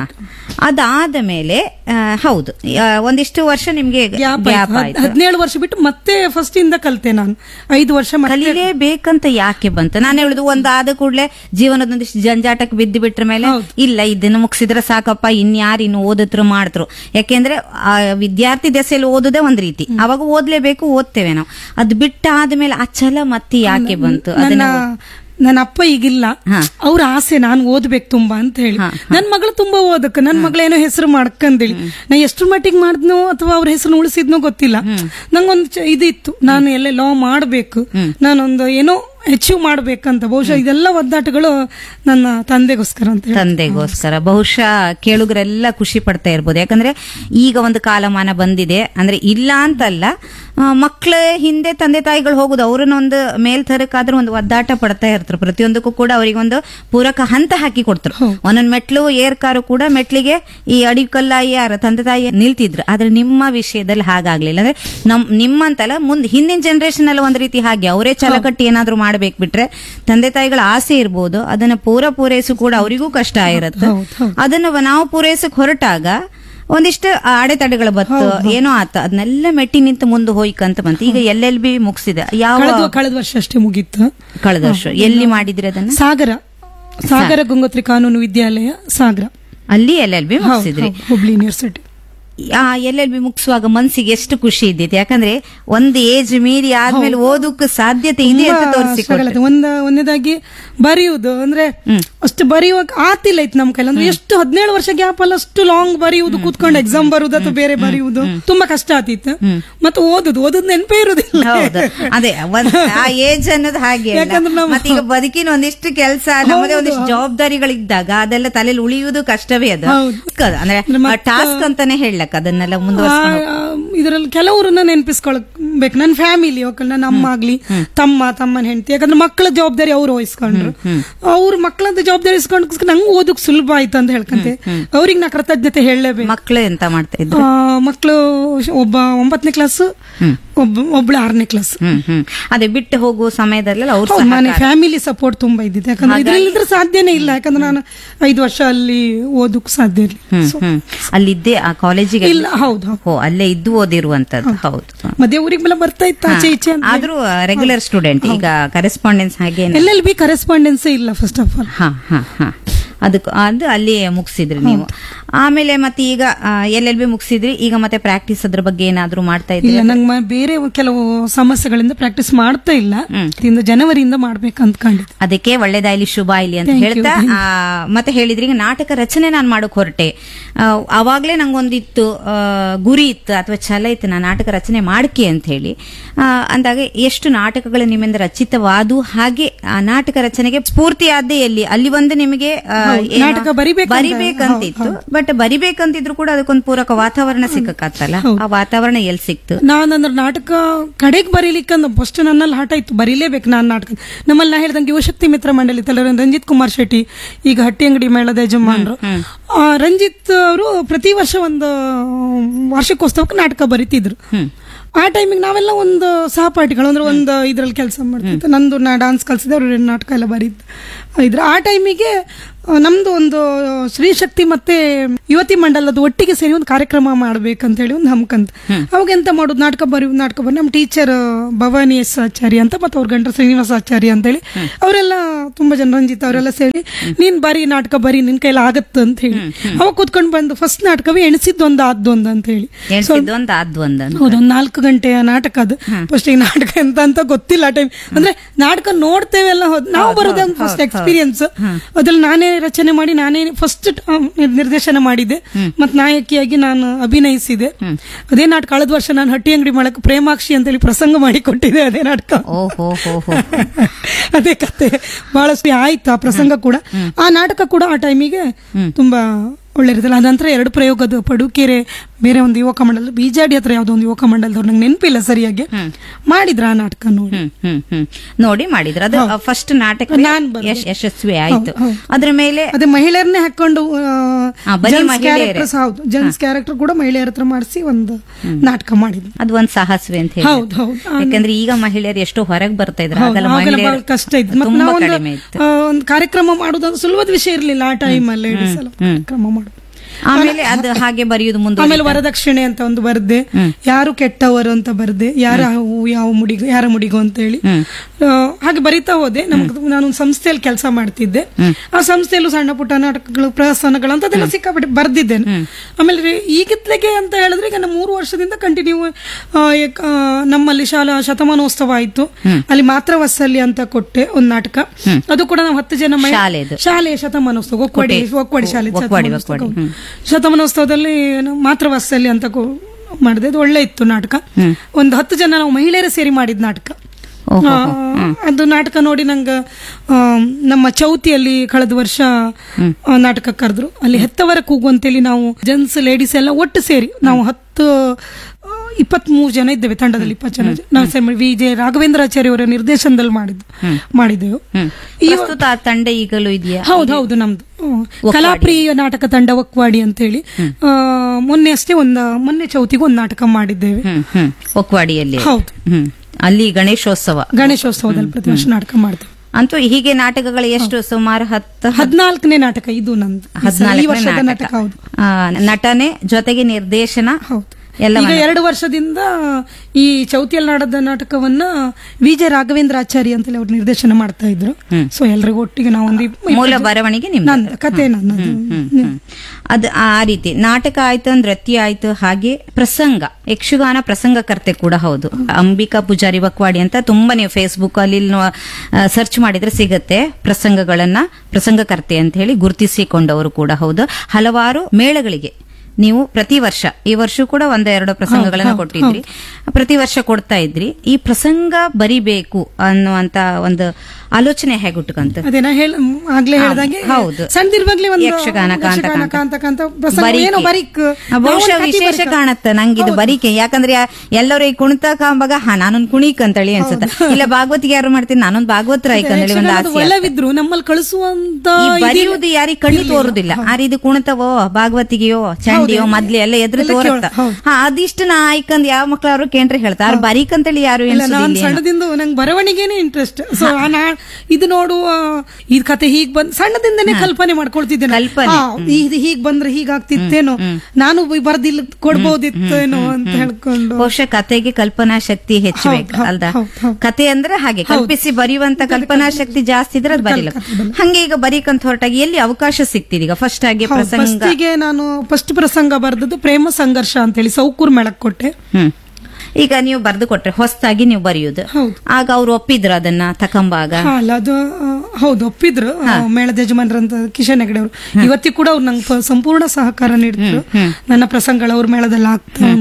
ಅದಾದ ಮೇಲೆ ಆ, ಹೌದು ಆ, ಒಂದಿಷ್ಟು ವರ್ಷ ನಿಮ್ಗೆ ಗ್ಯಾಪ್ ಗ್ಯಾಪ್ ಆಯ್ತು ಹದಿನೇಳು ವರ್ಷ ಬಿಟ್ಟು ಮತ್ತೆ ಫಸ್ಟ್ ಇಂದ ಕಲ್ತೆ ನಾನು ಐದು ವರ್ಷ ಮತ್ತೆ ಕಲಿಲೇಬೇಕಂತ ಯಾಕೆ ಬಂತು ನಾನು ಹೇಳುದು ಒಂದ್ ಆದ ಕೂಡಲೇ ಜೀವನದೊಂದಿಷ್ಟು ಜಂಜಾಟಕ್ಕೆ ಬಿದ್ದು ಬಿಟ್ರ ಮೇಲೆ ಇಲ್ಲ ಇದನ್ನು ಮುಗಿಸಿದ್ರೆ ಸಾಕಪ್ಪ ಇನ್ಯಾರು ಇನ್ನು ಓದಿದ್ರು ಮಾಡಿದ್ರು ಯಾಕೆಂದ್ರೆ ಆ ವಿದ್ಯಾರ್ಥಿ ದೆಸೆಯಲ್ಲಿ ಓದುದೇ ಒಂದ್ ರೀತಿ ಅವಾಗ ಓದ್ಲೇಬೇಕು ಓದ್ತೇವೆ ನಾವು ಅದ್ ಬಿಟ್ಟಾದ್ಮೇಲೆ ಆ ಛಲ ಮತ್ತೆ ಯಾಕೆ ಬಂತು ನನ್ನ ಅದನ್ನ ನನ್ನ ಅಪ್ಪ ಈಗಿಲ್ಲ ಹಾ. ಅವ್ರ ಆಸೆ ನಾನು ಓದ್ಬೇಕು ತುಂಬಾ ಅಂತ ಹೇಳಿ ನನ್ ಮಗಳು ತುಂಬಾ ಓದಕ್ಕ ನನ್ ಮಗಳೇನೋ ಹೆಸರು ಮಾಡ್ಕಂದೇಳಿ ನಾ ಎಷ್ಟು ಮಟ್ಟಿಗೆ ಮಾಡಿದ್ನೋ ಅಥವಾ ಅವ್ರ ಹೆಸರು ಉಳಿಸಿದ್ನೋ ಗೊತ್ತಿಲ್ಲ ನಂಗೊಂದು ಚ- ಇದಿತ್ತು ನಾನು ಎಲ್ಲೇ ಲಾ ಮಾಡ್ಬೇಕು ನಾನೊಂದು ಏನೋ ಅಚೀವ್ ಮಾಡ್ಬೇಕಂತ ಬಹುಶಃ ಇದೆಲ್ಲ ಒದ್ದಾಟಗಳು ನನ್ನ ತಂದೆಗೋಸ್ಕರ ಅಂತ ಹೇಳಿ ತಂದೆಗೋಸ್ಕರ ಬಹುಶಃ ಕೇಳುಗರೆಲ್ಲ ಖುಷಿ ಪಡ್ತಾ ಇರ್ಬೋದು ಯಾಕಂದ್ರೆ ಈಗ ಒಂದು ಕಾಲಮಾನ ಬಂದಿದೆ ಅಂದ್ರೆ ಇಲ್ಲ ಅಂತಲ್ಲ ಮಕ್ಕಳ ಹಿಂದೆ ತಂದೆ ತಾಯಿಗಳು ಹೋಗುದು ಅವ್ರನ್ನ ಒಂದು ಮೇಲ್ತರಕ್ಕಾದ್ರೆ ಒಂದು ಒದ್ದಾಟ ಪಡ್ತಾ ಇರ್ತಾರೆ ಪ್ರತಿಯೊಂದಕ್ಕೂ ಕೂಡ ಅವರಿಗೊಂದು ಪೂರಕ ಹಂತ ಹಾಕಿ ಕೊಡ್ತಾರೆ ಒಂದೊಂದು ಮೆಟ್ಲು ಏರ್ಕಾರು ಕೂಡ ಮೆಟ್ಲಿಗೆ ಈ ಅಡಿ ಕಲ್ಲಾಯಿ ಯಾರ ತಂದೆ ತಾಯಿ ನಿಲ್ತಿದ್ರು ಆದ್ರೆ ನಿಮ್ಮ ವಿಷಯದಲ್ಲಿ ಹಾಗಾಗ್ಲಿಲ್ಲ ಅಂದ್ರೆ ನಮ್ ನಿಮ್ಮಂತಲ್ಲ ಮುಂದೆ ಹಿಂದಿನ ಜನರೇಷನ್ ಎಲ್ಲ ಒಂದ್ ರೀತಿ ಹಾಗೆ ಅವರೇ ಛಲಕಟ್ಟಿ ಏನಾದ್ರೂ ಮಾಡ್ಬೇಕು ಬಿಟ್ರೆ ತಂದೆ ತಾಯಿಗಳ ಆಸೆ ಇರ್ಬೋದು ಅದನ್ನ ಪೂರ ಪೂರೈಸು ಕೂಡ ಅವರಿಗೂ ಕಷ್ಟ ಇರುತ್ತೆ ಅದನ್ನ ನಾವು ಪೂರೈಸಕ್ ಹೊರಟಾಗ ಒಂದಿಷ್ಟು ಅಡೆತಡೆಗಳು ಬತ್ತು ಏನೋ ಆತ ಅದನ್ನೆಲ್ಲ ಮೆಟ್ಟಿ ನಿಂತು ಮುಂದೆ ಹೋಯ್ಕಂತ ಬಂತು ಈಗ ಎಲ್ ಎಲ್ ಬಿ ಮುಗಿಸಿದೆ ಯಾವ ಕಳೆದ ಕಳೆದ ವರ್ಷ ಅಷ್ಟೇ ಮುಗೀತು ಕಳೆದ ವರ್ಷ ಎಲ್ಲಿ ಮಾಡಿದ್ರಿ ಅದನ್ನ ಸಾಗರ ಸಾಗರ ಗಂಗೋತ್ರಿ ಕಾನೂನು ವಿದ್ಯಾಲಯ ಸಾಗರ ಅಲ್ಲಿ ಎಲ್ ಎಲ್ ಬಿ ಮುಗಿಸಿದ್ರಿ ಹೌದು, ಹುಬ್ಳಿ ಯೂನಿವರ್ಸಿಟಿ ಆ ಎಲ್ ಎಲ್ ಬಿ ಮುಗಿಸುವಾಗ ಮನ್ಸಿಗೆ ಎಷ್ಟು ಖುಷಿ ಇದ್ದಿತ್ತು ಯಾಕಂದ್ರೆ ಒಂದು ಏಜ್ ಮೀರಿ ಆದ್ಮೇಲೆ ಓದಕ್ಕೆ ಸಾಧ್ಯತೆ ಇದೆ ಅಂತ ತೋರಿಸಿಕೊಟ್ರು ಸಗಲತೆ. ಒಂದ ಒಂದನೇದಾಗಿ ಬರೆಯುವುದು ಅಂದ್ರೆ ಅಷ್ಟು ಬರೆಯುವಾಗ ಆತಿಲ್ಲ ಇತ್ತು ನಮ್ ಕೈಲಿ ಅಂದ್ರೆ ಎಷ್ಟು ಹದಿನೇಳು ವರ್ಷ ಗ್ಯಾಪ್ ಅಲ್ಲ ಅಷ್ಟು ಲಾಂಗ್ ಬರೆಯುವುದು ಕೂತ್ಕೊಂಡು ಎಕ್ಸಾಮ್ ಬರುವುದು ಅಥವಾ ಬೇರೆ ಬರೆಯುವುದು ತುಂಬಾ ಕಷ್ಟ ಆತಿತ್ತು ಮತ್ತೆ ಓದುದು ಓದುದು ನೆನಪೇ ಇರುದಿಲ್ಲ ಹೌದು ಅದೇ ಒಂದ್- ಆ ಏಜ್ ಅನ್ನೋದು ಹಾಗೆ ಅಲ್ಲ. ಯಾಕಂದ್ರೆ ನಾವು- ಮತ್ತೆ ಈಗ ಬದುಕಿನ ಒಂದಿಷ್ಟು ಕೆಲಸ ನಮ್ಮದೇ ಒಂದಿಷ್ಟು ಜವಾಬ್ದಾರಿಗಳಿದ್ದಾಗ ಅದೆಲ್ಲ ತಲೆಯಲ್ಲಿ ಉಳಿಯುವುದು ಕಷ್ಟವೇ ಅದು ಹೌದು. ಕ- ಅಂದ್ರೆ ಟಾಸ್ಕ್ ಅಂತಾನೆ ಹೇಳಕ್ ಅದನ್ನೆಲ್ಲ ಮುಂದುವರ್ಸ್ಕೊಂಡು ಇದರಲ್ಲಿ ಕೆಲವರನ್ನ ನೆನಪಿಸ್ಕೊಳ್ಬೇಕು ನನ್ನ ಫ್ಯಾಮಿಲಿ ಒಕ್ಕಲ್ ನನ್ನ ಅಮ್ಮ ಆಗ್ಲಿ ತಮ್ಮ ತಮ್ಮನ ಹೆಂಡತಿ ಯಾಕಂದ್ರೆ ಮಕ್ಕಳ ಜವಾಬ್ದಾರಿ ಅವ್ರು ವಹಿಸ್ಕೊಂಡ್ರು ಅವ್ರ ಮಕ್ಕಳದ ಜವಾಬ್ದಾರಿ ಇಸ್ಕೊಂಡ್ ನಂಗೆ ಓದಕ್ ಸುಲಭ ಆಯ್ತು ಅಂತ ಹೇಳ್ಕಂತೆ ಅವ್ರಿಗೆ ನಾ ಕೃತಜ್ಞತೆ ಹೇಳಲೇಬೇಕು ಮಕ್ಕಳು ಎಂತ ಮಾಡ್ತಾ ಇದ್ರು ಮಕ್ಕಳು ಒಬ್ಬ ಒಂಬತ್ತನೇ ಕ್ಲಾಸ್ ಒಬ್ಬ ಒಬ್ಳು ಆರನೇ ಕ್ಲಾಸ್ ಹ್ಮ್ ಹ್ಮ್ ಅದೇ ಬಿಟ್ಟು ಹೋಗುವ ಸಮಯದಲ್ಲೆಲ್ಲ ಅವ್ರು ಹೌದು ಮನೆ ಫ್ಯಾಮಿಲಿ ಸಪೋರ್ಟ್ ತುಂಬಾ ಇದ್ದಿದೆ ಯಾಕಂದ್ರೆ ಇದ್ರಲ್ಲಿದ್ರೆ ಸಾಧ್ಯನೇ ಇಲ್ಲ ಯಾಕಂದ್ರೆ ನಾನು ಐದು ವರ್ಷ ಅಲ್ಲಿ ಓದಕ್ ಸಾಧ್ಯ ಇಲ್ಲ ಹ್ಮ್ ಹ್ಮ್ ಅಲ್ಲಿದ್ದೆ ಆ ಕಾಲೇಜಿಗೆ ಇಲ್ಲ ಹೌದು ಹೌದು. ಓ ಅಲ್ಲೇ ಇದ್ದು ಓದಿರುವಂತದ್ದು ಹೌದು ಮಧ್ಯೆ ಊರಿಗೆಲ್ಲ ಬರ್ತಾ ಇತ್ತು ಆಚೆ ಈಚೆ ಅಂತ ಆದ್ರೂ ರೆಗ್ಯುಲರ್ ಸ್ಟೂಡೆಂಟ್ ಈಗ ಕರೆಸ್ಪಾಂಡೆನ್ಸ್ ಹಾಗೆ ಎಲ್ ಎಲ್ ಬಿ ಕರೆಸ್ಪಾಂಡೆನ್ಸ್ ಇಲ್ಲ ಫಸ್ಟ್ ಆಫ್ ಆಲ್ ಹಾ ಹಾ ಹಾ ಅದಕ್ಕೆ ಅದು ಅಲ್ಲಿ ಮುಗಿಸಿದ್ರಿ ನೀವು ಆಮೇಲೆ ಮತ್ತೆ ಈಗ ಎಲ್ ಎಲ್ ಬಿ ಮುಗಿಸಿದ್ರಿ ಈಗ ಮತ್ತೆ ಪ್ರಾಕ್ಟೀಸ್ ಅದ್ರ ಬಗ್ಗೆ ಏನಾದ್ರೂ ಮಾಡ್ತಾ ಇದ್ರಿ ಇಲ್ಲ ನಂಗೆ ಮ- ಬೇರೆ ಕೆಲವು ಸಮಸ್ಯೆಗಳಿಂದ ಪ್ರಾಕ್ಟೀಸ್ ಮಾಡ್ತಾ ಇಲ್ಲ ಇಂದ ಜನವರಿಯಿಂದ ಮಾಡ್ಬೇಕು ಅಂದ್ಕೊಂಡಿದ್ದೆ ಅದಕ್ಕೆ ಒಳ್ಳೇದಾಯ್ಲಿ ಶುಭ ಆಯ್ಲಿ ಅಂತ ಹೇಳ್ತಾ ಆ, ಮತ್ತೆ ಹೇಳಿದ್ರಿ ಈಗ ನಾಟಕ ರಚನೆ ನಾನು ಮಾಡಕ್ ಹೊರಟೆ ಆ, ಅವಾಗ್ಲೇ ನಂಗೊಂದಿತ್ತು ಆ, ಗುರಿ ಇತ್ತು ಅಥವಾ ಛಲ ಇತ್ತು ನಾನು ನಾಟಕ ರಚನೆ ಮಾಡ್ಕೆ ಅಂತ ಹೇಳಿ ಆ, ಅಂದಾಗ ಎಷ್ಟು ನಾಟಕಗಳು ನಿಮ್ಮಿಂದ ರಚಿತವಾದು ಹಾಗೆ ಆ ನಾಟಕ ರಚನೆಗೆ ಸ್ಫೂರ್ತಿ ಆದ್ದೇ ಎಲ್ಲಿ ಅಲ್ಲಿ ಒಂದು ನಿಮಗೆ ಆ, ಹೌದು, ಏನೋ ನಾಟಕ ಬರಿಬೇಕಂತ- ಬರಿಬೇಕಂತಿತ್ತು ಬಟ್ ಬರಿಬೇಕಂತಿದ್ರು ಕೂಡ ಅದಕ್ಕೊಂದು ಪೂರಕ ವಾತಾವರಣ ಸಿಕ್ಕತ್ತಲ್ಲ ಆ ವಾತಾವರಣ ಎಲ್ಲಿ ಸಿಕ್ತು ನಾನಂದ್ರೆ ನಾಟಕ ಕಡೆಗೆ ಬರೀಲಿಕ್ಕೆ ಫಸ್ಟ್ ನನ್ನಲ್ಲಿ ಹಠ ಇತ್ತು ಬರೀಲೇಬೇಕು ನಾನು ನಾಟಕ ನಮ್ಮಲ್ಲಿ ನಾ ಹೇಳ್ದಂಗೆ ಯುವಶಕ್ತಿ ಮಿತ್ರ ಮಂಡಳಿ ತಲೆ ರಂಜಿತ್ ಕುಮಾರ್ ಶೆಟ್ಟಿ ಈಗ ಹಟ್ಟಿ ಅಂಗಡಿ ಮೇಳದ ಯಜಮಾನರು ಆ, ರಂಜಿತ್ ಅವರು ಪ್ರತಿ ವರ್ಷ ಒಂದು ವಾರ್ಷಿಕೋತ್ಸವಕ್ಕೆ ನಾಟಕ ಬರಿತಿದ್ರು ಆ ಟೈಮಿಗೆ ನಾವೆಲ್ಲ ಒಂದು ಸಹಪಾಠಿಗಳು ಅಂದ್ರೆ ಒಂದು ಇದ್ರಲ್ಲಿ ಕೆಲಸ ಮಾಡ್ತಿದ್ದೆ ನಂದು ನಾ ಡಾನ್ಸ್ ಕಲ್ಸಿದೆ ಅವ್ರು ನಾಟಕ ಎಲ್ಲ ಬರೀತ್ ಇದ್ರ ಆ ಟೈಮಿಗೆ ಆ, ನಮ್ದು ಒಂದು ಶ್ರೀಶಕ್ತಿ ಮತ್ತೆ ಯುವತಿ ಮಂಡಲದ ಒಟ್ಟಿಗೆ ಸೇರಿ ಒಂದು ಕಾರ್ಯಕ್ರಮ ಮಾಡ್ಬೇಕಂತ ಹೇಳಿ ಒಂದು ಹಮ್ಕಂತ ಅವಾಗ ಎಂತ ಮಾಡೋದು ನಾಟಕ ಬರಿ ನಾಟಕ ಬರಿ ನಮ್ಮ ಟೀಚರ್ ಭವಾನಿ ಎಸ್ ಆಚಾರ್ಯ ಅಂತ ಮತ್ತೆ ಅವ್ರ ಗಂಡ ಶ್ರೀನಿವಾಸ ಆಚಾರ್ಯ ಅಂತ ಹೇಳಿ ಅವರೆಲ್ಲ ತುಂಬಾ ಜನ ರಂಜಿತ್ ಅವರೆಲ್ಲ ಸೇರಿ ನೀನ್ ಬರಿ ನಾಟಕ ಬರಿ ನಿನ್ ಕೈಲಿ ಆಗತ್ತ ಅಂತ ಹೇಳಿ ಅವಾಗ ಕೂತ್ಕೊಂಡು ಬಂದು ಫಸ್ಟ್ ನಾಟಕವೇ ಎಣಿಸಿದ್ದೊಂದು ಆದ್ದೊಂದು ಅಂತ ಹೇಳಿ ಎಣ್ಸಿದ್ದು ಅಂತ ಆದ್ವು ಒಂದ್ ಹೌದು ಒಂದು ನಾಲ್ಕು ಗಂಟೆಯ ನಾಟಕ ಅದು ಫಸ್ಟ್ ಈ ನಾಟಕ ಎಂತ ಅಂತ ಗೊತ್ತಿಲ್ಲ ಆ ಟೈಮ್ ಅಂದ್ರೆ ನಾಟಕ ನೋಡ್ತೇವೆಲ್ಲ ಹೌದು ನಾವು ಬರೋದೇ ಒಂದು ಫಸ್ಟ್ ಎಕ್ಸ್ಪೀರಿಯನ್ಸ್ ಅದ್ರಲ್ಲಿ ನಾನೇ ರಚನೆ ಮಾಡಿ ನಾನೇ ಫಸ್ಟ್ ನಿರ್ದೇಶನ ಮಾಡಿದ್ದೆ ಮತ್ ನಾಯಕಿಯಾಗಿ ನಾನು ಅಭಿನಯಿಸಿದೆ ಅದೇ ನಾಟಕ ಕಳೆದ ವರ್ಷ ನಾನು ಹಟ್ಟಿ ಅಂಗಡಿ ಮಾಡಕ್ಕೆ ಪ್ರೇಮಾಕ್ಷಿ ಅಂತೇಳಿ ಪ್ರಸಂಗ ಮಾಡಿ ಕೊಟ್ಟಿದ್ದೆ ಅದೇ ನಾಟಕ ಓಹೋ ಹೋ ಹೋ ಅದೇ ಕತೆ ಬಹಳಷ್ಟು ಆಯ್ತು ಆ ಪ್ರಸಂಗ ಕೂಡ ಆ ನಾಟಕ ಕೂಡ ಆ ಟೈಮಿಗೆ ತುಂಬಾ ಒಳ್ಳೆ ಇರ್ತಲ್ಲ ಅದಂತರ ಎರಡು ಪ್ರಯೋಗದ ಪಡುಕೆರೆ ಬೇರೆ ಒಂದು ಯುವಕ ಮಂಡಲ ಬಿಜಾಡಿ ಹತ್ರ ಯಾವ್ದೋ ಒಂದು ಯುವಕ ಮಂಡಲದವ್ರು ನಂಗೆ ನೆನಪಿಲ್ಲ ಸರಿಯಾಗಿ ಮಾಡಿದ್ರ ಆ ನಾಟಕ ನೋಡಿ ಹ್ಮ್ ಹ್ಮ್ ಹ್ಮ್ ನೋಡಿ ಮಾಡಿದ್ರು ಅದು ಫಸ್ಟ್ ನಾಟಕ ನಾನ್ ಬರ್ದೆ. ಯಶ್- ಯಶಸ್ವಿ ಆಯ್ತು ಹೌದು, ಹೌದು. ಅದ್ರ ಮೇಲೆ ಅದೇ ಮಹಿಳೆಯರನ್ನೇ ಹಾಕೊಂಡು ಆ, ಬರೀ ಜೆಂಟ್ಸ್ ಮಹಿಳೆಯರೇ. ಕ್ಯಾರೆಕ್ಟರ್ಸ್ ಹೌದು ಜೆಂಟ್ಸ್ ಕ್ಯಾರೆಕ್ಟರ್ ಕೂಡ ಮಹಿಳೆಯರ ಹತ್ರ ಮಾಡಿಸಿ ಒಂದು ನಾಟಕ ಮಾಡಿದ್ವಿ ಅದು ಒಂದ್ ಸಾಹಸವೇ ಅಂತ ಹೇಳಿ ಹೌದು, ಹೌದು. ಯಾಕಂದ್ರೆ ಈಗ ಮಹಿಳೆಯರು ಎಷ್ಟು ಹೊರಗೆ ಬರ್ತಾ ಇದ್ರು ಹೌದು, ಆಗಲ್ಲ ಆಗೆಲ್ಲ ಮಹಿಳೆಯರು ಬಹಳ ಕಷ್ಟ ಇತ್ತು ಮತ್ತೆ ತುಂಬಾ ನಾವೊಂದು ಕಡಿಮೆ ಇತ್ತು ಆ, ಒಂದು ಕಾರ್ಯಕ್ರಮ ಮಾಡೋದು ಸುಲಭದ ವಿಷಯ ಇರಲಿಲ್ಲ ಆ ಟೈಮ್ ಅಲ್ಲಿ ಲೇಡೀಸ್ ಎಲ್ಲ ಕಾರ್ಯಕ್ರಮ ಮಾಡೋದು ಆಮೇಲೆ ಅದು ಹಾಗೆ ಬರೆಯುವುದು ಮುಂದೆ ಆಮೇಲೆ ವರದಕ್ಷಿಣೆ ಅಂತ ಒಂದು ಬರ್ದೆ ಯಾರು ಕೆಟ್ಟವರು ಅಂತ ಬರ್ದೆ ಯಾರ ಹೂ ಯಾವ ಮುಡಿಗೋ ಯಾರ ಮುಡಿಗೋ ಅಂತ ಹೇಳಿ ಆ, ಹಾಗೆ ಬರಿತಾ ಹೋದೆ ನಮ್ಗೆ ನಾನು ಒಂದು ಸಂಸ್ಥೆಯಲ್ಲಿ ಕೆಲಸ ಮಾಡ್ತಿದ್ದೆ ಆ ಸಂಸ್ಥೆಯಲ್ಲೂ ಸಣ್ಣ ಪುಟ್ಟ ನಾಟಕಗಳು ಪ್ರಹಸನಗಳು ಅಂತದೆಲ್ಲ ಸಿಕ್ಕಾಪಟ್ಟೆ ಬರ್ದಿದ್ದೇನೆ ಆಮೇಲೆ ರೀ- ಈಗಿತ್ಲೆಗೆ ಅಂತ ಹೇಳಿದ್ರೆ ಈಗ ನಾನು ಮೂರು ವರ್ಷದಿಂದ ಕಂಟಿನ್ಯೂ ನಮ್ಮಲ್ಲಿ ಶಾಲಾ ಶತಮಾನೋತ್ಸವ ಆಯ್ತು ಅಲ್ಲಿ ಮಾತ್ರ ವತ್ಸಲ್ಯ ಅಂತ ಕೊಟ್ಟೆ ಒಂದು ನಾಟಕ ಅದು ಕೂಡ ನಾವು ಹತ್ತು ಜನ ಮಹಿ- ಶಾಲೆದು. ಶಾಲೆಯ ಶತಮಾನೋತ್ಸವ ಒಕ್ವಾಡಿ ಒಕ್ವಾಡಿ ಶಾಲೆ ಒಕ್ವಾಡಿ, ಶತಮಾನೋತ್ಸವ. ಒಕ್ವಾಡಿ, ಹ್ಮ್. ಶತಮಾನೋತ್ಸವದಲ್ಲಿ ನಾವು ಮಾತ್ರ ವಾತ್ಸಲ್ಯ ಅಂತ ಕೊ- ಮಾಡಿದೆ ಅದು ಒಳ್ಳೆ ಇತ್ತು ನಾಟಕ ಒಂದು ಹತ್ತು ಜನ ನಾವು ಮಹಿಳೆಯರು ಸೇರಿ ಮಾಡಿದ ನಾಟಕ ಓಹೋ, ಆ, ಅದು ನಾಟಕ ನೋಡಿ ನಂಗೆ ಆ, ನಮ್ಮ ಚೌತಿಯಲ್ಲಿ ಕಳೆದ ವರ್ಷ ಆ, ನಾಟಕ ಕರೆದ್ರು ಅಲ್ಲಿ ಹೆತ್ತವರ ಕೂಗು ಅಂತೇಳಿ ನಾವು ಜೆಂಟ್ಸ್ ಲೇಡೀಸ್ ಎಲ್ಲ ಒಟ್ಟು ಸೇರಿ ನಾವು ಹತ್ತು ಇಪ್ಪತ್ತ್ ಮೂರು ಜನ ಇದ್ದೇವೆ ತಂಡದಲ್ಲಿ ಇಪ್ಪತ್ತು ಜನ ನಾವು ಸೇರಿ ವಿ ಜೆ ರಾಘವೇಂದ್ರಾಚಾರ್ಯ ಅವರ ನಿರ್ದೇಶನದಲ್ಲಿ ಮಾಡಿದ್ದು ಮಾಡಿದ್ದೆವು ಈ ಪ್ರಸ್ತುತ ಆ ತಂಡ ಈಗಲೂ ಇದೆಯಾ ಹೌದು ಹೌದು ನಮ್ದು ಹ್ಮ್. ಕಲಾಪ್ರಿಯ ನಾಟಕ ತಂಡ ಒಕ್ವಾಡಿ ಅಂತ ಹೇಳಿ ಆ, ಮೊನ್ನೆ ಅಷ್ಟೇ ಒಂದು ಮೊನ್ನೆ ಚೌತಿಗೆ ಒಂದು ನಾಟಕ ಮಾಡಿದ್ದೇವೆ ಹ್ಮ್ ಹ್ಮ್ ಒಕ್ವಾಡಿಯಲ್ಲಿ ಹೌದು ಹ್ಮ್ ಅಲ್ಲಿ ಗಣೇಶೋತ್ಸವ ಗಣೇಶೋತ್ಸವದಲ್ಲಿ ಪ್ರತಿ ವರ್ಷ ನಾಟಕ ಮಾಡ್ತೇವೆ ಅಂತೂ ಹೀಗೆ ನಾಟಕಗಳು ಎಷ್ಟು ಸುಮಾರು ಹತ್ತು ಹದಿನಾಲ್ಕನೇ ನಾಟಕ ಇದು ನಂದು ಈ ಸಲ- ಈ ಹದಿನಾಲ್ಕನೇ ವರ್ಷದ ನಾಟಕ ನಾಟಕ ಹೌದು ಆ, ನಟನೆ ಜೊತೆಗೆ ನಿರ್ದೇಶನ ಹೌದು ಎಲ್ಲ ಈಗ ಎರಡು ವರ್ಷದಿಂದ ಈ ಚೌತಿಯಲ್ಲಿ ನಾಡದ ನಾಟಕವನ್ನ ವಿಜಯ ರಾಘವೇಂದ್ರ ಆಚಾರ್ಯ ಅಂತೇಳಿ ಅವ್ರು ನಿರ್ದೇಶನ ಮಾಡ್ತಾ ಇದ್ರು ಸೊ ಎಲ್ರಿಗೂ ಒಟ್ಟಿಗೆ ನಾವು ಒಂದು ಇಪ್ಪ- ಮೂಲ ಬರವಣಿಗೆ ನಿಮ್ದು ನಂದು ಕತೆ ನನ್ನದು ಹ್ಮ್. ಅದು ಆ ರೀತಿ ನಾಟಕ ಆಯ್ತು ನೃತ್ಯ ಆಯ್ತು ಹಾಗೆ ಪ್ರಸಂಗ ಯಕ್ಷಗಾನ ಪ್ರಸಂಗಕರ್ತೆ ಕೂಡ ಹೌದು ಅಂಬಿಕಾ ಪೂಜಾರಿ ಬಕ್ವಾಡಿ ಅಂತ ತುಂಬಾ ನೀವು ಫೇಸ್ಬುಕ್ ಅಲ್ಲಿ ಸರ್ಚ್ ಮಾಡಿದ್ರೆ ಸಿಗತ್ತೆ ಪ್ರಸಂಗಗಳನ್ನ ಪ್ರಸಂಗಕರ್ತೆ ಅಂತ ಹೇಳಿ ಗುರುತಿಸಿಕೊಂಡವರು ಕೂಡ ಹೌದು ಹಲವಾರು ಮೇಳಗಳಿಗೆ ನೀವು ಪ್ರತಿ ವರ್ಷ ಈ ವರ್ಷ ಕೂಡ ಒಂದ ಎರಡು ಪ್ರಸಂಗಗಳನ್ನ ಕೊಟ್ಟಿದ್ರಿ ಪ್ರತಿ ವರ್ಷ ಕೊಡ್ತಾ ಇದ್ರಿ ಈ ಪ್ರಸಂಗ ಬರಿಬೇಕು ಅನ್ನುವಂತ ಒಂದು ಆಲೋಚನೆ ಹೇಗುಟ್ಕಂತ ಅದೇ ನಾ ಹೇಳ ಆಗ್ಲೇ ಹೇಳ್ದಂಗೆ ಹೌದು. ಸಣ್ಣದಿರುವಾಗ್ಲೇ ಒಂದು ಯಕ್ಷಗಾನ ಕಾಂತ ಯಕ್ಷಗಾನ ಕಾಂತ. ಕಾಂತ ಕಾಂತ ಪ್ರಸಂಗ ಬರಿಕೆ. ಏನೋ ಬರಿಕ್ ಆ, ಬಹುಶಃ ವಿಶೇಷ ಕಾಣುತ್ತೆ ನಂಗಿದು ಬರಿಕೆ ಯಾಕಂದ್ರೆ ಯಾ- ಎಲ್ಲರೂ ಈ ಕುಣಿತ ಕಾಂಬಾಗ ಹಾ ನಾನೊಂದ್ ಕುಣಿಕ್ ಅಂತೇಳಿ ಅನ್ಸುತ್ತೆ ಇಲ್ಲ ಭಾಗವತಿಗೆ ಯಾರು ಮಾಡ್ತೀನಿ ನಾನೊಂದ್ ಭಾಗವತರ ಆಯ್ಕಂದೇಳಿ ಒಂದು ಆಸೆ ಒಲವಿದ್ರು ನಮ್ಮಲ್ಲಿ ಕಳಿಸುವಂತ ಈ ಬರೆಯುವುದು ಯಾರಿಗೆ ಕಣ್ಣಿ ತೋರುದಿಲ್ಲ ಆ ರೀತಿ ಕುಣಿತವೋ ಭಾಗವತಿಗೆಯೋ ಚಂಡಿಯೋ ಮದ್ಲಿ ಎಲ್ಲ ಎದುರು ತೋರುತ್ತ ಹಾ ಅದಿಷ್ಟು ನಾ ಆಯ್ಕಂದ್ ಯಾವ ಮಕ್ಳವ್ರು ಕೇಂದ್ರ ಹೇಳ್ತಾರ ಬರೀಕಂತೇಳಿ ಯಾರು ಇಲ್ಲ ನಾನು ಎನ್ಸುದಿಲ್ಲ ಸಣ್ಣದಿಂದ ನಂಗೆ ಬರವಣಿಗೆನೇ ಇಂಟ್ರೆಸ್ಟ್ ಸೊ ನಾ ಇದು ನೋಡು ಆ, ಇದ್ ಕತೆ ಹೀಗ್ ಬಂದ್ ಸಣ್ಣದಿಂದನೇ ಕಲ್ಪನೆ ಮಾಡ್ಕೊಳ್ತಿದ್ದೆ ನಾನು. ಕಲ್ಪನೆ. ಆ, ಇದು ಹೀಗ್ ಬಂದ್ರೆ ಹೀಗಾಗ್ತಿತ್ತೇನೋ ನಾನು ಬರ್ದಿಲ್ಲ ಕೊಡ್ಬೋದಿತ್ತೇನೋ ಅಂತ ಹೇಳ್ಕೊಂಡು ಬಹುಶಃ ಕತೆಗೆ ಕಲ್ಪನಾ ಶಕ್ತಿ ಹೆಚ್ಚಬೇಕು ಹೌದು, ಅಲ್ದಾ ಹೌದು, ಹೌದು. ಕತೆ ಅಂದ್ರೆ ಹಾಗೆ ಕಲ್ಪಿಸಿ ಬರೆಯುವಂತ ಕಲ್ಪನಾ ಶಕ್ತಿ ಜಾಸ್ತಿ ಇದ್ರೆ ಅದು ಬರೀಲ ಹಂಗೆ ಈಗ ಬರೀಕಂತ ಹೊರಟಾಗಿ ಎಲ್ಲಿ ಅವಕಾಶ ಸಿಗ್ತಿದೆ ಈಗ ಫಸ್ಟ್ ಆಗಿ ಪ್ರಸಂಗ ಫಸ್ಟಿಗೆ ನಾನು ಫಸ್ಟ್ ಪ್ರಸಂಗ ಬರ್ದದ್ದು ಪ್ರೇಮ ಸಂಘರ್ಷ ಅಂತ ಹೇಳಿ ಸೌಕೂರ್ ಮೇಳಕ್ ಕೊಟ್ಟೆ ಹ್ಮ್ ಈಗ ನೀವು ಬರೆದು ಕೊಟ್ರೆ ಹೊಸದಾಗಿ ನೀವು ಬರೆಯುವುದು ಹೌದು. ಆಗ ಅವ್ರು ಒಪ್ಪಿದ್ರ ಅದನ್ನ ತಕಂಬಾಗ ಹಾ, ಅಲ್ಲ ಅದು ಆ, ಹೌದು ಒಪ್ಪಿದ್ರು ಆ, ಮೇಳದ ಯಜಮಾನರಂತ ಕಿಶನ್ ಹೆಗಡೆ ಅವರು ಇವತ್ತಿಗೂ ಕೂಡ ಅವ್ರು ನಂಗೆ ಪ- ಸಂಪೂರ್ಣ ಸಹಕಾರ ನೀಡಿದ್ರು ನನ್ನ ಪ್ರಸಂಗಗಳು ಅವ್ರ ಮೇಳದಲ್ಲಿ ಆಗ್ತಾ ಉಂಟು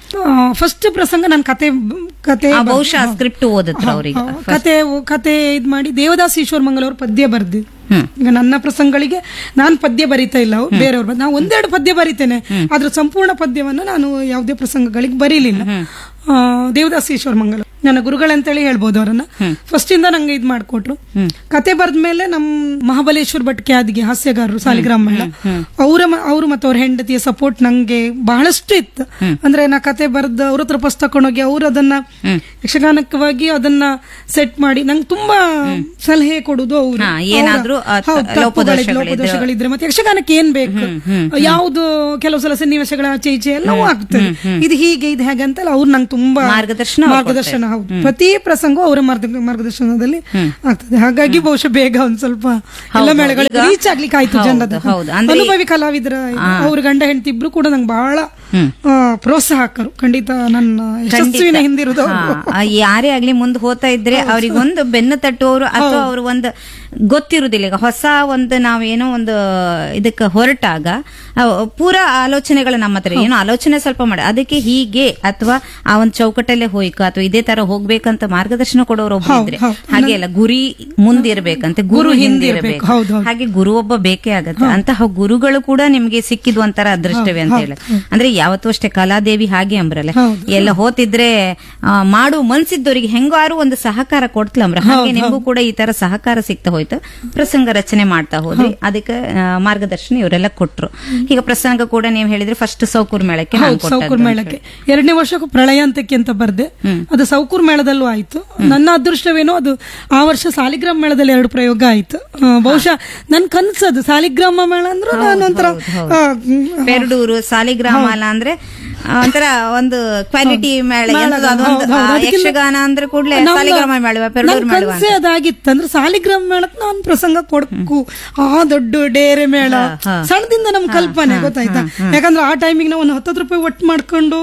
ಫಸ್ಟ್ ಪ್ರಸಂಗ ನಾನು ಕತೆ ಕತೆ ಆ, ಬಹುಶಃ ಸ್ಕ್ರಿಪ್ಟ್ ಓದಿದ್ರು ಅವ್ರಿಗೆ ಹಾ, ಕತೆ ಕತೆ ಇದ್ ಮಾಡಿ ದೇವದಾಸ್ ಈಶ್ವರ್ ಮಂಗಲ್ ಅವ್ರ ಪದ್ಯ ಬರ್ದಿ ಈಗ ನನ್ನ ಪ್ರಸಂಗಗಳಿಗೆ ನಾನು ಪದ್ಯ ಬರೀತಾ ಇಲ್ಲ ಅವ್ರು ಬೇರೆಯವ್ರು ಬರ್- ನಾನು ಒಂದೆರಡು ಪದ್ಯ ಬರೀತೇನೆ ಆದ್ರೆ ಸಂಪೂರ್ಣ ಪದ್ಯವನ್ನು ನಾನು ಯಾವುದೇ ಪ್ರಸಂಗಗಳಿಗೆ ಬರೀಲಿಲ್ಲ ಆ, ದೇವದಾಸ್ ಈಶ್ವರ್ ಮಂಗಲ್ ನನ್ನ ಗುರುಗಳಂತೇಳಿ ಹೇಳ್ಬೋದು ಅವರನ್ನ ಫಸ್ಟ್ ಇಂದ ನಂಗೆ ಇದ್ ಮಾಡ್ಕೊಟ್ರು ಕತೆ ಬರ್ದ್ಮೇಲೆ ನಮ್ ಮಹಾಬಲೇಶ್ವರ್ ಭಟ್ ಕ್ಯಾದಿಗೆ ಹಾಸ್ಯಗಾರರು ಸಾಲಿಗ್ರಾಮ ಮೇಳ ಅವರ ಅವರು ಮತ್ತೆ ಅವ್ರ ಹೆಂಡತಿಯ ಸಪೋರ್ಟ್ ನಂಗೆ ಬಹಳಷ್ಟು ಇತ್ತು ಅಂದ್ರೆ ನಾ ಕತೆ ಬರ್ದ ಅವ್ರ ಹತ್ರ ಪುಸ್ತಕ ತಕೊಂಡೋಗಿ ಅವ್ರು ಅದನ್ನ ಯಕ್ಷಗಾನಕವಾಗಿ ಅದನ್ನ ಸೆಟ್ ಮಾಡಿ ನಂಗೆ ತುಂಬಾ ಸಲಹೆ ಕೊಡುದು ಅವರು ಹಾ, ಏನಾದ್ರೂ ಆ ತ- ಲೋಪದೋಷಗಳಿದ್ರೆ- ಲೋಪದೋಷಗಳಿದ್ರೆ ಮತ್ತೆ ಯಕ್ಷಗಾನಕ್ಕೆ ಏನ್ ಬೇಕು ಯಾವ್ದು ಕೆಲವು ಸಲ ಸನ್ನಿವೇಶಗಳ ಆಚೆ ಈಚೆ ಎಲ್ಲವೂ ಆಗ್ತದೆ ಇದು ಹೀಗೆ ಇದು ಹೇಗೆ ಅಂತ ಅವ್ರು ನಂಗೆ ತುಂಬಾ ಮಾರ್ಗದರ್ಶನ ಅವ್ರು ಮಾರ್ಗದರ್ಶನ ಹೌದು ಪ್ರತಿ ಪ್ರಸಂಗ ಅವರ ಮಾರ್ಗ- ಮಾರ್ಗದರ್ಶನದಲ್ಲಿ ಆಗ್ತದೆ ಹಾಗಾಗಿ ಬಹುಶಃ ಬೇಗ ಒಂದ್ ಸ್ವಲ್ಪ ಎಲ್ಲ ಮೇಳಗಳಿಗೆ ಈಗ- ರೀಚ್ ಆಗ್ಲಿಕ್ಕೆ ಆಯ್ತು ಹೌದು, ಜನರ ಹೌದು. ಅಂದ್ರೆ- ಅನುಭವಿ ಕಲಾವಿದರ ಅವ್ರ ಗಂಡ ಹೆಂಡತಿ ಇಬ್ರು ಕೂಡ ನಂಗೆ ಬಹಳ ಆ, ಪ್ರೋತ್ಸಾಹಕರು ಖಂಡಿತ ನನ್ನ ಯಶಸ್ವಿನ ಹಿಂದಿರುವುದು ಹಾ, ಆ, ಯಾರೇ ಆಗ್ಲಿ ಮುಂದೆ ಹೋಗ್ತಾ ಇದ್ರೆ ಅವ್ರಿಗೆ ಒಂದು ಬೆನ್ನು ತಟ್ಟುವವರು ಅಥವಾ ಅವ್ರು ಒಂದು ಗೊತ್ತಿರುದಿಲ್ಲ ಈಗ ಹೊಸ ಒಂದು ನಾವೇನೋ ಒಂದು ಇದಕ್ಕೆ ಹೊರಟಾಗ ಅವ್ ಪೂರಾ ಆಲೋಚನೆಗಳು ನಮ್ಮ ಹತ್ರ ಏನೋ ಆಲೋಚನೆ ಸ್ವಲ್ಪ ಮಾಡಿ ಅದಕ್ಕೆ ಹೀಗೆ ಅಥವಾ ಆ ಒಂದು ಚೌಕಟ್ಟಲ್ಲೇ ಹೋಯ್ಕ ಅಥವಾ ಇದೇ ತರ ಹೋಗ್ಬೇಕಂತ ಮಾರ್ಗದರ್ಶನ ಕೊಡೋರು ಒಬ್ರು ಇದ್ರೆ ಹಾಗೆ ಅಲ್ಲ ಗುರಿ ಮುಂದಿರ್ಬೇಕಂತೆ ಗುರು ಹಿಂದಿರ್ಬೇಕು ಹೌದು, ಹೌದು. ಹಾಗೆ ಗುರು ಒಬ್ಬ ಬೇಕೇ ಆಗತ್ತೆ ಅಂತಹ ಗುರುಗಳು ಕೂಡ ನಿಮ್ಗೆ ಸಿಕ್ಕಿದ್ ಒಂಥರ ಅದೃಷ್ಟವೇ ಅಂತ ಹೇಳಿ ಅಂದ್ರೆ ಯಾವತ್ತೂ ಅಷ್ಟೇ ಕಲಾದೇವಿ ಹಾಗೆ ಅಂಬ್ರಲ್ಲ ಎಲ್ಲ ಹೋತಿದ್ರೆ ಆ, ಮಾಡು ಮನ್ಸಿದ್ದವರಿಗೆ ಹೆಂಗಾರು ಒಂದು ಸಹಕಾರ ಕೊಡ್ತಲಂಬ್ರ ಹಾಗೆ ನಿಮ್ಗೂ ಕೂಡ ಈ ತರ ಸಹಕಾರ ಸಿಗ್ತಾ ಹೋಯ್ತು ಪ್ರಸಂಗ ರಚನೆ ಮಾಡ್ತಾ ಹೋದ್ರಿ ಅದಕ್ಕೆ ಆ, ಮಾರ್ಗದರ್ಶನ ಇವರೆಲ್ಲ ಕೊಟ್ರು ಈಗ ಪ್ರಸಂಗ ಕೂಡ ನೀವು ಹೇಳಿದ್ರೆ ಫಸ್ಟ್ ಸೌಕೂರ್ ಮೇಳಕ್ಕೆ ನಾನ್ ಹೌದು ಕೊಟ್ಟದ್ದು ಸೌಕೂರ್ ಅಂತ ಮೇಳಕ್ಕೆ ಎರಡನೇ ವರ್ಷಕ್ಕೂ ಪ್ರಳಯಾಂತಕ್ಕೆ ಅಂತ ಬರ್ದೆ ಅದು ಸೌಕೂರ್ ಮೇಳದಲ್ಲೂ ಆಯ್ತು ನನ್ನ ಅದೃಷ್ಟವೇನೋ ಅದು ಆ ವರ್ಷ ಸಾಲಿಗ್ರಾಮ ಮೇಳದಲ್ಲಿ ಎರಡು ಪ್ರಯೋಗ ಆಯ್ತು ಆ, ಬಹುಶಃ ನನ್ ಕನ್ಸದು ಸಾಲಿಗ್ರಾಮ ಮೇಳ ಅಂದ್ರೆ ನಾನು ಒಂಥರ ಆ, ಹ್ಮ್, ಪೆರಡೂರು ಸಾಲಿಗ್ರಾಮ ಅಲ್ಲ ಅಂದ್ರೆ ಆ, ಒಂಥರ ಒಂದು ಕ್ವಾಲಿಟಿ ಮೇಳ ಎಂತದು ಅದೊಂದು ಹೌದು, ಹೌದು. ಆ, ಅದಕ್ಕಿಂತ ಯಕ್ಷಗಾನ ಅಂದ್ರೆ ಕೂಡಲೇ ನಮ್ಮ- ಸಾಲಿಗ್ರಾಮ ಮೇಳವ ಪೆರಡೂರು ನನ್ ಮೇಳವ ಕನ್ಸೇ ಅದಾಗಿತ್ತು ಅಂದ್ರೆ ಸಾಲಿಗ್ರಾಮ ಮೇಳಕ್ ನಾನು ಪ್ರಸಂಗ ಕೊಡ್ಕು ಆ ದೊಡ್ಡ ಡೇರೆ ಮೇಳ ಸಣ್ಣದಿಂದ ನಮ್ ಕಲ್ಪನೆ ಗೊತ್ತಾಯ್ತಾ ಯಾಕಂದ್ರೆ ಆ ಟೈಮಿಗೆ ನಾವು ಒಂದು ಹತ್ತತ್ತು ರೂಪಾಯಿ ಒಟ್ಟು ಮಾಡ್ಕೊಂಡು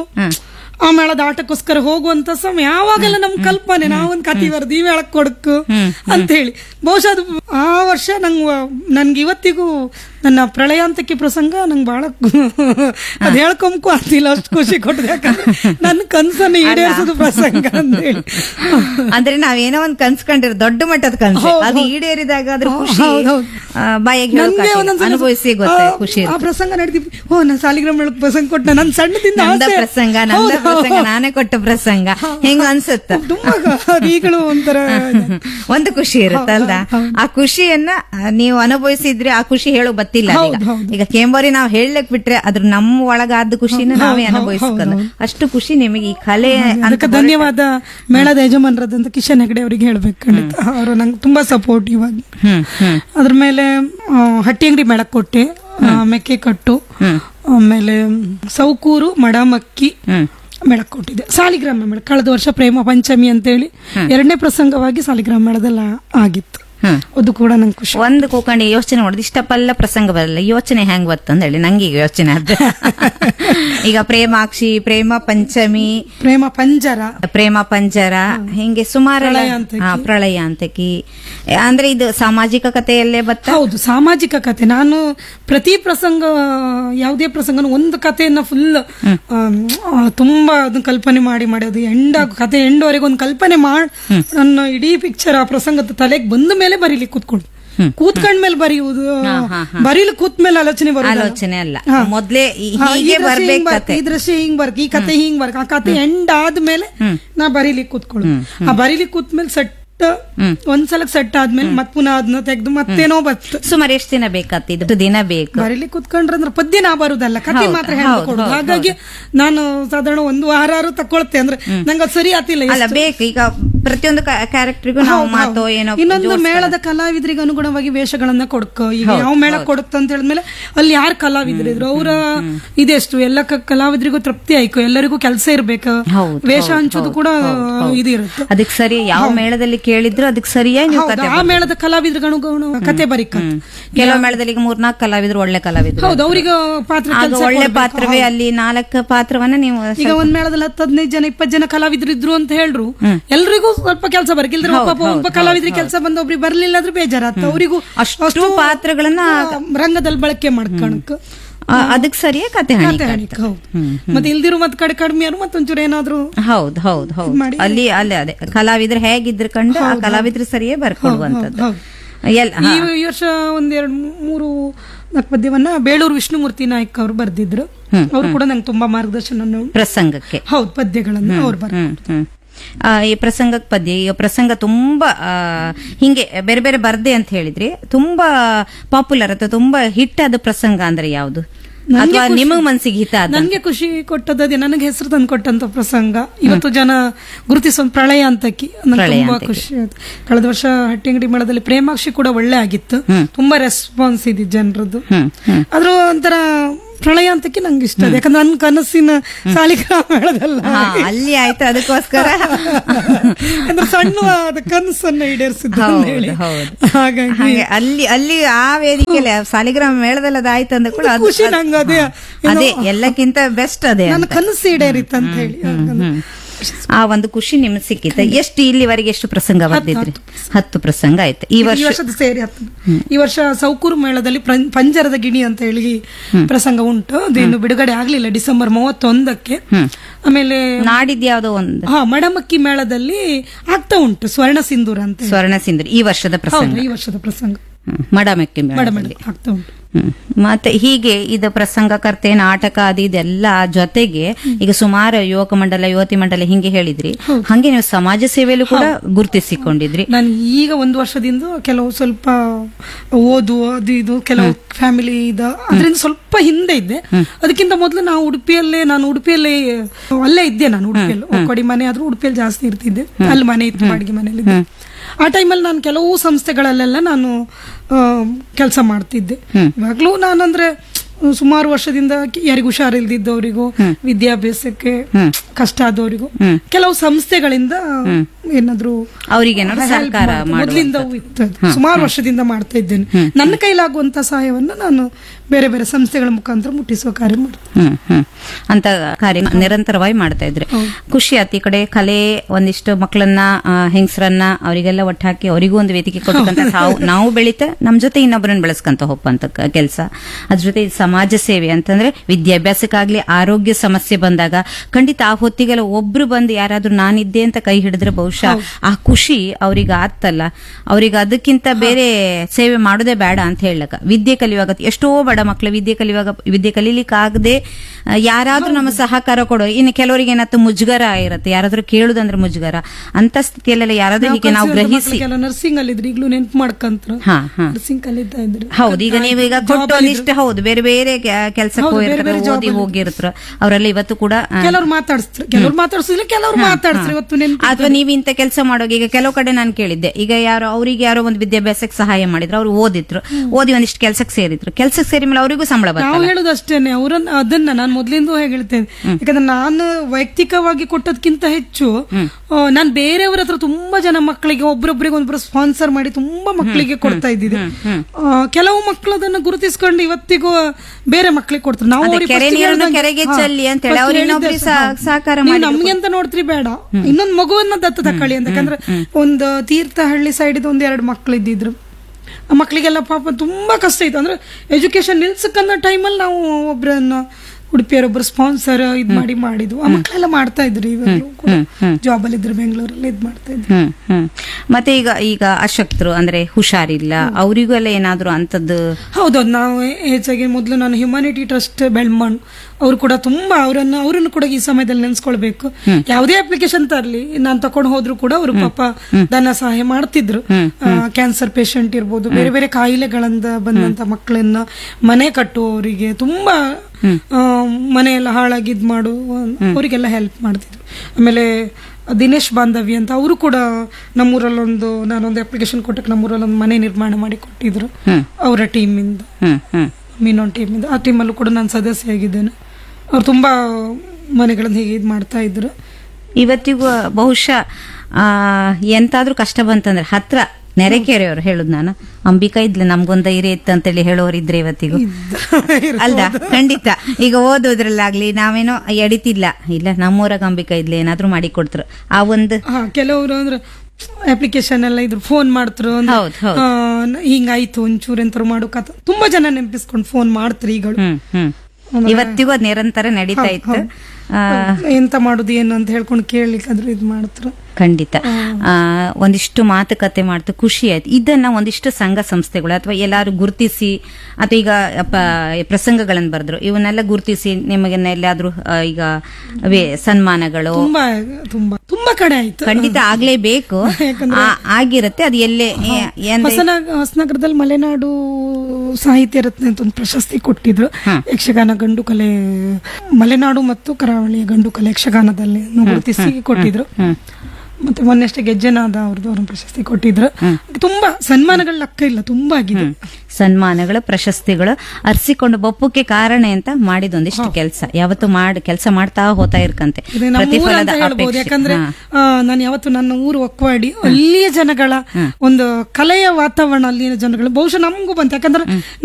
ಆ ಮೇಳದ ಆಟಕ್ಕೋಸ್ಕರ ಹೋಗುವಂತ ಸಮಯ ಯಾವಾಗೆಲ್ಲ ನಮ್ ಕಲ್ಪನೆ ನಾವೊಂದ್ ಕತಿ ಬರ್ದು ಈ ಮೇಳಕ್ ಕೊಡಕು ಅಂತ ಹೇಳಿ ಬಹುಶಃ ಅದು ಆ ವರ್ಷ ನಂಗೆ ನನ್ಗೆ ಇವತ್ತಿಗೂ ನನ್ನ ಪ್ರಳಯಾಂತಕ್ಕೆ ಪ್ರಸಂಗ ನಂಗೆ ಬಹಳ ಅದ್ ಹೇಳ್ಕೊಂಬಕು ಆಗ್ತಿಲ್ಲ ಅಷ್ಟು ಖುಷಿ ಕೊಟ್ಟದೆ ಯಾಕಂದ್ರೆ ನನ್ನ ಕನ್ಸನ್ನು ಈಡೇರಿಸೋದು ಪ್ರಸಂಗ ಅಂತ ಹೇಳಿ ಅಂದ್ರೆ ನಾವೇನೋ ಒಂದ್ ಕನ್ಸ್ಕೊಂಡಿರೋ ದೊಡ್ಡ ಮಟ್ಟದ ಕನ್ಸು ಅದು ಈಡೇರಿದಾಗ ಅದ್ರ ಖುಷಿ ಹೌದು, ಹೌದು. ಆ, ಬಾಯಿಗೆ ನನ್ಗೆ ಹೇಳೋಕ್ಕಾಗ್ತಿಲ್ಲ. ಒಂದೊಂದ್ಸಲ ಅನುಭವಿಸಿ ಗೊತ್ತ ಆ- ಖುಷಿ ಆ ಪ್ರಸಂಗ ನಡೆದಿ ಓ ನಾನು ಸಾಲಿಗ್ರಾಮ ಮೇಳಕ್ ಪ್ರಸಂಗ ಕೊಟ್ಟ ನನ್ ಸಣ್ಣದಿಂದ ನಂದ ಆಸೆ. ಪ್ರಸಂಗ ನಂದ ಹೌದು, ಪ್ರಸಂಗ ನಾನೇ ಕೊಟ್ಟ ಪ್ರಸಂಗ ಹೆಂಗ ಅನ್ಸುತ್ತ ತುಂಬಾ ಈಗಲೂ ಒಂಥರ ಒಂದು ಖುಷಿ ಇರುತ್ತಲ್ದ ಆ ಖುಷಿಯನ್ನ ಆ, ನೀವು ಅನುಭವಿಸಿದ್ರೆ ಆ ಖುಷಿ ಹೇಳೋ ಬತ್ತಿಲ್ಲ ಈಗ ಹೌದು, ಹೌದು. ಈಗ ಕೇಂಬರಿ ನಾವು ಹೇಳಕ್ ಬಿಟ್ರೆ ಅದ್ರ ನಮ್ಮ ಒಳಗಾದ ಖುಷಿನ ನಾವೇ ಅನುಭವಿಸ್ಕೊಂಡು ಅಷ್ಟು ಖುಷಿ ನಿಮಗೆ ಈ ಕಲೆ ಅಂತ ಅದಕ್ಕೆ ಧನ್ಯವಾದ ಮೇಳದ ಯಜಮಾನರಾದಂತ ಕಿಶನ್ ಹೆಗಡೆ ಅವ್ರಿಗೆ ಹೇಳ್ಬೇಕು ಖಂಡಿತ ಅವರು ನಂಗೆ ತುಂಬಾ ಸಪೋರ್ಟಿವ್ ಆಗಿ ಹ್ಮ್ ಹ್ಮ್ ಅದ್ರ ಮೇಲೆ ಆ, ಹಟ್ಟಿ ಅಂಗಡಿ ಮೇಳಕ್ ಕೊಟ್ಟೆ ಆ, ಮೆಕ್ಕೆ ಕಟ್ಟು ಆಮೇಲೆ ಸೌಕೂರು ಮಡಮಕ್ಕಿ ಮೇಳಕ್ ಕೊಟ್ಟಿದ್ದೆ ಸಾಲಿಗ್ರಾಮ ಮೇಳ ಕಳೆದ ವರ್ಷ ಪ್ರೇಮ ಪಂಚಮಿ ಅಂತೇಳಿ ಎರಡನೇ ಪ್ರಸಂಗವಾಗಿ ಸಾಲಿಗ್ರಾಮ ಮೇಳದಲ್ಲ ಆಗಿತ್ತು ಹ್ಮ್. ಅದು ಕೂಡ ನಂಗೆ ಖುಷಿ ಒಂದು ಕೂಕೊಂಡು ಯೋಚನೆ ಮಾಡಿದ್ ಇಷ್ಟಪಲ್ಲ ಪ್ರಸಂಗ ಬರಲ್ಲ ಯೋಚನೆ ಹೆಂಗ್ ಬರ್ತಂದ ಹೇಳಿ ನಂಗೆ ಈಗ ಯೋಚನೆ ಆದ ಈಗ ಪ್ರೇಮಾಕ್ಷಿ ಪ್ರೇಮ ಪಂಚಮಿ ಪ್ರೇಮ ಪಂಜರ ಪ್ರೇಮ ಪಂಜರ ಹಿಂಗೆ ಸುಮಾರು ಪ್ರಳಯಾಂತಕಿ. ಪ್ರಳಯ ಅಂತಕಿ ಅಂದ್ರೆ ಇದು ಸಾಮಾಜಿಕ ಕಥೆಯಲ್ಲೇ ಬತ್ತ ಹೌದು ಸಾಮಾಜಿಕ ಕತೆ ನಾನು ಪ್ರತಿ ಪ್ರಸಂಗ ಯಾವುದೇ ಪ್ರಸಂಗನ ಒಂದು ಕಥೆಯನ್ನ ಫುಲ್ ತುಂಬಾ ಅದನ್ನ ಕಲ್ಪನೆ ಮಾಡಿ ಮಾಡಿ ಅದು ಎಂಡ ಕತೆ ಎಂಡವರೆಗೆ ಒಂದು ಕಲ್ಪನೆ ಮಾಡಿ ನನ್ನ ಇಡೀ ಪಿಕ್ಚರ್ ಆ ಪ್ರಸಂಗದ ತಲೆಗೆ ಬಂದ ಮೇಲೆ ಬರೀಲಿಕ್ಕೆ ಕೂತ್ಕೊಂಡು ಕೂತ್ಕೊಂಡ ಮೇಲೆ ಬರೆಯುವುದು ಬರೀಲಿಕ್ಕೆ ಕೂತ್ ಮೇಲೆ ಆಲೋಚನೆ ಬರೋದು ಆಲೋಚನೆ ಅಲ್ಲ ಮೊದ್ಲೇ ಈ- ಹೀಗೆ ಬರ್ಬೇಕು ಕತೆ ಈ ದೃಶ್ಯ ಹಿಂಗ್ ಬರ್ಕ್ ಈ ಕತೆ ಹಿಂಗ್ ಬರ್ಕ್ ಆ ಕತೆ ಎಂಡ್ ಆದ್ಮೇಲೆ ನಾ ಬರೀಲಿಕ್ಕೆ ಕೂತ್ಕೊಳ್ಳು ಆ ಬರೀಲಿಕ್ಕೆ ಕೂತ್ಮೇಲೆ ಸೆಟ್ ಒಂದ್ಸಲ ಸೆಟ್ ಆದ್ಮೇಲೆ ಮತ್ ಪುನಃ ಅದನ್ನ ತೆಗ್ದು ಮತ್ತೇನೋ ಬತ್ತು ಸುಮಾರು ಎಷ್ಟು ದಿನ ಬೇಕತ್ತ ಇದು ದಿನ ಬೇಕು ಬರೀಲಿ ಕುತ್ಕೊಂಡ್ರೆ ಅಂದ್ರೆ ಪದ್ಯ ನಾ ಬರುದಲ್ಲ ಕತೆ ಮಾತ್ರ ಹೇಳ್ಕೊಡುದು ಹಾಗಾಗಿ ನಾನು ಸಾಧಾರಣ ಒಂದು ವಾರ ತಕೊಳ್ತೆ ಅಂದ್ರೆ ನಂಗೆ ಅದು ಸರಿ ಆತಿಲ್ಲ ಅಲ್ಲ ಬೇಕು ಈಗ ಪ್ರತಿಯೊಂದು ಕ್ಯಾರೆಕ್ಟರ್ಗೂ ನಾವು ಮಾತೋ ಏನೋ ಇನ್ನೊಂದು ಮೇಳದ ಕಲಾವಿದರಿಗೆ ಅನುಗುಣವಾಗಿ ವೇಷಗಳನ್ನ ಕೊಡ್ಕ ಈಗ ಯಾವ ಮೇಳ ಕೊಡುತ್ತ ಅಂತ ಹೇಳಿದ್ಮೇಲೆ ಅಲ್ಲಿ ಯಾರು ಕಲಾವಿದರಿದ್ರು ಅವರ ಇದೆಷ್ಟು ಎಲ್ಲ ಕ- ಕಲಾವಿದರಿಗೂ ತೃಪ್ತಿ ಆಯ್ತು ಎಲ್ಲರಿಗೂ ಕೆಲಸ ಇರ್ಬೇಕು ಹೌದು, ವೇಷ ಹಂಚೋದು ಕೂಡ ಇದು ಇರುತ್ತೆ ಅದಕ್ಕೆ ಸರಿ ಯಾವ ಮೇಳದಲ್ಲಿ ಕೇಳಿದ್ರು ಅದಕ್ಕೆ ಸರಿಯಾಗಿ ನೀವು ಹೌದು, ಕತೆ ಆ ಮೇಳದ ಕಲಾವಿದರಿಗೆ ಅನುಗುಣ ಕತೆ ಬರಿಕ ಕೆಲವು ಮೇಳದಲ್ಲಿ ಈಗ ಮೂರ್ನಾಲ್ಕು ಕಲಾವಿದ್ರು ಒಳ್ಳೆ ಕಲಾವಿದ್ರು ಹೌದು ಅವ್ರಿಗೆ ಪಾತ್ರ ಆಗ ಕೆಲ್ಸ ಒಳ್ಳೆ ಕೊಡ್ಬೇಕು. ಪಾತ್ರವೇ ಅಲ್ಲಿ ನಾಲ್ಕು ಪಾತ್ರವನ್ನ ನೀವು ಈಗ ಒಂದ್ ಮೇಳದಲ್ಲಿ ಹತ್ತು ಹದಿನೈದು ಜನ ಇಪ್ಪತ್ತು ಜನ ಕಲಾವಿದ್ರು ಇದ್ರು ಅಂತ ಹೇಳ್ರು ಎಲ್ರಿಗೂ ಸ್ವಲ್ಪ ಕೆಲಸ ಬರಕ್ ಇಲ್ದ್ರೆ ಒಬ್ಬ ಒಬ್ಬ ಕಲಾವಿದ್ರಿಗೆ ಕೆಲಸ ಬಂದ ಒಬ್ರಿಗೆ ಬರ್ಲಿಲ್ಲ ಅಂದ್ರೆ ಬೇಜಾರಾತ ಅವರಿಗೂ ಅಷ್ಟು ಪಾತ್ರಗಳನ್ನ ರಂಗದಲ್ಲಿ ಬಳಕೆ ಮಾಡ್ಕೊಳಕ್ ಆ, ಅದಕ್ ಸರಿಯೇ ಕತೆ ಹಣಿ ಕತೆ ಹಣಿಕೆ ಹೌದು ಮತ್ತೆ ಇಲ್ದಿರೋ ಮತ್ ಕಡೆ ಕಡಿಮೆ ಯಾರು ಮತ್ತೊಂಚೂರು ಏನಾದ್ರು ಹೌದು ಹೌದು ಹೌದು ಮಾಡಿ- ಅಲ್ಲಿ ಅಲ್ಲಿ ಅದೇ ಕಲಾವಿದ್ರು ಹೇಗಿದ್ರು ಕಂಡು ಆ ಕಲಾವಿದ್ರು ಸರಿಯೇ ಬರ್ಕೊಡುವಂತದ್ದು ಹೌದು. ಎಲ್ ಈ ಈ ವರ್ಷ ಒಂದೆರಡು ಮೂರು ನಾಲ್ಕು ಪದ್ಯವನ್ನ ಬೇಳೂರು ವಿಷ್ಣುಮೂರ್ತಿ ನಾಯ್ಕ ಅವರು ಬರ್ದಿದ್ರು ಅವರು ಕೂಡ ನಂಗೆ ತುಂಬಾ ಮಾರ್ಗದರ್ಶನ ಪ್ರಸಂಗಕ್ಕೆ ಹೌದು ಪದ್ಯಗಳನ್ನು ಅವ್ರು ಬರ್ ಹ್ಮ್ ಹ್ಮ್ ಆ, ಈ ಪ್ರಸಂಗಕ್ಕೆ ಪದ್ಯ ಈ ಪ್ರಸಂಗ ತುಂಬಾ ಆ, ಹಿಂಗೆ ಬೇರೆ ಬೇರೆ ಬರ್ದೆ ಅಂತ ಹೇಳಿದ್ರಿ ತುಂಬಾ ಪಾಪ್ಯುಲರ್ ಅಥವಾ ತುಂಬಾ ಹಿಟ್ ಆದ ಪ್ರಸಂಗ ಅಂದ್ರೆ ಯಾವುದು ಅಥವಾ ನಿಮಗ್ ಮನ್ಸಿಗೆ ಹಿತ ಆದ ನನ್ಗೆ ಖುಷಿ ಕೊಟ್ಟದ್ದೇ ನನಗೆ ಹೆಸರು ತಂದು ಕೊಟ್ಟಂತ ಪ್ರಸಂಗ ಇವತ್ತು ಜನ ಗುರುತಿಸೋ ಪ್ರಳಯ ಅಂತಕಿ ನಂಗೆ ಪ್ರಳಯ ತುಂಬಾ ಅಂತಕಿ. ಖುಷಿ ಆಯ್ತು ಕಳೆದ ವರ್ಷ ಹಟ್ಟಿಂಗಡಿ ಮೇಳದಲ್ಲಿ ಪ್ರೇಮಾಕ್ಷಿ ಕೂಡ ಒಳ್ಳೆ ಆಗಿತ್ತು ತುಂಬಾ ರೆಸ್ಪಾನ್ಸ್ ಇದೆ ಜನರದ್ದು ಹ್ಮ್ ಹ್ಮ್ ಆದ್ರೂ ಒಂಥರ ಪ್ರಳಯ ಅಂತಕ್ಕೆ ನಂಗೆ ಇಷ್ಟ ಇದೆ ಯಾಕಂದ್ರೆ ನನ್ನ ಕನಸಿನ ಸಾಲಿಗ್ರಾಮ ಮೇಳದಲ್ಲ ಹಾ ಅಲ್ಲಿ ಆಯ್ತು ಅದಕ್ಕೋಸ್ಕರ ಅಂದ್ರೆ ಸಣ್ಣ ಅದ ಕನಸನ್ನ ಈಡೇರಿಸಿದ್ದು ಅಂತ ಹೇಳಿ ಹೌದು ಹೌದು ಹಾಗಾಗಿ ಹಾಗೆ ಅಲ್ಲಿ ಅಲ್ಲಿ ಆ ವೇದಿಕೆಯಲ್ಲಿ ಸಾಲಿಗ್ರಾಮ ಮೇಳದಲ್ಲಿ ಅದಾಯ್ತು ಅಂದ ಕೂಡ ಅದು- ಖುಷಿ ನಂಗೆ ಅದೇ ಅದೇ ಎಲ್ಲಕ್ಕಿಂತ ಬೆಸ್ಟ್ ಅದೇ ನನ್ನ ಅಂತ. ಕನಸು ಈಡೇರಿತ್ತು ಅಂತ ಹೇಳಿ ಹಾಗಂದ್ರೆ ಆ ಒಂದು ಖುಷಿ ನಿಮ್ಗೆ ಸಿಕ್ಕಿತ್ತ ಎಷ್ಟು ಇಲ್ಲಿವರೆಗೆ ಎಷ್ಟು ಪ್ರಸಂಗ ಬರ್ದಿದ್ರಿ ಹತ್ತು ಪ್ರಸಂಗ ಆಯ್ತು ಈ ಈ ವರ್ಷ ವರ್ಷದ ಸೇರಿ ಹತ್ತು ಈ ವರ್ಷ ಸೌಕೂರು ಮೇಳದಲ್ಲಿ ಪ್ರಂ- ಪಂಜರದ ಗಿಣಿ ಅಂತ ಹೇಳಿ ಪ್ರಸಂಗ ಉಂಟು ಅದು ಇನ್ನು ಬಿಡುಗಡೆ ಆಗ್ಲಿಲ್ಲ ಡಿಸೆಂಬರ್ ಮೂವತ್ತೊಂದಕ್ಕೆ ಆಮೇಲೆ ನಾಡಿದ್ ಯಾವ್ದೋ ಒಂದು ಹಾ ಮಡಮಕ್ಕಿ ಮೇಳದಲ್ಲಿ ಆಗ್ತಾ ಉಂಟು ಸ್ವರ್ಣ ಸಿಂಧೂರ ಅಂತ ಹೇಳಿ. ಸ್ವರ್ಣ ಸಿಂಧೂರಿ ಈ ವರ್ಷದ ಪ್ರಸಂಗ ಹೌದು ಈ ವರ್ಷದ ಪ್ರಸಂಗ ಹ್ಮ್. ಮಡಮಕ್ಕಿ ಮಡಮಳ್ಳಿ ಮೇಳದಲ್ಲಿ ಆಗ್ತಾ ಉಂಟು ಹ್ಮ್. ಮತ್ತೆ ಹೀಗೆ ಇದು ಪ್ರಸಂಗಕರ್ತೆ ನಾಟಕ ಅದು ಇದೆಲ್ಲ ಜೊತೆಗೆ ಈಗ ಸುಮಾರು ಯುವಕ ಮಂಡಲ ಯುವತಿ ಮಂಡಲ ಹಿಂಗೆ ಹೇಳಿದ್ರಿ ಹಂಗೆ ನೀವು ಸಮಾಜ ಸೇವೆಯಲ್ಲೂ ಕೂಡ ಗುರುತಿಸಿಕೊಂಡಿದ್ರಿ ನಾನು ಈಗ ಒಂದು ವರ್ಷದಿಂದ ಕೆಲವು ಸ್ವಲ್ಪ ಓದು ಅದು ಇದು ಕೆಲವು ಫ್ಯಾಮಿಲಿ ಇದ ಅದರಿಂದ ಸ್ವಲ್ಪ ಹಿಂದೆ ಇದ್ದೆ ಅದಕ್ಕಿಂತ ಮೊದಲು ನಾವು ಉಡುಪಿಯಲ್ಲೇ ನಾನು ಉಡುಪಿಯಲ್ಲೇ ಅಲ್ಲೇ ಇದ್ದೆ ನಾನು ಉಡುಪಿಯಲ್ಲಿ ಒಕ್ಕಡಿ ಮನೆ ಆದ್ರೂ ಉಡುಪಿಯಲ್ಲಿ ಜಾಸ್ತಿ ಇರ್ತಿದ್ದೆ ಅಲ್ಲಿ ಮನೆ ಇತ್ತು ಬಾಡಿಗೆ ಮನೆಯಲ್ಲಿ ಇದ್ದೆ. ಆ ಟೈಮಲ್ಲಿ ನಾನು ಕೆಲವು ಸಂಸ್ಥೆಗಳಲ್ಲೆಲ್ಲ ನಾನು ಕೆಲಸ ಮಾಡ್ತಿದ್ದೆ ಇವಾಗ್ಲೂ ನಾನಂದ್ರೆ ಸುಮಾರು ವರ್ಷದಿಂದ ಯಾರಿಗೂ ಹುಷಾರಿಲ್ದಿದ್ದವರಿಗೂ ವಿದ್ಯಾಭ್ಯಾಸಕ್ಕೆ ಕಷ್ಟ ಆದವರಿಗೂ ಕೆಲವು ಸಂಸ್ಥೆಗಳಿಂದ ಏನಾದ್ರು ಅವ್ರಿಗೇನಾದ್ರು help ಸಹಕಾರ ಮಾಡ್ತಾ- ಮಾಡುವಂಥದ್ದು. ಮೊದ್ಲಿಂದ ಇತ್ತು ಅದು. ಸುಮಾರು ವರ್ಷದಿಂದ ಮಾಡ್ತಾ ಇದ್ದೇನೆ ನನ್ನ ಕೈಲಾಗುವಂತ ಸಹಾಯವನ್ನ ನಾನು ಬೇರೆ ಬೇರೆ ಸಂಸ್ಥೆಗಳ ಮುಖಾಂತರ ಮುಟ್ಟಿಸುವ ಕಾರ್ಯ ಮಾಡ್ತೇನೆ ಹ್ಮ್ ಹ್ಮ್ ಅಂತ ಕಾರ್ಯ ನಿರಂತರವಾಗಿ ಮಾಡ್ತಾ ಇದ್ರಿ ಖುಷಿ ಆಯ್ತು ಈ ಕಡೆ ಕಲೆ ಒಂದಿಷ್ಟು ಮಕ್ಕಳನ್ನ ಆ, ಹೆಂಗಸರನ್ನ ಅವರಿಗೆಲ್ಲ ಒಟ್ಟಾಕಿ ಅವರಿಗೂ ಒಂದು ವೇದಿಕೆ ಕೊಟ್ಟಂತ ತಾವು ನಾವು ಬೆಳಿತಾ ನಮ್ ಜೊತೆ ಇನ್ನೊಬ್ಬರನ್ನ ಬೆಳೆಸ್ಕೊಂತ ಹೋಗುವಂತ ಕೆಲಸ ಅದ್ರ ಜೊತೆ ಈ ಸಮಾಜ ಸೇವೆ ಅಂತಂದ್ರೆ ವಿದ್ಯಾಭ್ಯಾಸಕ್ಕಾಗ್ಲಿ ಆರೋಗ್ಯ ಸಮಸ್ಯೆ ಬಂದಾಗ ಖಂಡಿತ ಆ ಹೊತ್ತಿಗೆಲ್ಲ ಒಬ್ರು ಬಂದು ಯಾರಾದ್ರೂ ನಾನಿದ್ದೆ ಅಂತ ಕೈ ಹಿಡಿದ್ರೆ ಬಹುಶಃ ಆ ಖುಷಿ ಅವ್ರಿಗೆ ಆತ್ತಲ್ಲ ಅವ್ರಿಗೆ ಅದಕ್ಕಿಂತ ಬೇರೆ ಸೇವೆ ಮಾಡೋದೇ ಬೇಡ ಅಂತ ಹೇಳಕ ವಿದ್ಯೆ ಕಲಿಯುವಾಗ ಎಷ್ಟೋ ಬಡ ಮಕ್ಕಳು ವಿದ್ಯೆ ಕಲಿಯುವಾಗ ವಿದ್ಯೆ ಕಲೀಲಿಕ್ಕಾಗದೆ ಆ, ಯಾರಾದ್ರೂ ನಮ್ಮ ಸಹಕಾರ ಕೊಡೋ ಇನ್ನು ಕೆಲವರಿಗೆ ಏನಾಯ್ತು ಮುಜುಗರ ಇರುತ್ತೆ ಯಾರಾದ್ರೂ ಕೇಳುದಂದ್ರೆ ಮುಜುಗರ ಅಂತ ಸ್ಥಿತಿಯಲ್ಲೆಲ್ಲ ಯಾರಾದ್ರೂ ಹೀಗೆ ನಾವು ಗ್ರಹಿಸಿ ಕೆಲವು ನರ್ಸಿಂಗ್ ಅಲ್ಲಿ ಇದ್ರು ಈಗಲೂ ನೆನ್ಪು ಮಾಡ್ಕಂತ್ರ ಹಾ ಹಾ ನರ್ಸಿಂಗ್ ಕಲಿತಾ ಇದ್ರು ಹೌದು ಈಗ ನೀವು ಈಗ ಕೊಟ್ಟು ಒಂದಿಷ್ಟು ಹೌದು ಬೇರೆ ಬೇರೆ ಕೆಲಸಕ್ಕೆ ಹೌದು, ಬೇರೆ ಹೋಗಿರ್ತಾರೆ ಬೇರೆ job ಓದಿ ಅಲ್ಲಿ ಹೋಗಿರ್ತಾರೆ ಅವರೆಲ್ಲ ಇವತ್ತು ಕೂಡ ಆ, ಕೆಲವ್ರು ಮಾತಾಡಿಸ್ತಾರೆ ಕೆಲವ್ರು ಮಾತಾಡ್ಸಿದ್ರೆ ಕೆಲವ್ರು ಮಾತಾಡ್ತಾರೆ ಇವತ್ತು ನೆನ್ಪು ಅಥವಾ ನೀವು ಇಂಥ ಕೆಲಸ ಮಾಡೋಗ ಈಗ ಕೆಲವು ಕಡೆ ನಾನು ಕೇಳಿದ್ದೆ ಈಗ ಯಾರೋ ಅವರಿಗೆ ಯಾರೋ ಒಂದು ವಿದ್ಯಾಭ್ಯಾಸಕ್ಕೆ ಸಹಾಯ ಮಾಡಿದ್ರು ಅವ್ರು ಓದಿದ್ರು ಓದಿ ಒಂದಿಷ್ಟು ಕೆಲಸಕ್ಕೆ ಸೇರಿದ್ರು ಕೆಲಸಕ್ಕೆ ಸೇರಿ ಮೇಲೆ ಅವರಿಗೂ ಸಂಬಳ ನಾವು ಬರ್ತಲ್ಲ ಹೇಳುದು ಅಷ್ಟೇನೆ ಅವರನ್ನ ಅದನ್ನ ನಾನು ಮೊದ್ಲಿಂದ ಹೇಗೆ ಹೇಳ್ತೇನೆ ಯಾಕಂದ್ರೆ ನಾನು ವೈಯಕ್ತಿಕವಾಗಿ ಕೊಟ್ಟದ್ಕಿಂತ ಹೆಚ್ಚು ನಾನು ಬೇರೆಯವ್ರ ಹತ್ರ ತುಂಬಾ ಜನ ಮಕ್ಕಳಿಗೆ ಒಬ್ರೊಬ್ರಿಗೆ ಒಬ್ರು ಸ್ಪಾನ್ಸರ್ ಮಾಡಿ ತುಂಬಾ ಮಕ್ಕಳಿಗೆ ಕೊಡ್ತಾ ಇದ್ದಿದ್ದೆ ಆ, ಕೆಲವು ಮಕ್ಕಳು ಅದನ್ನ ಗುರುತಿಸ್ಕೊಂಡು ಇವತ್ತಿಗೂ ಬೇರೆ ಮಕ್ಕಳಿಗೆ ಕೊಡ್ತಾರೆ ನಾವು ಅದೇ ಅವ್ರಿಗೆ ಕೆರೆ first ನೀರನ್ನು ಹೇಳ್ದಂಗೆ- ಕೆರೆಗೆ ಹಾ, ಚೆಲ್ಲಿ ಅಂತ ಹೇಳಿ first ಅವ್ರು ಹೇಳಿದ್ದೆ ಇನ್ನೊಬ್ರಿಗೆ ಸಹ. ಸಹ- ಸಹಕಾರ ನೀವು ಮಾಡಿದ್ರು ನಮ್ಗೆ ಅಂತ ನೋಡ್ತ್ರಿ ಬೇಡ ಇನ್ನೊಂದು ಮಗುವನ್ನ ದತ್ತು ತಕೊಳ್ಳಿ ಅಂತ ಯಾಕಂದ್ರೆ ಒಂದು ತೀರ್ಥಹಳ್ಳಿ ಸೈಡ್ ಒಂದ್ ಎರಡು ಮಕ್ಳು ಇದ್ದಿದ್ರು ಆ ಮಕ್ಕಳಿಗೆಲ್ಲ ಪಾಪ ತುಂಬಾ ಕಷ್ಟ ಇತ್ತು ಅಂದ್ರೆ ಎಜುಕೇಶನ್ ನಿಲ್ಸಕ್ಕನ್ನೋ ಟೈಮಲ್ಲಿ ನಾವು ಒಬ್ರನ್ನ ಉಡುಪಿಯರೊಬ್ರು ಸ್ಪಾನ್ಸರ್ ಇದ್ ಮಾಡಿ ಮಾಡಿದ್ವು ಆ ಮಕ್ಕಳೆಲ್ಲ ಮಾಡ್ತಾ ಇದ್ರು ಇವಾಗಲೂ ಕೂಡ ಜಾಬ್ ಅಲ್ಲಿ ಇದ್ರು ಬೆಂಗಳೂರಲ್ಲಿ ಇದ್ ಮಾಡ್ತಾ ಇದ್ರು ಹ್ಮ್ ಹ್ಮ್ ಮತ್ತೆ ಈಗ ಈಗ ಅಶಕ್ತರು ಅಂದ್ರೆ ಹುಷಾರಿಲ್ಲ ಅವರಿಗೂ ಎಲ್ಲ ಏನಾದ್ರು ಅಂತದ್ದು ಹೌದೌದು ನಾವು ಹೆಚ್ಚಾಗಿ ಮೊದಲು ನಾನು ಹ್ಯುಮಾನಿಟಿ ಟ್ರಸ್ಟ್ ಬೆಳ್ಮಣ್ ಅವ್ರು ಕೂಡ ತುಂಬಾ ಅವರನ್ನ ಅವರನ್ನು ಕೂಡ ಈ ಸಮಯದಲ್ಲಿ ನೆನ್ಸ್ಕೊಳ್ಬೇಕು ಯಾವುದೇ ಅಪ್ಲಿಕೇಶನ್ ತರಲಿ ನಾನು ತಕೊಂಡು ಹೋದ್ರು ಕೂಡ ಅವರು ಪಾಪ ಧನ ಸಹಾಯ ಮಾಡ್ತಿದ್ರು ಕ್ಯಾನ್ಸರ್ ಪೇಷಂಟ್ ಇರ್ಬೋದು ಬೇರೆ ಬೇರೆ ಕಾಯಿಲೆಗಳಿಂದ ಬಂದಂತ ಮಕ್ಕಳನ್ನ ಮನೆ ಕಟ್ಟುವವರಿಗೆ ತುಂಬಾ ಆ, ಮನೆ ಎಲ್ಲ ಹಾಳಾಗಿ ಇದ್ ಮಾಡು ಅವರಿಗೆಲ್ಲ ಹೆಲ್ಪ್ ಮಾಡ್ತಿದ್ರು ಆಮೇಲೆ ದಿನೇಶ್ ಬಾಂಧವಿ ಅಂತ ಅವರು ಕೂಡ ನಮ್ಮೂರಲ್ಲೊಂದು ನಾನೊಂದು ಅಪ್ಲಿಕೇಶನ್ ಕೊಟ್ಟಕ್ಕೆ ನಮ್ಮೂರಲ್ಲೊಂದು ಮನೆ ನಿರ್ಮಾಣ ಮಾಡಿ ಕೊಟ್ಟಿದ್ರು ಅವರ ಟೀಮಿಂದ ಹ್ಮ್ ಹ್ಮ್ ಮೀನೊನ್ ಟೀಮಿಂದ ಆ ಟೀಮಲ್ಲೂ ಕೂಡ ನಾನು ಸದಸ್ಯೆಯಾಗಿದ್ದೇನೆ ಅವ್ರು ತುಂಬಾ ಮನೆಗಳನ್ನು ಹೀಗೆ ಇದು ಮಾಡ್ತಾ ಇದ್ರು ಇವತ್ತಿಗೂ ಬಹುಶಃ ಆ ಎಂತಾದ್ರೂ ಕಷ್ಟ ಬಂತಂದ್ರೆ ಹತ್ರ ನೆರೆಕೆರೆಯವರು ಹೇಳುದು ನಾನು ಅಂಬಿಕಾ ಇದ್ಲು ನಮ್ಗೊಂದು ಧೈರ್ಯ ಇತ್ತು ಅಂತೇಳಿ ಹೇಳೋರಿದ್ರೆ ಇವತ್ತಿಗೂ ಅಲ್ದ ಖಂಡಿತ ಈಗ ಓದೋದ್ರಲ್ಲಾಗ್ಲಿ ನಾವೇನೋ ಎಡಿತಿಲ್ಲ ಇಲ್ಲ ನಮ್ಮೂರಾಗ ಅಂಬಿಕಾ ಇದ್ಲು ಏನಾದ್ರೂ ಮಾಡಿ ಕೊಡ್ತಾರೆ ಆ ಒಂದು ಹಾ ಕೆಲವರು ಅಂದ್ರೆ ಅಪ್ಲಿಕೇಶನ್ ಎಲ್ಲ ಇದ್ರು ಫೋನ್ ಮಾಡ್ತಾರೆ ಹೌದ್, ಹೌದ್. ಹಿಂಗಾಯ್ತು ಒಂಚೂರು ಎಂತಾರು ಮಾಡೋಕ ತುಂಬಾ ಜನ ನೆನಪಿಸ್ಕೊಂಡು ಫೋನ್ ಮಾಡ್ತಾರೆ ಈಗಳು ಹ್ಮ್ ಹ್ಮ್ ಇವತ್ತಿಗೂ ಅದ್ ನಿರಂತರ ನಡೀತಾ ಇತ್ತು ಆ, ಎಂತ ಮಾಡುದು ಏನು ಅಂತ ಹೇಳ್ಕೊಂಡು ಕೇಳಲಿಕ್ಕಾದ್ರೂ ಇದು ಮಾಡ್ತಾರೆ ಖಂಡಿತ ಆ, ಒಂದಿಷ್ಟು ಮಾತುಕತೆ ಮಾಡ್ತು ಖುಷಿ ಆಯ್ತು ಇದನ್ನ ಒಂದಿಷ್ಟು ಸಂಘ ಸಂಸ್ಥೆಗಳು ಅಥವಾ ಎಲ್ಲಾರು ಗುರುತಿಸಿ ಅಥವಾ ಈಗ ಪ- ಪ್ರಸಂಗಗಳನ್ನ ಬರೆದ್ರು ಇವನ್ನೆಲ್ಲ ಗುರುತಿಸಿ ನಿಮಗೆ ಎಲ್ಲಾದ್ರೂ ಆ, ಈಗ ವೇ- ಸನ್ಮಾನಗಳು ತುಂಬಾ ತುಂಬಾ ತುಂಬಾ ಕಡೆ ಆಯ್ತು ಖಂಡಿತ ಆಗ್ಲೇಬೇಕು ಆ- ಆಗಿರುತ್ತೆ ಅದು ಎಲ್ಲೇ ಏ- ಏನ್ ಹೊಸನಗ ಹೊಸನಗರದಲ್ಲಿ ಮಲೆನಾಡು ಸಾಹಿತ್ಯ ರತ್ನ ಅಂತ ಒಂದು ಪ್ರಶಸ್ತಿ ಕೊಟ್ಟಿದ್ರು ಯಕ್ಷಗಾನ ಗಂಡು ಕಲೆ ಮಲೆನಾಡು ಮತ್ತು ಕರಾವಳಿಯ ಗಂಡು ಕಲೆ ಯಕ್ಷಗಾನದಲ್ಲಿ ಗುರುತಿಸಿ ಕೊಟ್ಟಿದ್ರು ಮತ್ತೆ ಮೊನ್ನೆಷ್ಟೇ ಗೆಜ್ಜೆನಾದ ಅವ್ರದ್ದು ಅವ್ರ ಪ್ರಶಸ್ತಿ ಕೊಟ್ಟಿದ್ರು ತುಂಬಾ ಸನ್ಮಾನಗಳ ಲೆಕ್ಕ ಇಲ್ಲ ತುಂಬಾ ಆಗಿದೆ ಸನ್ಮಾನಗಳು ಪ್ರಶಸ್ತಿಗಳು ಅರ್ಸಿಕೊಂಡು ಬಪ್ಪಕ್ಕೆ ಕಾರಣ ಅಂತ ಮಾಡಿದೊಂದಿಷ್ಟು ಕೆಲಸ ಯಾವತ್ತು ಮಾಡಿ ಕೆಲಸ ಮಾಡ್ತಾ ಹೋತಾ ಇರ್ಕಂತೆ ಇದು ನಮ್ಮ ಊರು ಪ್ರತಿಫಲದ ಅಂತ ಹೇಳ್ಬೋದು ಅಪೇಕ್ಷೆ ಯಾಕಂದ್ರೆ ಹಾ. ಆ, ನಾನು ಯಾವತ್ತು ನನ್ನ ಊರು ಒಕ್ವಾಡಿ ಅಲ್ಲಿಯ ಜನಗಳ ಒಂದು ಕಲೆಯ ವಾತಾವರಣ ಅಲ್ಲಿನ ಜನಗಳು ಬಹುಶಃ ನಮಗೂ ಬಂತು ಯಾಕಂದ್ರೆ